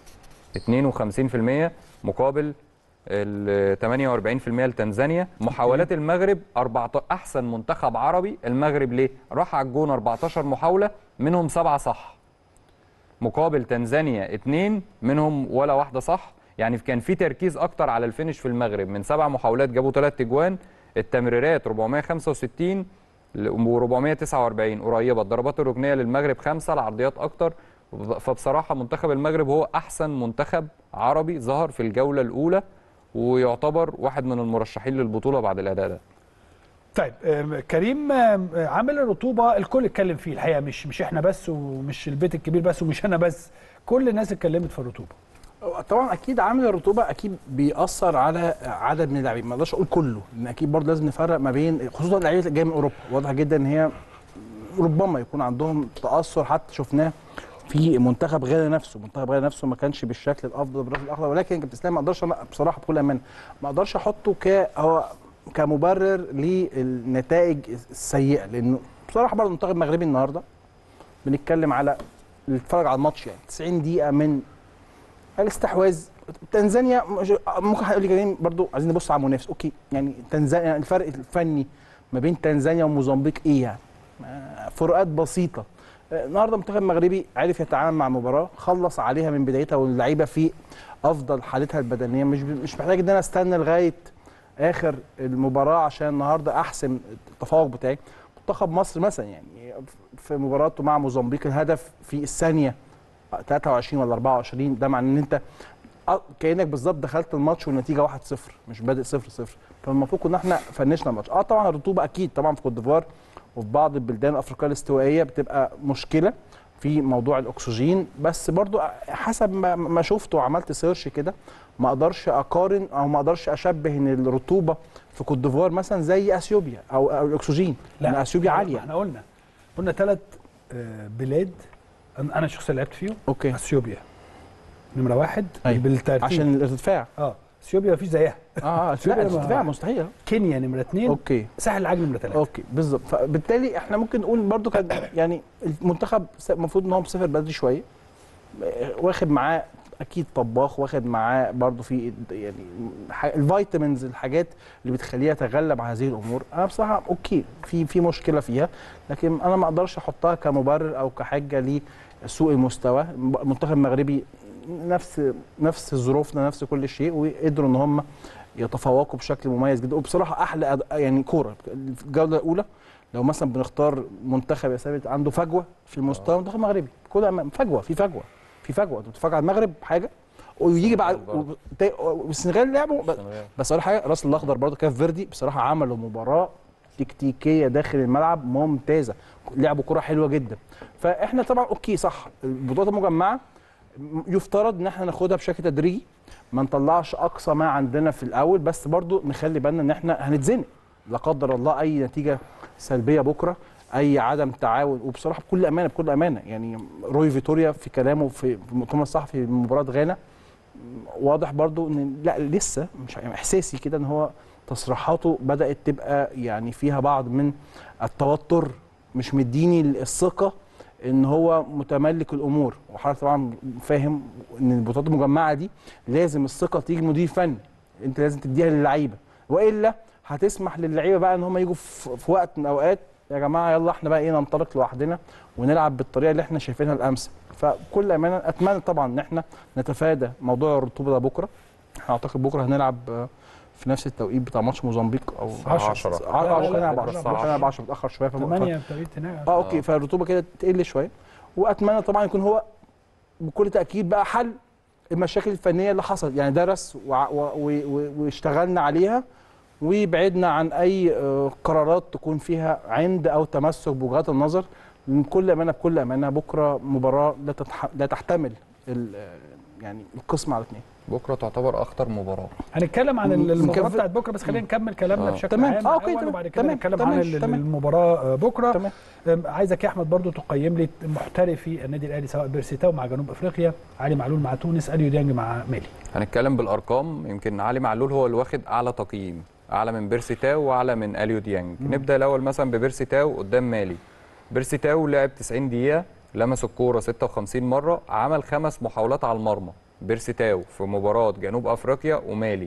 52% مقابل ال 48% لتنزانيا محاولات المغرب 14 احسن منتخب عربي المغرب ليه راح على الجون 14 محاوله منهم سبعه صح مقابل تنزانيا اثنين منهم ولا واحده صح يعني كان في تركيز اكتر على الفينش في المغرب من سبع محاولات جابوا ثلاث اجوان التمريرات 465 و449 قريبه الضربات الركنيه للمغرب خمسه العرضيات اكتر فبصراحه منتخب المغرب هو احسن منتخب عربي ظهر في الجوله الاولى ويعتبر واحد من المرشحين للبطوله بعد الاداء ده طيب آم، كريم آم، عامل الرطوبه الكل اتكلم فيه الحقيقه مش مش احنا بس ومش البيت الكبير بس ومش انا بس كل الناس اتكلمت في الرطوبه طبعا اكيد عامل الرطوبه اكيد بيأثر على عدد من اللاعبين ما اقدرش اقول كله لان اكيد برضه لازم نفرق ما بين خصوصا اللعيبه اللي جايه من اوروبا واضح جدا ان هي ربما يكون عندهم تأثر حتى شفناه في منتخب غانا نفسه منتخب غانا نفسه ما كانش بالشكل الافضل بالرأس الاخضر ولكن كابتن اسلام ما اقدرش أنا بصراحه بكل امانه ما اقدرش احطه ك هو كمبرر للنتائج السيئه لانه بصراحه برضه المنتخب المغربي النهارده بنتكلم على اللي اتفرج على الماتش يعني 90 دقيقه من الاستحواذ تنزانيا مش- ممكن هيقول لي كريم برضو عايزين نبص على المنافس اوكي يعني تنزانيا الفرق الفني ما بين تنزانيا وموزمبيق ايه يعني آه، فروقات بسيطه آه، النهارده المنتخب المغربي عرف يتعامل مع المباراه خلص عليها من بدايتها واللعيبه في افضل حالتها البدنيه مش مش محتاج ان انا استنى لغايه اخر المباراه عشان النهارده احسم التفوق بتاعي منتخب مصر مثلا يعني في مباراته مع موزمبيق الهدف في الثانيه 23 ولا 24 ده معناه ان انت أ- كانك بالظبط دخلت الماتش والنتيجه 1-0 مش بادئ 0-0 فالمفروض كنا احنا فنشنا الماتش اه طبعا الرطوبه اكيد طبعا في كوت ديفوار وفي بعض البلدان الافريقيه الاستوائيه بتبقى مشكله في موضوع الاكسجين بس برضو حسب ما, ما شفت وعملت سيرش كده ما اقدرش اقارن او ما اقدرش اشبه ان الرطوبه في كوت ديفوار مثلا زي اثيوبيا او, أو الاكسجين لان اثيوبيا عاليه احنا قلنا قلنا ثلاث بلاد أنا- انا شخصيا لعبت فيهم اوكي اثيوبيا نمره واحد أيوة. بالترتيب عشان الارتفاع اه اثيوبيا مفيش زيها اه اه أثيوبيا لا ما- الارتفاع مستحيل كينيا نمره اثنين اوكي ساحل العاج نمره ثلاثه اوكي بالظبط فبالتالي احنا ممكن نقول برضو كان يعني المنتخب س- المفروض ان هو مسافر بدري شويه واخد معاه اكيد طباخ واخد معاه برضو في يعني ح- الفيتامينز الحاجات اللي بتخليه يتغلب على هذه الامور انا بصراحه اوكي في في مشكله فيها لكن انا ما اقدرش احطها كمبرر او كحجه لسوء المستوى المنتخب المغربي نفس نفس ظروفنا نفس كل شيء وقدروا ان هم يتفوقوا بشكل مميز جدا وبصراحه احلى أد- يعني كوره في الجوله الاولى لو مثلا بنختار منتخب يا ثابت عنده فجوه في المستوى المنتخب المغربي كل أمام- فجوه في فجوه في فجوه انت بتتفرج على المغرب حاجه ويجي بعد برضه. وت- والسنغال لعبوا ب- السنغال. بس اقول حاجه راس الاخضر برضه كاف فيردي بصراحه عملوا مباراه تكتيكيه داخل الملعب ممتازه لعبوا كره حلوه جدا فاحنا طبعا اوكي صح البطولات المجمعه يفترض ان احنا ناخدها بشكل تدريجي ما نطلعش اقصى ما عندنا في الاول بس برضو نخلي بالنا ان احنا هنتزنق لا قدر الله اي نتيجه سلبيه بكره اي عدم تعاون وبصراحه بكل امانه بكل امانه يعني روي فيتوريا في كلامه في في المؤتمر الصحفي في مباراه غانا واضح برضو ان لا لسه مش يعني احساسي كده ان هو تصريحاته بدات تبقى يعني فيها بعض من التوتر مش مديني الثقه ان هو متملك الامور وحضرتك طبعا فاهم ان البطولات المجمعه دي لازم الثقه تيجي من مدير فني انت لازم تديها للعيبه والا هتسمح للعيبه بقى ان هم يجوا في في وقت من الاوقات يا جماعه يلا احنا بقى ايه ننطلق لوحدنا ونلعب بالطريقه اللي احنا شايفينها الامثل فبكل امانه اتمنى طبعا ان احنا نتفادى موضوع الرطوبه ده بكره احنا اعتقد بكره هنلعب آه، في نفس التوقيت بتاع ماتش موزمبيق او عشرة. 10 لا، لا، 10 لا، هنلعب لا، 10 لا، هنلعب 10 متاخر شويه في 8 بتوقيت هناك اه اوكي فالرطوبه كده تقل شويه واتمنى طبعا يكون هو بكل تاكيد بقى حل المشاكل الفنيه اللي حصلت يعني درس وع- و- و- و- واشتغلنا عليها وبعدنا عن اي آه، قرارات تكون فيها عند او تمسك بوجهات النظر من كل امانه بكل امانه بكره مباراه لا, تتح... لا تحتمل ال- آه، يعني القسم على اثنين بكره تعتبر اخطر مباراه هنتكلم عن م- المباراه مكف- بتاعت بكره بس خلينا نكمل كلامنا آه. بشكل تمام. عام آه، أوكي، الأول تمام. وبعد كده تمام. نتكلم تمام. عن ال- تمام. المباراه آه، بكره تمام أم، عايزك يا احمد برضو تقيم لي محترفي النادي الاهلي سواء بيرسيتاو مع جنوب افريقيا علي معلول مع تونس اليو ديانج مع مالي هنتكلم بالارقام يمكن علي معلول هو اللي واخد اعلى تقييم اعلى من بيرسي تاو واعلى من اليو ديانج نبدا الاول مثلا ببيرسي تاو قدام مالي بيرسي تاو لعب 90 دقيقه لمس الكوره 56 مره عمل خمس محاولات على المرمى بيرسي تاو في مباراه جنوب افريقيا ومالي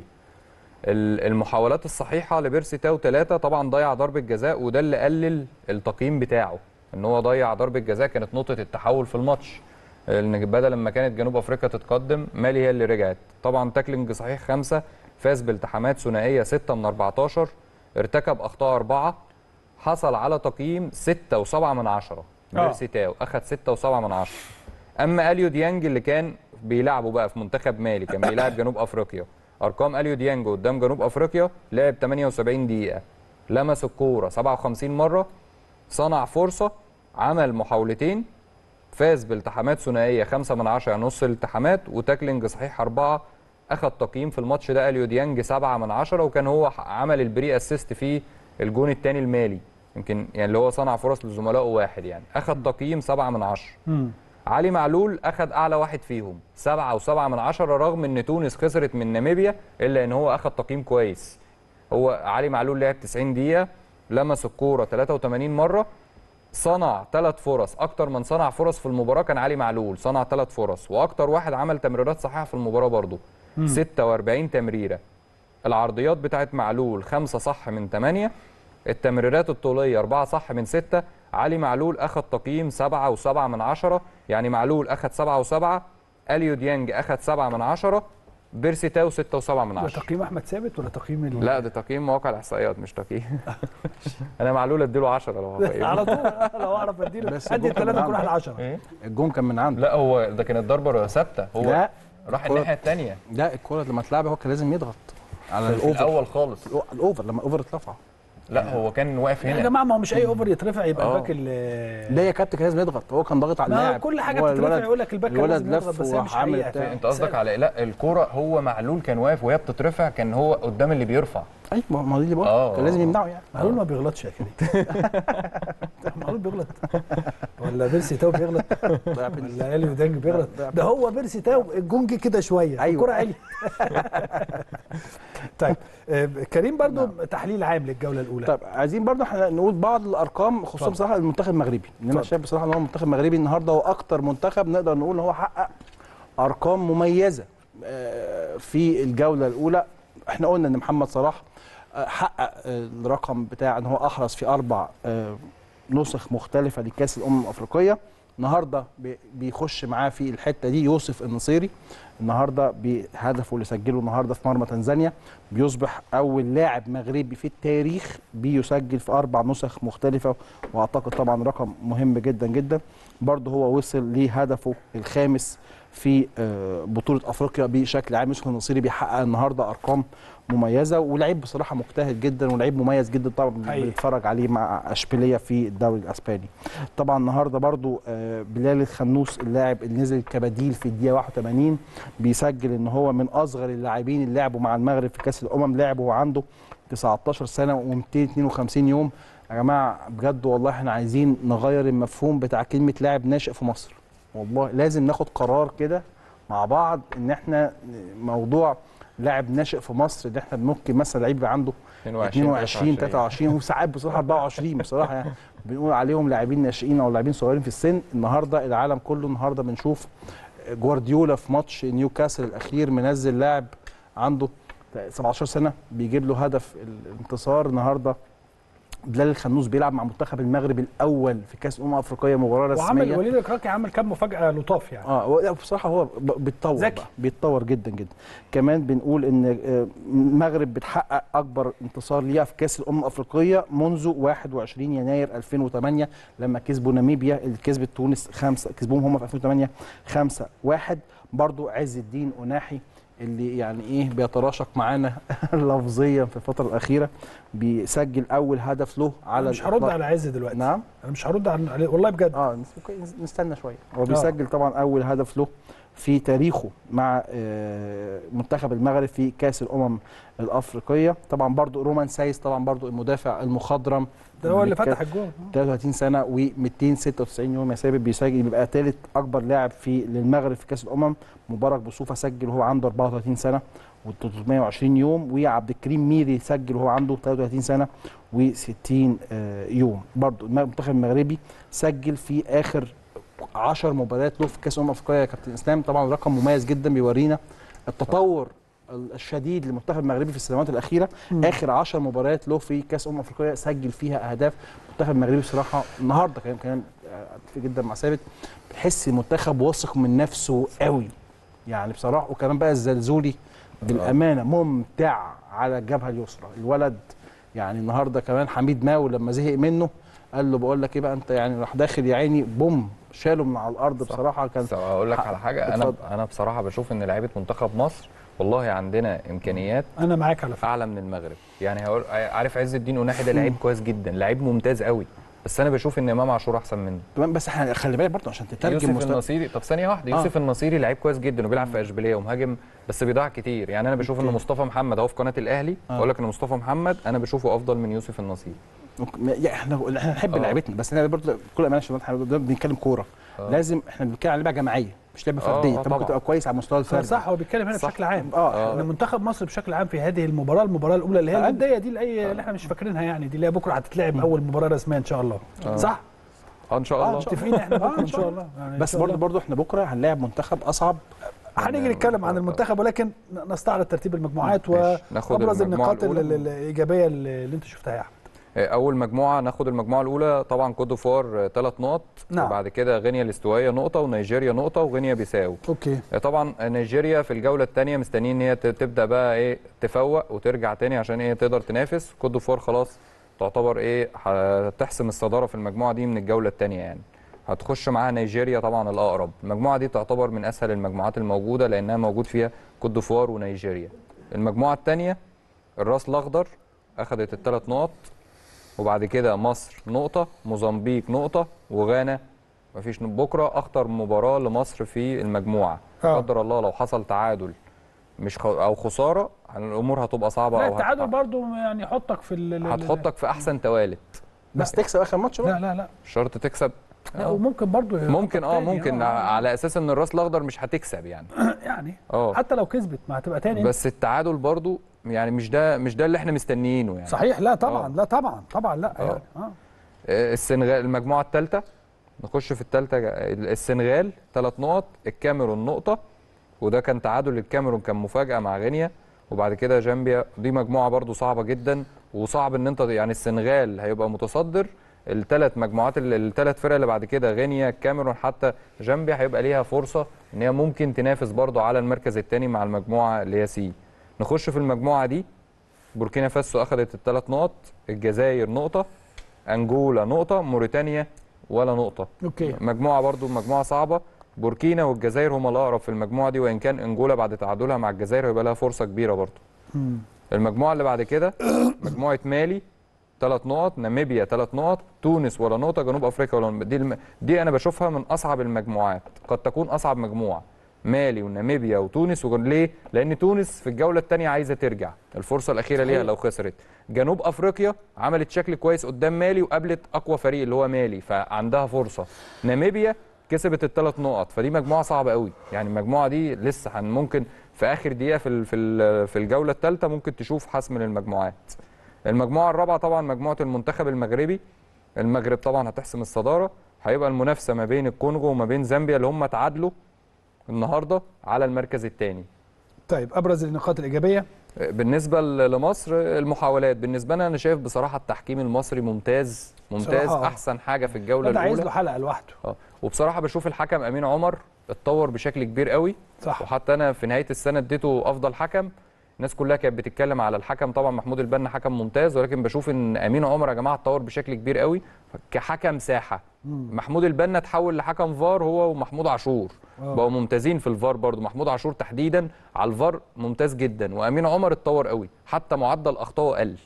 ال- المحاولات الصحيحه لبيرسي تاو ثلاثه طبعا ضيع ضربه جزاء وده اللي قلل التقييم بتاعه ان هو ضيع ضربه جزاء كانت نقطه التحول في الماتش لان بدل لما كانت جنوب افريقيا تتقدم مالي هي اللي رجعت طبعا تاكلينج صحيح خمسه فاز بالتحامات ثنائيه 6 من 14 ارتكب اخطاء اربعه حصل على تقييم 6 و7 من 10 آه. بيرسي تاو اخذ 6 و7 من 10 اما اليو ديانج اللي كان بيلعبه بقى في منتخب مالي كان بيلعب جنوب افريقيا ارقام اليو ديانج قدام جنوب افريقيا لعب 78 دقيقه لمس الكوره 57 مره صنع فرصه عمل محاولتين فاز بالتحامات ثنائيه 5 من 10 يعني نص الالتحامات وتاكلينج صحيح أربعة اخذ تقييم في الماتش ده اليو ديانج 7 من 10 وكان هو ح- عمل البري اسيست في الجون الثاني المالي يمكن يعني اللي هو صنع فرص لزملائه واحد يعني اخذ تقييم 7 من 10 علي معلول اخذ اعلى واحد فيهم سبعة وسبعة من عشرة رغم ان تونس خسرت من ناميبيا الا ان هو اخذ تقييم كويس هو علي معلول لعب 90 دقيقة لمس الكورة 83 مرة صنع ثلاث فرص اكتر من صنع فرص في المباراة كان علي معلول صنع ثلاث فرص واكتر واحد عمل تمريرات صحيحة في المباراة برضه 46 تمريرة العرضيات بتاعت معلول خمسة صح من ثمانية التمريرات الطولية أربعة صح من ستة علي معلول أخذ تقييم سبعة وسبعة من عشرة يعني معلول أخذ سبعة وسبعة أليو ديانج أخذ سبعة من عشرة بيرسي تاو ستة وسبعة من ده عشرة تقييم احمد ثابت ولا تقييم ال... لا ده تقييم مواقع الإحصائيات مش تقييم أنا معلول أديله 10 لو هقيمه. على طول لو اعرف اديله بس ادي الجون كان الثلاثه من كل واحد عنده. 10 إيه؟ الجون كان من عنده لا هو ده كانت ضربة ثابتة هو لا راح الكرة- الناحية الثانية لا الكوره لما اتلعب هو كان لازم يضغط على في الاوفر الأول خالص الأو- الاوفر لما الاوفر اترفع لا هو كان واقف يا هنا جماعه ما هو مش اي اوفر يترفع يبقى آه. الباك ال- لا يا كابتن كان لازم يضغط هو كان ضاغط على ما اللاعب كل حاجه هو بتترفع الولد- يقول لك الباك كان الولد لازم يضغط لف بس هي مش وعمل حقيقه بتاع. انت قصدك على لا الكوره هو معلول كان واقف وهي بتترفع كان هو قدام اللي بيرفع ايوه ما ما هو دي اللي بقول آه. كان لازم يمنعه يعني معلول ما بيغلطش يا كريم معلول بيغلط ولا بيرسي تاو بيغلط ولا اليو دانج بيغلط ده هو بيرسي تاو الجون جه كده شويه أيوة. الكره علي طيب آه، كريم برضو تحليل عام للجوله الاولى طيب عايزين برضه احنا نقول بعض الارقام خصوصا اتفضل. بصراحه المنتخب المغربي ان انا اتفضل. شايف بصراحه ان هو المنتخب المغربي النهارده هو اكتر منتخب نقدر نقول ان هو حقق ارقام مميزه آه، في الجوله الاولى احنا قلنا ان محمد صلاح آه، حقق آه، الرقم بتاع ان هو احرز في اربع آه، نسخ مختلفه لكاس الامم الافريقيه النهارده بي- بيخش معاه في الحته دي يوسف النصيري النهارده بهدفه اللي سجله النهارده في مرمى تنزانيا بيصبح اول لاعب مغربي في التاريخ بيسجل في اربع نسخ مختلفه واعتقد طبعا رقم مهم جدا جدا برضه هو وصل لهدفه الخامس في آه، بطوله افريقيا بشكل عام يوسف النصيري بيحقق النهارده ارقام مميزه ولعيب بصراحه مجتهد جدا ولعيب مميز جدا طبعا حقيقي. بنتفرج عليه مع اشبيليه في الدوري الاسباني طبعا النهارده برضو آه، بلال الخنوس اللاعب اللي نزل كبديل في الدقيقه 81 بيسجل ان هو من اصغر اللاعبين اللي لعبوا مع المغرب في كاس الامم لعب وهو عنده 19 سنه و252 يوم يا جماعه بجد والله احنا عايزين نغير المفهوم بتاع كلمه لاعب ناشئ في مصر والله لازم ناخد قرار كده مع بعض ان احنا موضوع لاعب ناشئ في مصر ده احنا ممكن مثلا لعيب يبقى عنده 22 23 وساعات بصراحه 24 بصراحه يعني بنقول عليهم لاعبين ناشئين او لاعبين صغيرين في السن النهارده العالم كله النهارده بنشوف جوارديولا في ماتش نيوكاسل الاخير منزل لاعب عنده 17 سنه بيجيب له هدف الانتصار النهارده بلال الخنوس بيلعب مع منتخب المغرب الاول في كاس الامم الافريقيه مباراه وعمل رسميه وليد الكراكي عمل كام مفاجاه لطاف يعني اه هو- لا، بصراحه هو ب- بيتطور ذكي. بقى بيتطور جدا جدا كمان بنقول ان آه، المغرب بتحقق اكبر انتصار ليها في كاس الامم الافريقيه منذ 21 يناير 2008 لما كسبوا ناميبيا اللي كسبت تونس خمسه كسبوهم هم في 2008 5 1 برضو عز الدين اناحي اللي يعني ايه بيتراشق معانا لفظيا في الفتره الاخيره بيسجل اول هدف له على انا مش هرد الإطلاق. على عز دلوقتي نعم انا مش هرد على عليه والله بجد اه نس- أوكي، نس- نستنى شويه هو بيسجل طبعا اول هدف له في تاريخه مع آه، منتخب المغرب في كاس الامم الافريقيه طبعا برضو رومان سايس طبعا برضو المدافع المخضرم ده هو اللي بنتك- فتح الجون 33 سنه و296 يوم يا ثابت بيسجل بيبقى ثالث اكبر لاعب في للمغرب في كاس الامم مبارك بوصوفه سجل وهو عنده 34 سنه و320 يوم وعبد الكريم ميري سجل وهو عنده 33 سنه و60 يوم برضو المنتخب المغربي سجل في اخر 10 مباريات له في كاس الامم الافريقيه يا كابتن اسلام طبعا رقم مميز جدا بيورينا التطور الشديد للمنتخب المغربي في السنوات الاخيره اخر 10 مباريات له في كاس امم افريقيا سجل فيها اهداف المنتخب المغربي بصراحه النهارده كمان كمان اتفق جدا مع ثابت بتحس المنتخب واثق من نفسه قوي يعني بصراحه وكمان بقى الزلزولي بالامانه ممتع على الجبهه اليسرى الولد يعني النهارده كمان حميد ماو لما زهق منه قال له بقول لك ايه بقى انت يعني راح داخل يا عيني بوم شاله من على الارض صح. بصراحه كان بس اقول لك على حاجه انا اتفضل. انا بصراحه بشوف ان لعيبه منتخب مصر والله عندنا امكانيات انا معاك على فكره اعلى من المغرب يعني هقول عارف عز الدين وناحي ده لعيب كويس جدا لعيب ممتاز قوي بس انا بشوف ان امام عاشور احسن منه تمام بس احنا خلي بالك برضه عشان تترجم يوسف مستوى النصيري طب ثانيه واحده آه. يوسف النصيري لعيب كويس جدا وبيلعب في اشبيليه ومهاجم بس بيضيع كتير يعني انا بشوف ان أوكي. مصطفى محمد اهو في قناه الاهلي آه. بقول لك ان مصطفى محمد انا بشوفه افضل من يوسف النصيري ممكن- ما- يعني احنا احنا نحب آه. لعيبتنا بس احنا برضه كل امانه عشان احنا ده بنتكلم كوره آه. لازم احنا بنتكلم على لعبه جماعيه مش لعبه آه، فرديه آه، انت ممكن طبعاً. تبقى كويس على المستوى الفردي صح هو بيتكلم هنا صح. بشكل عام اه ان منتخب مصر بشكل عام في هذه المباراه المباراه الاولى اللي هي أقل. الوديه دي اللي اللي احنا مش فاكرينها يعني دي اللي هي بكره هتتلعب اول مباراه رسميه ان شاء الله صح اه ان شاء آه، الله إن شاء متفقين احنا بكره ان شاء الله يعني إن بس شاء برضه الله. برضه احنا بكره هنلاعب منتخب اصعب هنيجي نتكلم عن المنتخب ولكن نستعرض ترتيب المجموعات ماشي. ناخد وابرز المجموعة النقاط ال- الأولى. ال- الايجابيه اللي اللي انت شفتها يا احمد اول مجموعه ناخد المجموعه الاولى طبعا كوت ديفوار ثلاث نقط نعم. وبعد كده غينيا الاستوائيه نقطه ونيجيريا نقطه وغينيا بيساو اوكي طبعا نيجيريا في الجوله الثانيه مستنيين ان هي ت- تبدا بقى ايه تفوق وترجع تاني عشان ايه تقدر تنافس كوت ديفوار خلاص تعتبر ايه هتحسم الصداره في المجموعه دي من الجوله الثانيه يعني هتخش معاها نيجيريا طبعا الاقرب المجموعه دي تعتبر من اسهل المجموعات الموجوده لانها موجود فيها كوت ديفوار ونيجيريا المجموعه الثانيه الراس الاخضر اخذت الثلاث نقط وبعد كده مصر نقطه موزمبيق نقطه وغانا مفيش بكره اخطر مباراه لمصر في المجموعه آه. لا قدر الله لو حصل تعادل مش خ... او خساره الامور هتبقى صعبه لا او التعادل هت... برضو يعني يحطك في ال- ال- هتحطك في احسن توالت بس تكسب اخر ماتش لا بقى لا لا مش شرط تكسب لا وممكن برضو ممكن اه تاني، ممكن آه. على اساس ان الراس الاخضر مش هتكسب يعني يعني اه حتى لو كسبت ما هتبقى تاني بس التعادل برضو يعني مش ده مش ده اللي احنا مستنيينه يعني صحيح لا طبعا آه. لا طبعا طبعا لا آه. يعني اه آه، السنغال المجموعه الثالثه نخش في الثالثه السنغال ثلاث نقط الكاميرون نقطه وده كان تعادل الكاميرون كان مفاجاه مع غينيا وبعد كده جامبيا دي مجموعه برضو صعبه جدا وصعب ان انت يعني السنغال هيبقى متصدر الثلاث مجموعات الثلاث فرق اللي بعد كده غينيا الكاميرون حتى جامبيا هيبقى ليها فرصه ان هي ممكن تنافس برضو على المركز الثاني مع المجموعه اللي هي سي نخش في المجموعه دي بوركينا فاسو اخذت الثلاث نقط الجزائر نقطه انجولا نقطه موريتانيا ولا نقطه اوكي مجموعه برضو مجموعه صعبه بوركينا والجزائر هما الاقرب في المجموعه دي وان كان انجولا بعد تعادلها مع الجزائر هيبقى لها فرصه كبيره برضو مم. المجموعه اللي بعد كده مجموعه مالي ثلاث نقط ناميبيا ثلاث نقط تونس ولا نقطه جنوب افريقيا ولا دي الم... دي انا بشوفها من اصعب المجموعات قد تكون اصعب مجموعه مالي وناميبيا وتونس وجن... ليه لان تونس في الجوله الثانيه عايزه ترجع الفرصه الاخيره ليها لو خسرت جنوب افريقيا عملت شكل كويس قدام مالي وقابلت اقوى فريق اللي هو مالي فعندها فرصه ناميبيا كسبت الثلاث نقط فدي مجموعه صعبه قوي يعني المجموعه دي لسه هن ممكن في اخر دقيقه في ال- في ال- في الجوله الثالثه ممكن تشوف حسم للمجموعات المجموعه الرابعه طبعا مجموعه المنتخب المغربي المغرب طبعا هتحسم الصداره هيبقى المنافسه ما بين الكونغو وما بين زامبيا اللي هم تعادلوا النهارده على المركز الثاني طيب ابرز النقاط الايجابيه بالنسبه ل- لمصر المحاولات بالنسبه لنا انا شايف بصراحه التحكيم المصري ممتاز ممتاز بصراحة آه. احسن حاجه في الجوله ده عايز الاولى له حلقه لوحده اه وبصراحه بشوف الحكم امين عمر اتطور بشكل كبير قوي صح وحتى انا في نهايه السنه اديته افضل حكم الناس كلها كانت بتتكلم على الحكم طبعا محمود البنا حكم ممتاز ولكن بشوف ان امين عمر يا جماعه اتطور بشكل كبير قوي كحكم ساحه محمود البنا تحول لحكم فار هو ومحمود عاشور آه. بقوا ممتازين في الفار برضو محمود عاشور تحديدا على الفار ممتاز جدا وامين عمر اتطور قوي حتى معدل اخطائه قل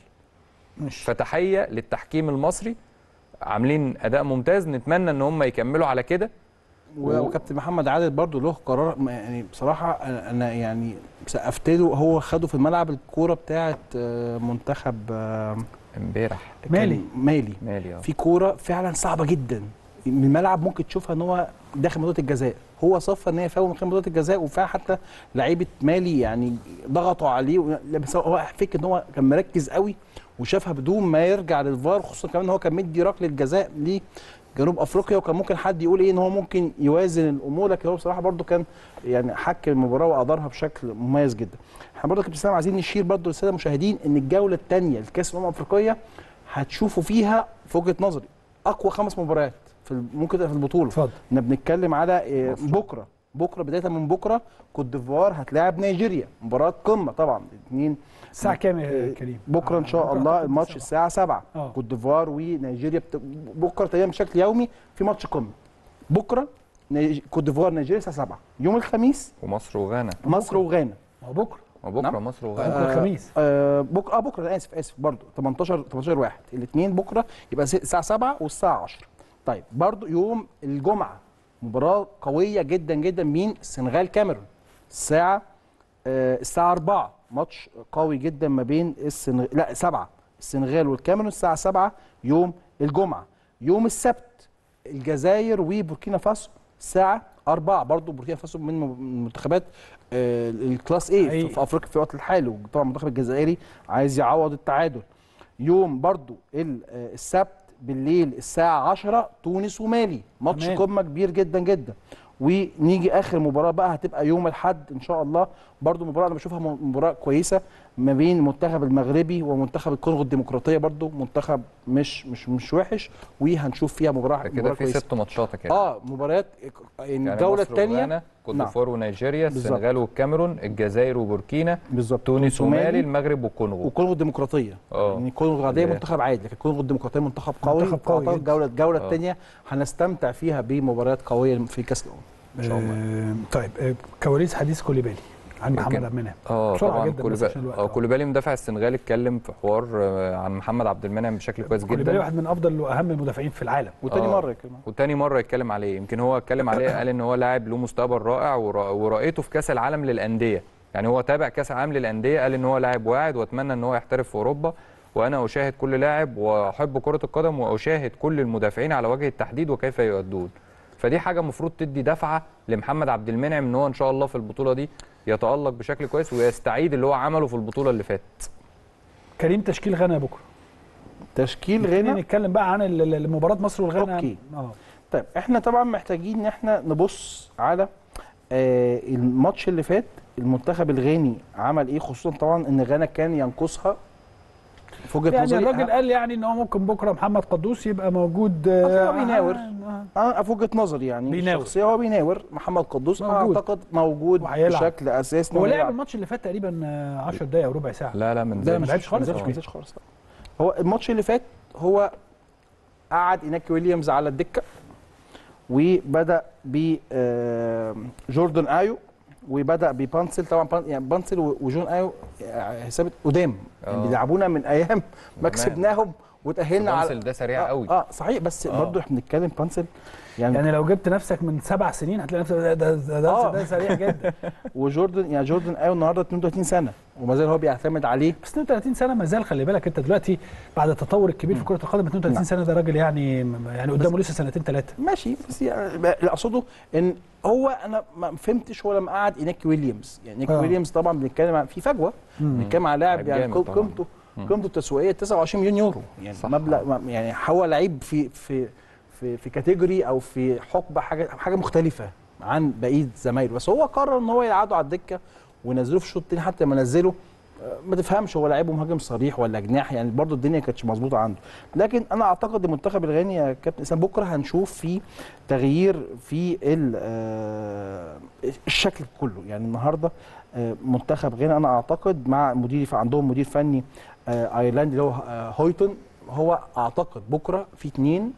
مش فتحيه للتحكيم المصري عاملين اداء ممتاز نتمنى ان هم يكملوا على كده و- وكابتن محمد عادل برضو له قرار ما- يعني بصراحه انا أنا يعني سقفت له هو خده في الملعب الكوره بتاعه آه، منتخب آه، امبارح كان مالي. مالي مالي اه في كوره فعلا صعبه جدا من الملعب ممكن تشوفها ان هو داخل منطقه الجزاء هو صفى ان هي فاول من خلال منطقه الجزاء وفعلا حتى لعيبه مالي يعني ضغطوا عليه و- لا، بس هو فكره ان هو كان مركز قوي وشافها بدون ما يرجع للفار خصوصا كمان ان هو كان مدي ركله جزاء لجنوب افريقيا وكان ممكن حد يقول ايه ان هو ممكن يوازن الامور لكن هو بصراحه برده كان يعني حكم المباراه وادارها بشكل مميز جدا. احنا برضه كابتن اسلام عايزين نشير برضه للساده المشاهدين ان الجوله الثانيه لكاس الامم الافريقيه هتشوفوا فيها في وجهه نظري اقوى خمس مباريات في ال- ممكن تبقى في البطوله اتفضل احنا بنتكلم على آه، بكره بكره بدايه من بكره كوت ديفوار هتلاعب نيجيريا مباراه قمه طبعا الاثنين الساعه كام يا كريم بكره ان شاء بكرة الله أعتقد الماتش الساعة. الساعه 7 آه. كوت ديفوار ونيجيريا بت... بكره تقريبا بشكل يومي في ماتش قمه بكره نيج... كوت ديفوار نيجيريا الساعه 7 يوم الخميس ومصر وغانا مصر وغانا ما هو بكره وبكره نعم. مصر وغانا بكره الخميس آه بكره اه بكره انا اسف اسف برضه 18 18 واحد الاثنين بكره يبقى س- الساعه 7 والساعه 10 طيب برضه يوم الجمعه مباراه قويه جدا جدا مين السنغال كاميرون الساعه آه الساعه 4 ماتش قوي جدا ما بين السنغال لا 7 السنغال والكاميرون الساعه 7 يوم الجمعه يوم السبت الجزائر وبوركينا فاسو الساعه 4 برضه بوركينا فاسو من م- من المنتخبات آه الكلاس ايه حقيقي. في, في افريقيا في الوقت الحالي وطبعا المنتخب الجزائري عايز يعوض التعادل يوم برضو ال- آه، السبت بالليل الساعة 10 تونس ومالي ماتش تمام. قمة كبير جدا جدا ونيجي اخر مباراة بقى هتبقى يوم الاحد ان شاء الله برضو مباراة انا بشوفها م- مباراة كويسة ما بين المنتخب المغربي ومنتخب الكونغو الديمقراطية برضو منتخب مش مش مش وحش وهنشوف فيها مباراة كده مباراة في كويسة ست ماتشات كده اه مباريات يعني الجولة مصر الثانية وغانا، كوت نعم. ديفوار ونيجيريا بالظبط. السنغال والكاميرون الجزائر وبوركينا بالظبط تونس ومالي المغرب والكونغو والكونغو الديمقراطيه اه. يعني الكونغو العاديه اللي هي- منتخب عادي لكن الكونغو الديمقراطيه منتخب قوي منتخب قوي فأعتقد جدا. الجوله الجوله اه. الثانيه هنستمتع فيها بمباريات قويه في كاس الامم ان شاء الله آه، طيب آه، كواليس حديث كوليبالي عن محمد يمكن- عبد المنعم اه بسرعة طبعا جدا بس كوليبالي عشان الوقت، اه اه. كوليبالي مدافع السنغال اتكلم في حوار آه، عن محمد عبد المنعم بشكل كويس كوليبالي جدا واحد من افضل واهم المدافعين في العالم وتاني اه. مره يا كريم وتاني مره يتكلم عليه يمكن هو اتكلم عليه قال ان هو لاعب له مستقبل رائع ورا- ورأيته في كاس العالم للانديه يعني هو تابع كاس العالم للانديه قال ان هو لاعب واعد واتمنى ان هو يحترف في اوروبا وانا اشاهد كل لاعب واحب كره القدم واشاهد كل المدافعين على وجه التحديد وكيف يؤدون فدي حاجه المفروض تدي دفعه لمحمد عبد المنعم ان هو ان شاء الله في البطوله دي يتالق بشكل كويس ويستعيد اللي هو عمله في البطوله اللي فاتت كريم تشكيل غانا بكره تشكيل خلينا غانا نتكلم بقى عن ال- ال- مباراه مصر والغانا أوكي. اه طيب احنا طبعا محتاجين ان احنا نبص على آه الماتش اللي فات المنتخب الغاني عمل ايه خصوصا طبعا ان غانا كان ينقصها في وجهه يعني نظري الراجل قال يعني ان هو ممكن بكره محمد قدوس يبقى موجود آه، آه، بيناور. آه، انا في وجهه نظري يعني بيناور. الشخصيه هو بيناور محمد قدوس انا موجود. اعتقد موجود وهيلعب. بشكل اساسي إن هو لعب يلعب. الماتش اللي فات تقريبا آه، 10 دقائق او ربع ساعه لا لا من ده زي ما لعبش خالص ما آه. نزلش خالص هو الماتش اللي فات هو قعد ايناكي ويليامز على الدكه وبدا ب آه، جوردن ايو وبدا ببانسل طبعا بان يعني بانسل و- وجون ايو آه، حسابات قدام يعني آه. بيلعبونا من ايام ما زمان. كسبناهم وتاهلنا على بانسل ده سريع آه، قوي اه صحيح بس آه. برضه احنا بنتكلم بانسل يعني, يعني لو جبت نفسك من سبع سنين هتلاقي نفسك ده ده, ده, ده, آه. ده سريع جدا وجوردن يعني جوردن ايو النهارده 32 سنه وما زال هو بيعتمد عليه بس 32 سنه ما زال خلي بالك انت دلوقتي بعد التطور الكبير في كره القدم 32 نعم. سنه ده راجل يعني يعني قدامه لسه سنتين ثلاثه ماشي بس يعني اللي اقصده ان هو انا ما فهمتش هو لما قعد ايناكي ويليامز يعني ايناكي آه. ويليامز طبعا بنتكلم عن في فجوه بنتكلم على لاعب لاعب يعني جامد قيم- طبعاً. قيمته مم. قيمته التسويقيه 29 مليون يورو يعني صح. مبلغ ما- يعني هو لعيب في في في في كاتيجوري او في حقبه حاجه حاجه مختلفه عن بقيه زمايله بس هو قرر ان هو يقعده على الدكه وينزله في الشوط الثاني حتى لما نزله آه، ما تفهمش هو لعيبه مهاجم صريح ولا جناح يعني برضه الدنيا كانتش مظبوطه عنده لكن انا اعتقد المنتخب الغاني يا كابتن اسلام بكره هنشوف فيه تغيير في ال- آه، الشكل كله يعني النهارده آه، منتخب غانا انا اعتقد مع مدير عندهم مدير فني آه، ايرلندي اللي هو آه، هويتون هو اعتقد بكره في اثنين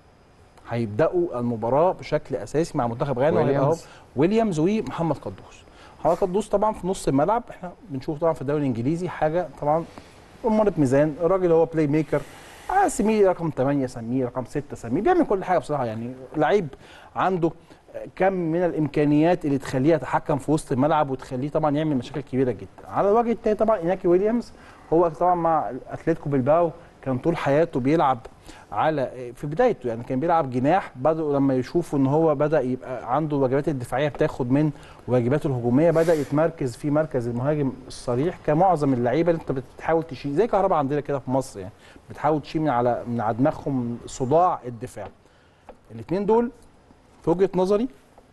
هيبداوا المباراه بشكل اساسي مع منتخب غانا وهيبقى هو ويليامز. ويليامز ومحمد قدوس محمد قدوس طبعا في نص الملعب احنا بنشوف طبعا في الدوري الانجليزي حاجه طبعا أمارة ميزان الراجل هو بلاي ميكر آه، سميه رقم 8 سميه رقم 6 سميه بيعمل كل حاجه بصراحه يعني لعيب عنده كم من الامكانيات اللي تخليه يتحكم في وسط الملعب وتخليه طبعا يعمل مشاكل كبيره جدا على الوجه الثاني طبعا ايناكي ويليامز هو طبعا مع اتلتيكو بلباو كان طول حياته بيلعب على في بدايته يعني كان بيلعب جناح بدأوا لما يشوفوا ان هو بدا يبقى عنده الواجبات الدفاعيه بتاخد من واجباته الهجوميه بدا يتمركز في مركز المهاجم الصريح كمعظم اللعيبه اللي انت بتحاول تشيل زي كهربا عندنا كده في مصر يعني بتحاول تشيل من على من على دماغهم صداع الدفاع الاثنين دول في وجهه نظري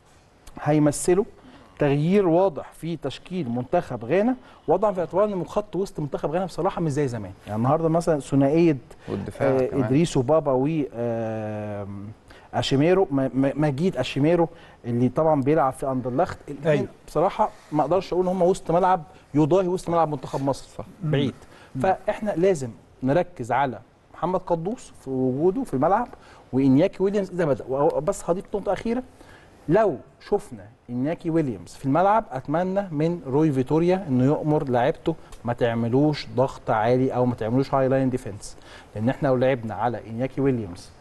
هيمثلوا تغيير واضح في تشكيل منتخب غانا وضعا في اعتبار ان خط وسط منتخب غانا بصراحه مش زي زمان يعني النهارده مثلا ثنائيه والدفاع آه كمان. ادريس وبابا و آه اشيميرو م- م- مجيد اشيميرو اللي طبعا بيلعب في اندرلخت الاثنين أيوة. بصراحه ما اقدرش اقول ان هم وسط ملعب يضاهي وسط ملعب منتخب مصر صح. بعيد فاحنا لازم نركز على محمد قدوس في وجوده في الملعب وانياكي ويليامز اذا بدا و- بس هضيف نقطه اخيره لو شفنا انياكي ويليامز في الملعب اتمنى من روي فيتوريا انه يامر لاعيبته ما تعملوش ضغط عالي او ما تعملوش هاي لاين ديفense لان احنا لو لعبنا على انياكي ويليامز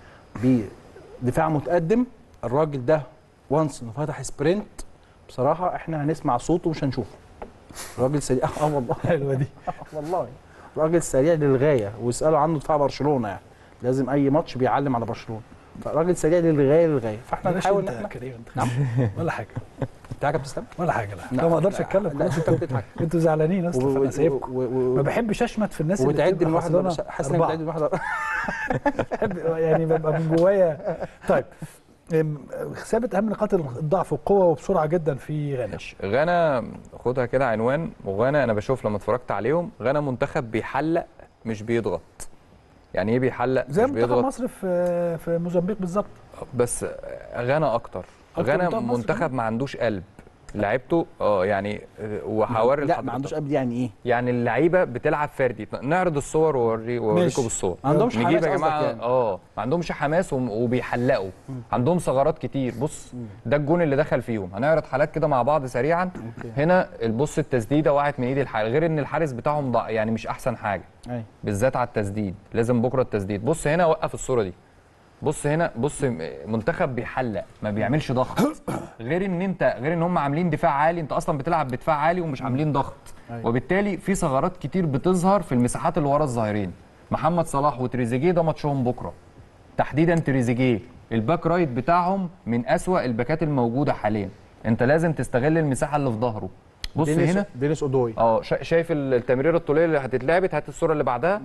بدفاع متقدم الراجل ده وانس انه فتح سبرنت بصراحه احنا هنسمع صوته مش هنشوفه راجل سريع اه والله حلوه دي آه والله راجل سريع للغايه واسالوا عنه دفاع برشلونه يعني لازم اي ماتش بيعلم على برشلونه فراجل سريع للغايه للغايه فاحنا معلش نحاول ان انت احنا كريم انت ولا حاجه انت حاجه بتستمع ولا حاجه لا لا ما اقدرش اتكلم لا انت بتضحك انتوا زعلانين اصلا فانا سايبكم و- و- ما بحبش اشمت في الناس اللي وبتعد بتبقى من واحد خسرانة لواحد حاسس انك أربعة. بتعد من واحد لواحد. بحب يعني ببقى من جوايا طيب أم، ثابت اهم نقاط الضعف والقوه وبسرعه جدا في غانا ماشي غانا خدها كده عنوان وغانا انا بشوف لما اتفرجت عليهم غانا منتخب بيحلق مش بيضغط يعني ايه بيحلق زي مش منتخب بيضغط مصر في في موزمبيق بالظبط بس غانا اكتر أكتر غانا منتخب مصر منتخب ما عندوش قلب لعيبته اه يعني آه، وهوري لا لحضرتك. ما عندوش قبل يعني ايه يعني اللعيبه بتلعب فردي نعرض الصور ووري واوريكم ماشي. بالصور ما عندهمش نجيب حماس يا قصدك جماعه يعني. اه ما عندهمش حماس وم- وبيحلقوا عندهم ثغرات كتير بص ده الجون اللي دخل فيهم هنعرض حالات كده مع بعض سريعا هنا البص التسديده وقعت من ايد الحارس غير ان الحارس بتاعهم ضع يعني مش احسن حاجه ايوه بالذات على التسديد لازم بكره التسديد بص هنا وقف الصوره دي بص هنا بص منتخب بيحلق ما بيعملش ضغط غير ان انت غير ان هم عاملين دفاع عالي انت اصلا بتلعب بدفاع عالي ومش عاملين ضغط وبالتالي في ثغرات كتير بتظهر في المساحات اللي ورا الظاهرين محمد صلاح وتريزيجيه ده ماتشهم بكره تحديدا تريزيجيه الباك رايت بتاعهم من اسوا الباكات الموجوده حاليا انت لازم تستغل المساحه اللي في ظهره بص دينيس هنا دينيس اودوي اه شا- شايف التمريره الطوليه اللي هتتلعبت هات الصوره اللي بعدها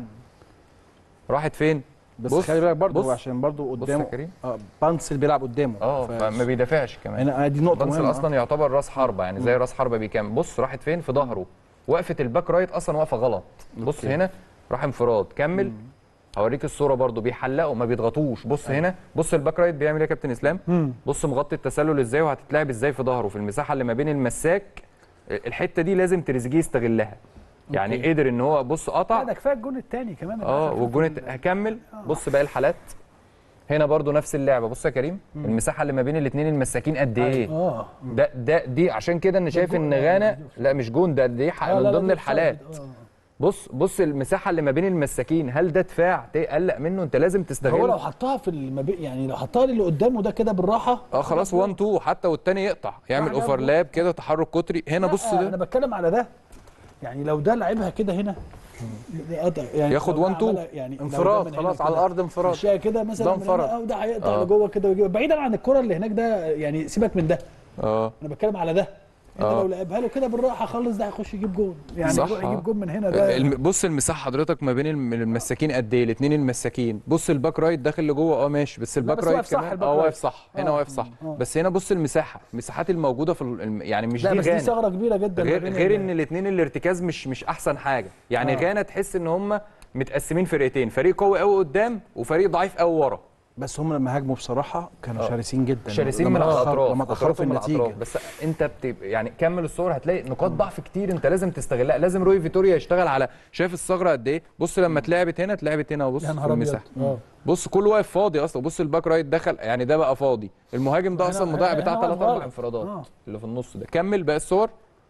راحت فين بس بص- خلي بالك برضه بص. هو عشان برضه بص يا قدامه كريم اه بانسل بيلعب قدامه اه ف- فما بيدافعش كمان هنا دي نقطه بنسل مهمه اصلا يعتبر راس حربه يعني زي راس حربه بيكام بص راحت فين في ظهره وقفه الباك رايت اصلا واقفه غلط بص أوكي. هنا راح انفراد كمل هوريك الصوره برضو بيحلقوا ما بيضغطوش بص هنا بص الباك رايت بيعمل ايه يا كابتن اسلام بص مغطي التسلل ازاي وهتتلعب ازاي في ظهره في المساحه اللي ما بين المساك الحته دي لازم تريزيجيه يستغلها يعني أوكي. قدر ان هو بص لا قطع ده كفايه الجون الثاني كمان اللي اه دخل والجون في الت- هكمل بص باقي الحالات هنا برضو نفس اللعبه بص يا كريم المساحه اللي ما بين الاثنين المساكين قد ايه اه ده ده دي عشان كده انا شايف جون، ان آه، غانا لا مش جون ده دي ح- آه، لا، من لا، ضمن دي الحالات offside. آه. بص بص المساحه اللي ما بين المساكين هل ده دفاع تقلق منه انت لازم هو لو تستغل حطها في المبي... يعني لو حطها للي قدامه ده كده بالراحه اه خلاص 1 2 حتى والتاني يقطع يعمل راح جاب اوفرلاب كده تحرك قطري هنا لا، بص انا ده بتكلم على ده يعني لو ده لعبها كده هنا قطع يعني ياخد لو ده 1 2 عملها يعني لو ده انفراد من خلاص هنا على كده الارض انفراد مشيها كده مثلا ده من انفرد. هنا، وده هيقطع آه. لجوه كده ويجيب بعيدا عن الكره اللي هناك ده يعني سيبك من ده اه انا بتكلم على ده انت آه. لو لعبها له كده بالراحه خالص ده هيخش يجيب جون يعني صح، يروح آه. يجيب جون من هنا ده الم- بص المساحه حضرتك ما بين الم- المساكين قد ايه الاثنين المساكين بص الباك رايت داخل لجوه اه ماشي بس الباك بس رايت واقف صح كمان الباك اه واقف رايت. صح هنا آه. واقف صح آه. بس هنا بص المساحه المساحات الموجوده في الم- يعني مش لا دي بس دي غانا ثغره كبيره جدا ما غير بين غير ال- ان الاثنين الارتكاز مش مش احسن حاجه يعني آه. غانا تحس ان هم متقسمين فرقتين فريق قوي قوي قدام وفريق ضعيف قوي ورا بس هم لما هاجموا بصراحه كانوا شرسين جدا شرسين لما من تأخروا- الاطراف لما تاخروا في من النتيجه الأطراف. بس انت بت... يعني كمل الصور هتلاقي نقاط ضعف كتير انت لازم تستغلها لازم روي فيتوريا يشتغل على شايف الثغره قد ايه بص لما اتلعبت هنا اتلعبت هنا وبص يا في نهار ابيض المساحه اه بص كله واقف فاضي اصلا بص الباك رايت دخل يعني ده بقى فاضي المهاجم ده هنا- اصلا مضيع هنا- بتاع هنا 3 واقف 4 غلط. انفرادات آه. اللي في النص ده كمل باقي الصور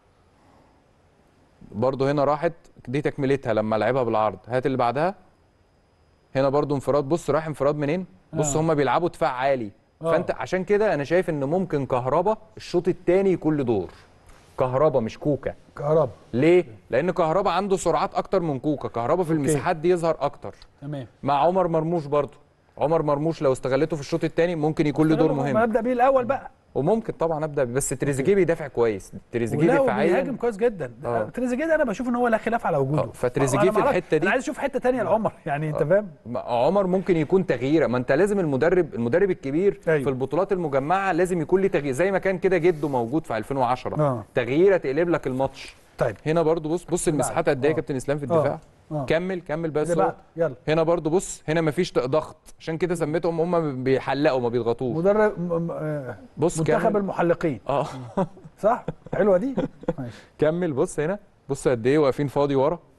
برضو هنا راحت دي تكملتها لما لعبها بالعرض هات اللي بعدها هنا برضو انفراد بص رايح انفراد منين بص آه. هم بيلعبوا دفاع عالي آه. فانت عشان كده انا شايف ان ممكن كهربا الشوط الثاني يكون له دور كهربا مش كوكا كهربا ليه لان كهربا عنده سرعات اكتر من كوكا كهربا في المساحات دي يظهر اكتر تمام مع عمر مرموش برضو عمر مرموش لو استغلته في الشوط الثاني ممكن يكون له دور ما مهم نبدا بيه الاول بقى وممكن طبعا ابدا بيه، بس تريزيجيه بيدافع كويس تريزيجيه ولا دفاعيا بيهاجم كويس جدا آه. تريزيجيه ده انا بشوف ان هو لا خلاف على وجوده آه، فتريزيجيه أنا في معرفش- الحتة دي- انا عايز اشوف حته تانية لعمر يعني انت فاهم ما- عمر ممكن يكون تغييره ما انت لازم المدرب المدرب الكبير أيوة. في البطولات المجمعه لازم يكون ليه تغيير زي ما كان كده جده موجود في 2010 آه. تغييره تقلب لك الماتش طيب هنا برضو بص بص المساحات قد ايه يا آه. كابتن اسلام في آه. الدفاع آه. كمل كمل بس اللي هو. بعد يلا هنا برضو بص هنا مفيش ضغط عشان كده سميتهم هم بيحلقوا ما بيضغطوش مدرب م- م- آه، بص منتخب كمل المحلقين اه صح حلوه دي ماشي كمل بص هنا بص قد ايه واقفين فاضي ورا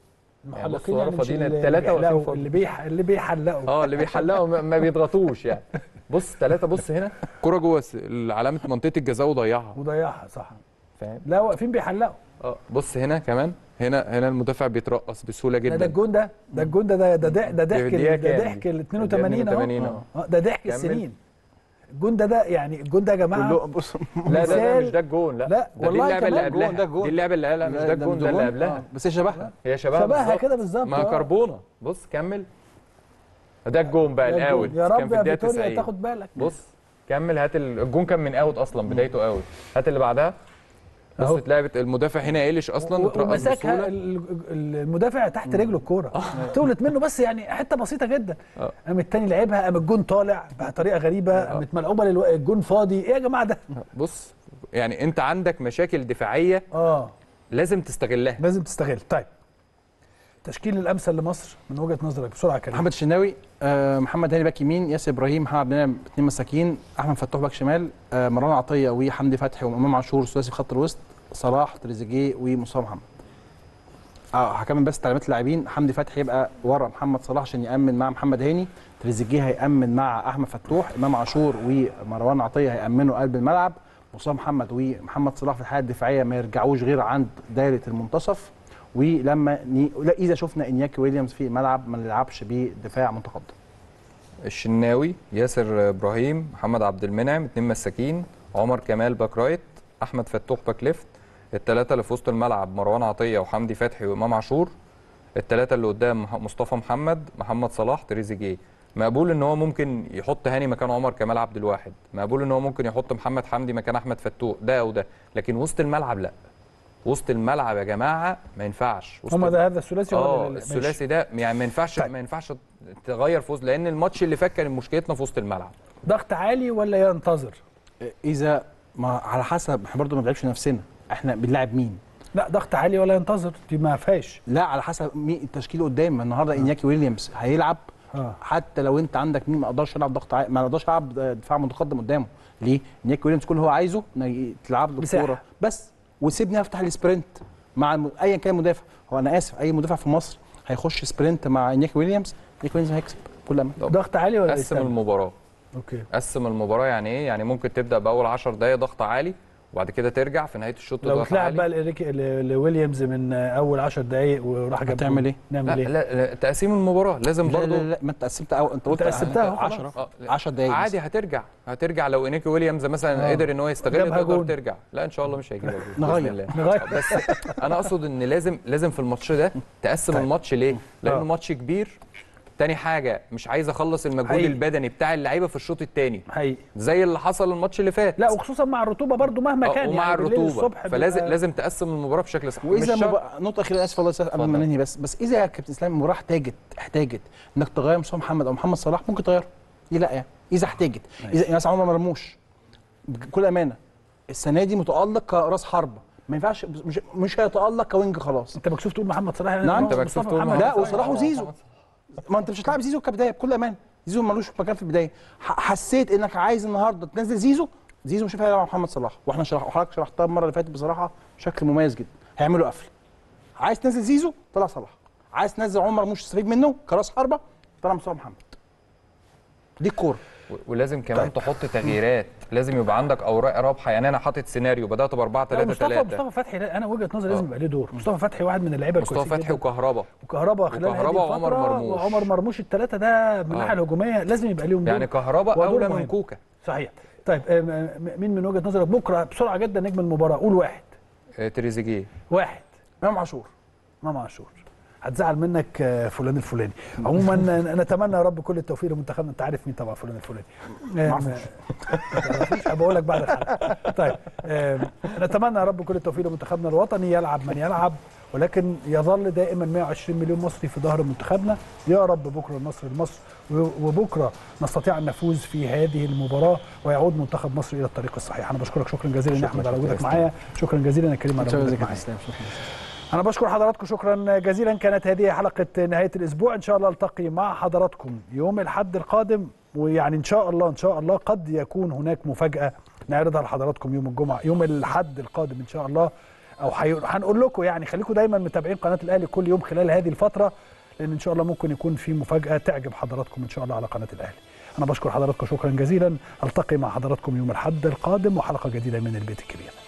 بص المحلقين ورا يعني مش فاضيين اللي التلاتة واقفين بيحلقوا فاضي. اللي بيح... اللي بيحلقوا اه اللي بيحلقوا ما ما بيضغطوش يعني بص ثلاثه بص هنا كرة جوه س- علامه منطقه الجزاء وضيعها وضيعها صح فاهم لا واقفين بيحلقوا اه بص هنا كمان هنا هنا المدافع بيترقص بسهوله ده, جدا ده الجون ده ده الجون ده ده ده ضحك ده ضحك دي- دي ال- كام ده دي؟ ضحك ال دي 82 82 اهو أهو. آه، ده ضحك كمل. السنين الجون ده ده يعني الجون ده يا جماعه كله بص لا ده, ده مثال- مش ده الجون لا لا، ده دي والله اللعبه اللي كمان جون، قبلها ده جون. دي اللعبه اللي قبلها مش ده الجون ده اللي قبلها آه، بس هي شبهها هي شبهها شبهها بالظبط. كده بالظبط ما آه. كربونه بص كمل ده الجون بقى ده الجون. الاوت يا كان رب في يا الدقيقه فيتوريا 90 تاخد بالك بص كمل هات ال- الجون كان من اوت اصلا بدايته اوت هات اللي بعدها بص أهو. اتلعبت المدافع هنا قلش اصلا و- اترقص ومسكها بسهوله ال- ال- المدافع تحت رجله الكوره طولت منه بس يعني حته بسيطه جدا آه. قام التاني لعبها قام الجون طالع بطريقه غريبه قامت ملعوبه للو... الجون فاضي ايه يا جماعه ده بص يعني انت عندك مشاكل دفاعيه اه لازم تستغلها لازم تستغل طيب التشكيل الامثل لمصر من وجهه نظرك بسرعه يا كريم محمد الشناوي آه، محمد هاني باك يمين ياسر ابراهيم محمد عبد المنعم اثنين مساكين احمد فتوح باك شمال آه، مروان عطيه وحمدي فتحي وامام عاشور ثلاثي في خط الوسط صلاح تريزيجيه ومصطفى محمد اه هكمل بس تعليمات اللاعبين حمدي فتحي يبقى ورا محمد صلاح عشان يامن مع محمد هاني تريزيجيه هيامن مع احمد فتوح امام عاشور ومروان عطيه هيامنوا قلب الملعب مصطفى محمد ومحمد صلاح في الحاله الدفاعيه ما يرجعوش غير عند دايره المنتصف ولما ني... لا اذا شفنا انياكي ويليامز في الملعب ما نلعبش بدفاع متقدم الشناوي ياسر ابراهيم محمد عبد المنعم اتنين مساكين عمر كمال باك رايت احمد فتوح باك ليفت الثلاثه اللي في وسط الملعب مروان عطيه وحمدي فتحي وامام عاشور الثلاثه اللي قدام مح- مصطفى محمد محمد صلاح تريزيجيه مقبول ان هو ممكن يحط هاني مكان عمر كمال عبد الواحد مقبول ان هو ممكن يحط محمد حمدي مكان احمد فتوح ده او ده لكن وسط الملعب لا وسط الملعب يا جماعه ما ينفعش وسط هم ده هذا الثلاثي اه ولا لا؟ ماشي. الثلاثي ده يعني ما ينفعش طيب. ما ينفعش تغير فوز لان الماتش اللي فات كان مشكلتنا في وسط الملعب ضغط عالي ولا ينتظر اذا ما على حسب احنا برضه ما بنلعبش نفسنا احنا بنلعب مين لا ضغط عالي ولا ينتظر دي ما فيهاش لا على حسب مين التشكيل قدام النهارده انياكي ويليامز هيلعب اه حتى لو انت عندك مين ما اقدرش العب ضغط عالي ما اقدرش العب دفاع متقدم قدامه ليه؟ انياكي ويليامز كل اللي هو عايزه انه تلعب له مساحة. الكوره بس وسيبني افتح السبرنت مع الم... ايا كان المدافع هو انا اسف اي مدافع في مصر هيخش سبرنت مع انياكي ويليامز انياكي ويليامز هيكسب كل امان ضغط عالي ولا قسم يستنى؟ المباراه اوكي قسم المباراه يعني ايه يعني ممكن تبدا باول 10 دقائق ضغط عالي وبعد كده ترجع في نهايه الشوط لو ضغط اتلعب عالي بقى لإريك- ل- لويليامز من اول 10 دقائق وراح جاب هتعمل جول. ايه؟ نعمل لا, ايه؟ لا لا تقسيم المباراه لازم لا, برضو لا, لا ما انت قسمت أو انت قلت انت قسمتها أهو 10 آه، لا، 10 دقايق عادي هترجع هترجع لو انيكي ويليامز مثلا آه. قدر ان هو يستغل جابها تقدر جون. ترجع لا ان شاء الله مش هيجيبها جول نغير. بإذن الله. نغير بس انا اقصد ان لازم لازم في الماتش ده تقسم طيب. الماتش ليه؟ لانه آه. ماتش كبير تاني حاجه مش عايز اخلص المجهود حقيقي. البدني بتاع اللعيبه في الشوط الثاني حقيقي زي اللي حصل الماتش اللي فات لا وخصوصا مع الرطوبه برضو مهما آه، كان ومع يعني بالليل الرطوبه الصبح فلازم بيبقى- لازم تقسم المباراه بشكل صح واذا مش شرط- مبقى نقطه اخيره اسف والله أستاذ، قبل ما اتفضل. ننهي بس بس اذا يا كابتن اسلام المباراه احتاجت احتاجت انك تغير مصطفى محمد او محمد صلاح ممكن تغيره ليه لا يعني اذا احتاجت اذا يعني مثلا عمر مرموش بكل امانه السنه دي متالق كراس حربه ما ينفعش مش مش هيتالق كوينج خلاص انت مكسوف تقول محمد صلاح يعني نعم. هو انت مكسوف مصطفى تقول محمد لا صلاح. وصلاح وزيزو ما انت مش هتلاعب زيزو كبدايه بكل امان زيزو ملوش مكان في البدايه ح- حسيت انك عايز النهارده تنزل زيزو زيزو مش هينفع يلعب مع محمد صلاح واحنا شرح وحضرتك شرحتها المره اللي فاتت بصراحه بشكل مميز جدا هيعملوا قفل عايز تنزل زيزو طلع صلاح عايز تنزل عمر مش تستفيد منه كراس حربه طلع مصطفى محمد دي الكوره و- ولازم كمان تحط تغييرات لازم يبقى عندك اوراق رابحه يعني انا حاطط سيناريو بدات ب 4 لا، 3 مصطفى 3 مصطفى فتحي لا، انا وجهه نظري لازم آه. يبقى له دور مصطفى فتحي واحد من اللعيبه مصطفى الكويسين فتحي جداً. وكهربا وكهربا خلال هذه وكهربا وعمر الفترة، مرموش. وعمر مرموش الثلاثه ده من آه. الناحيه الهجوميه لازم يبقى ليهم دور يعني كهربا ودور اولى مهم. من كوكا صحيح طيب آه، م- م- مين من وجهه نظرك بكره بسرعه جدا نجم المباراه قول واحد آه، تريزيجيه واحد امام عاشور امام عاشور هتزعل منك آه، فلان الفلاني عموما ن- نتمنى يا رب كل التوفيق لمنتخبنا انت عارف مين طبعا فلان الفلاني آه، ما تعرفوش؟ بقول لك بعد الحلقه طيب آه، نتمنى يا رب كل التوفيق لمنتخبنا الوطني يلعب من يلعب ولكن يظل دائما 120 مليون مصري في ظهر منتخبنا يا رب بكره النصر لمصر و- وبكره نستطيع ان نفوز في هذه المباراه ويعود منتخب مصر الى الطريق الصحيح انا بشكرك شكرا جزيلا يا احمد على وجودك معايا شكرا جزيلا يا كريم على شكرا وجودك يا معايا اسلام شكرا أنا بشكر حضراتكم شكرا جزيلا كانت هذه حلقة نهاية الأسبوع إن شاء الله ألتقي مع حضراتكم يوم الحد القادم ويعني إن شاء الله إن شاء الله قد يكون هناك مفاجأة نعرضها لحضراتكم يوم الجمعة يوم الحد القادم إن شاء الله او حي- هنقول لكم يعني خليكم دايما متابعين قناه الاهلي كل يوم خلال هذه الفتره لان ان شاء الله ممكن يكون في مفاجاه تعجب حضراتكم ان شاء الله على قناه الاهلي انا بشكر حضراتكم شكرا جزيلا التقي مع حضراتكم يوم الاحد القادم وحلقه جديده من البيت الكبير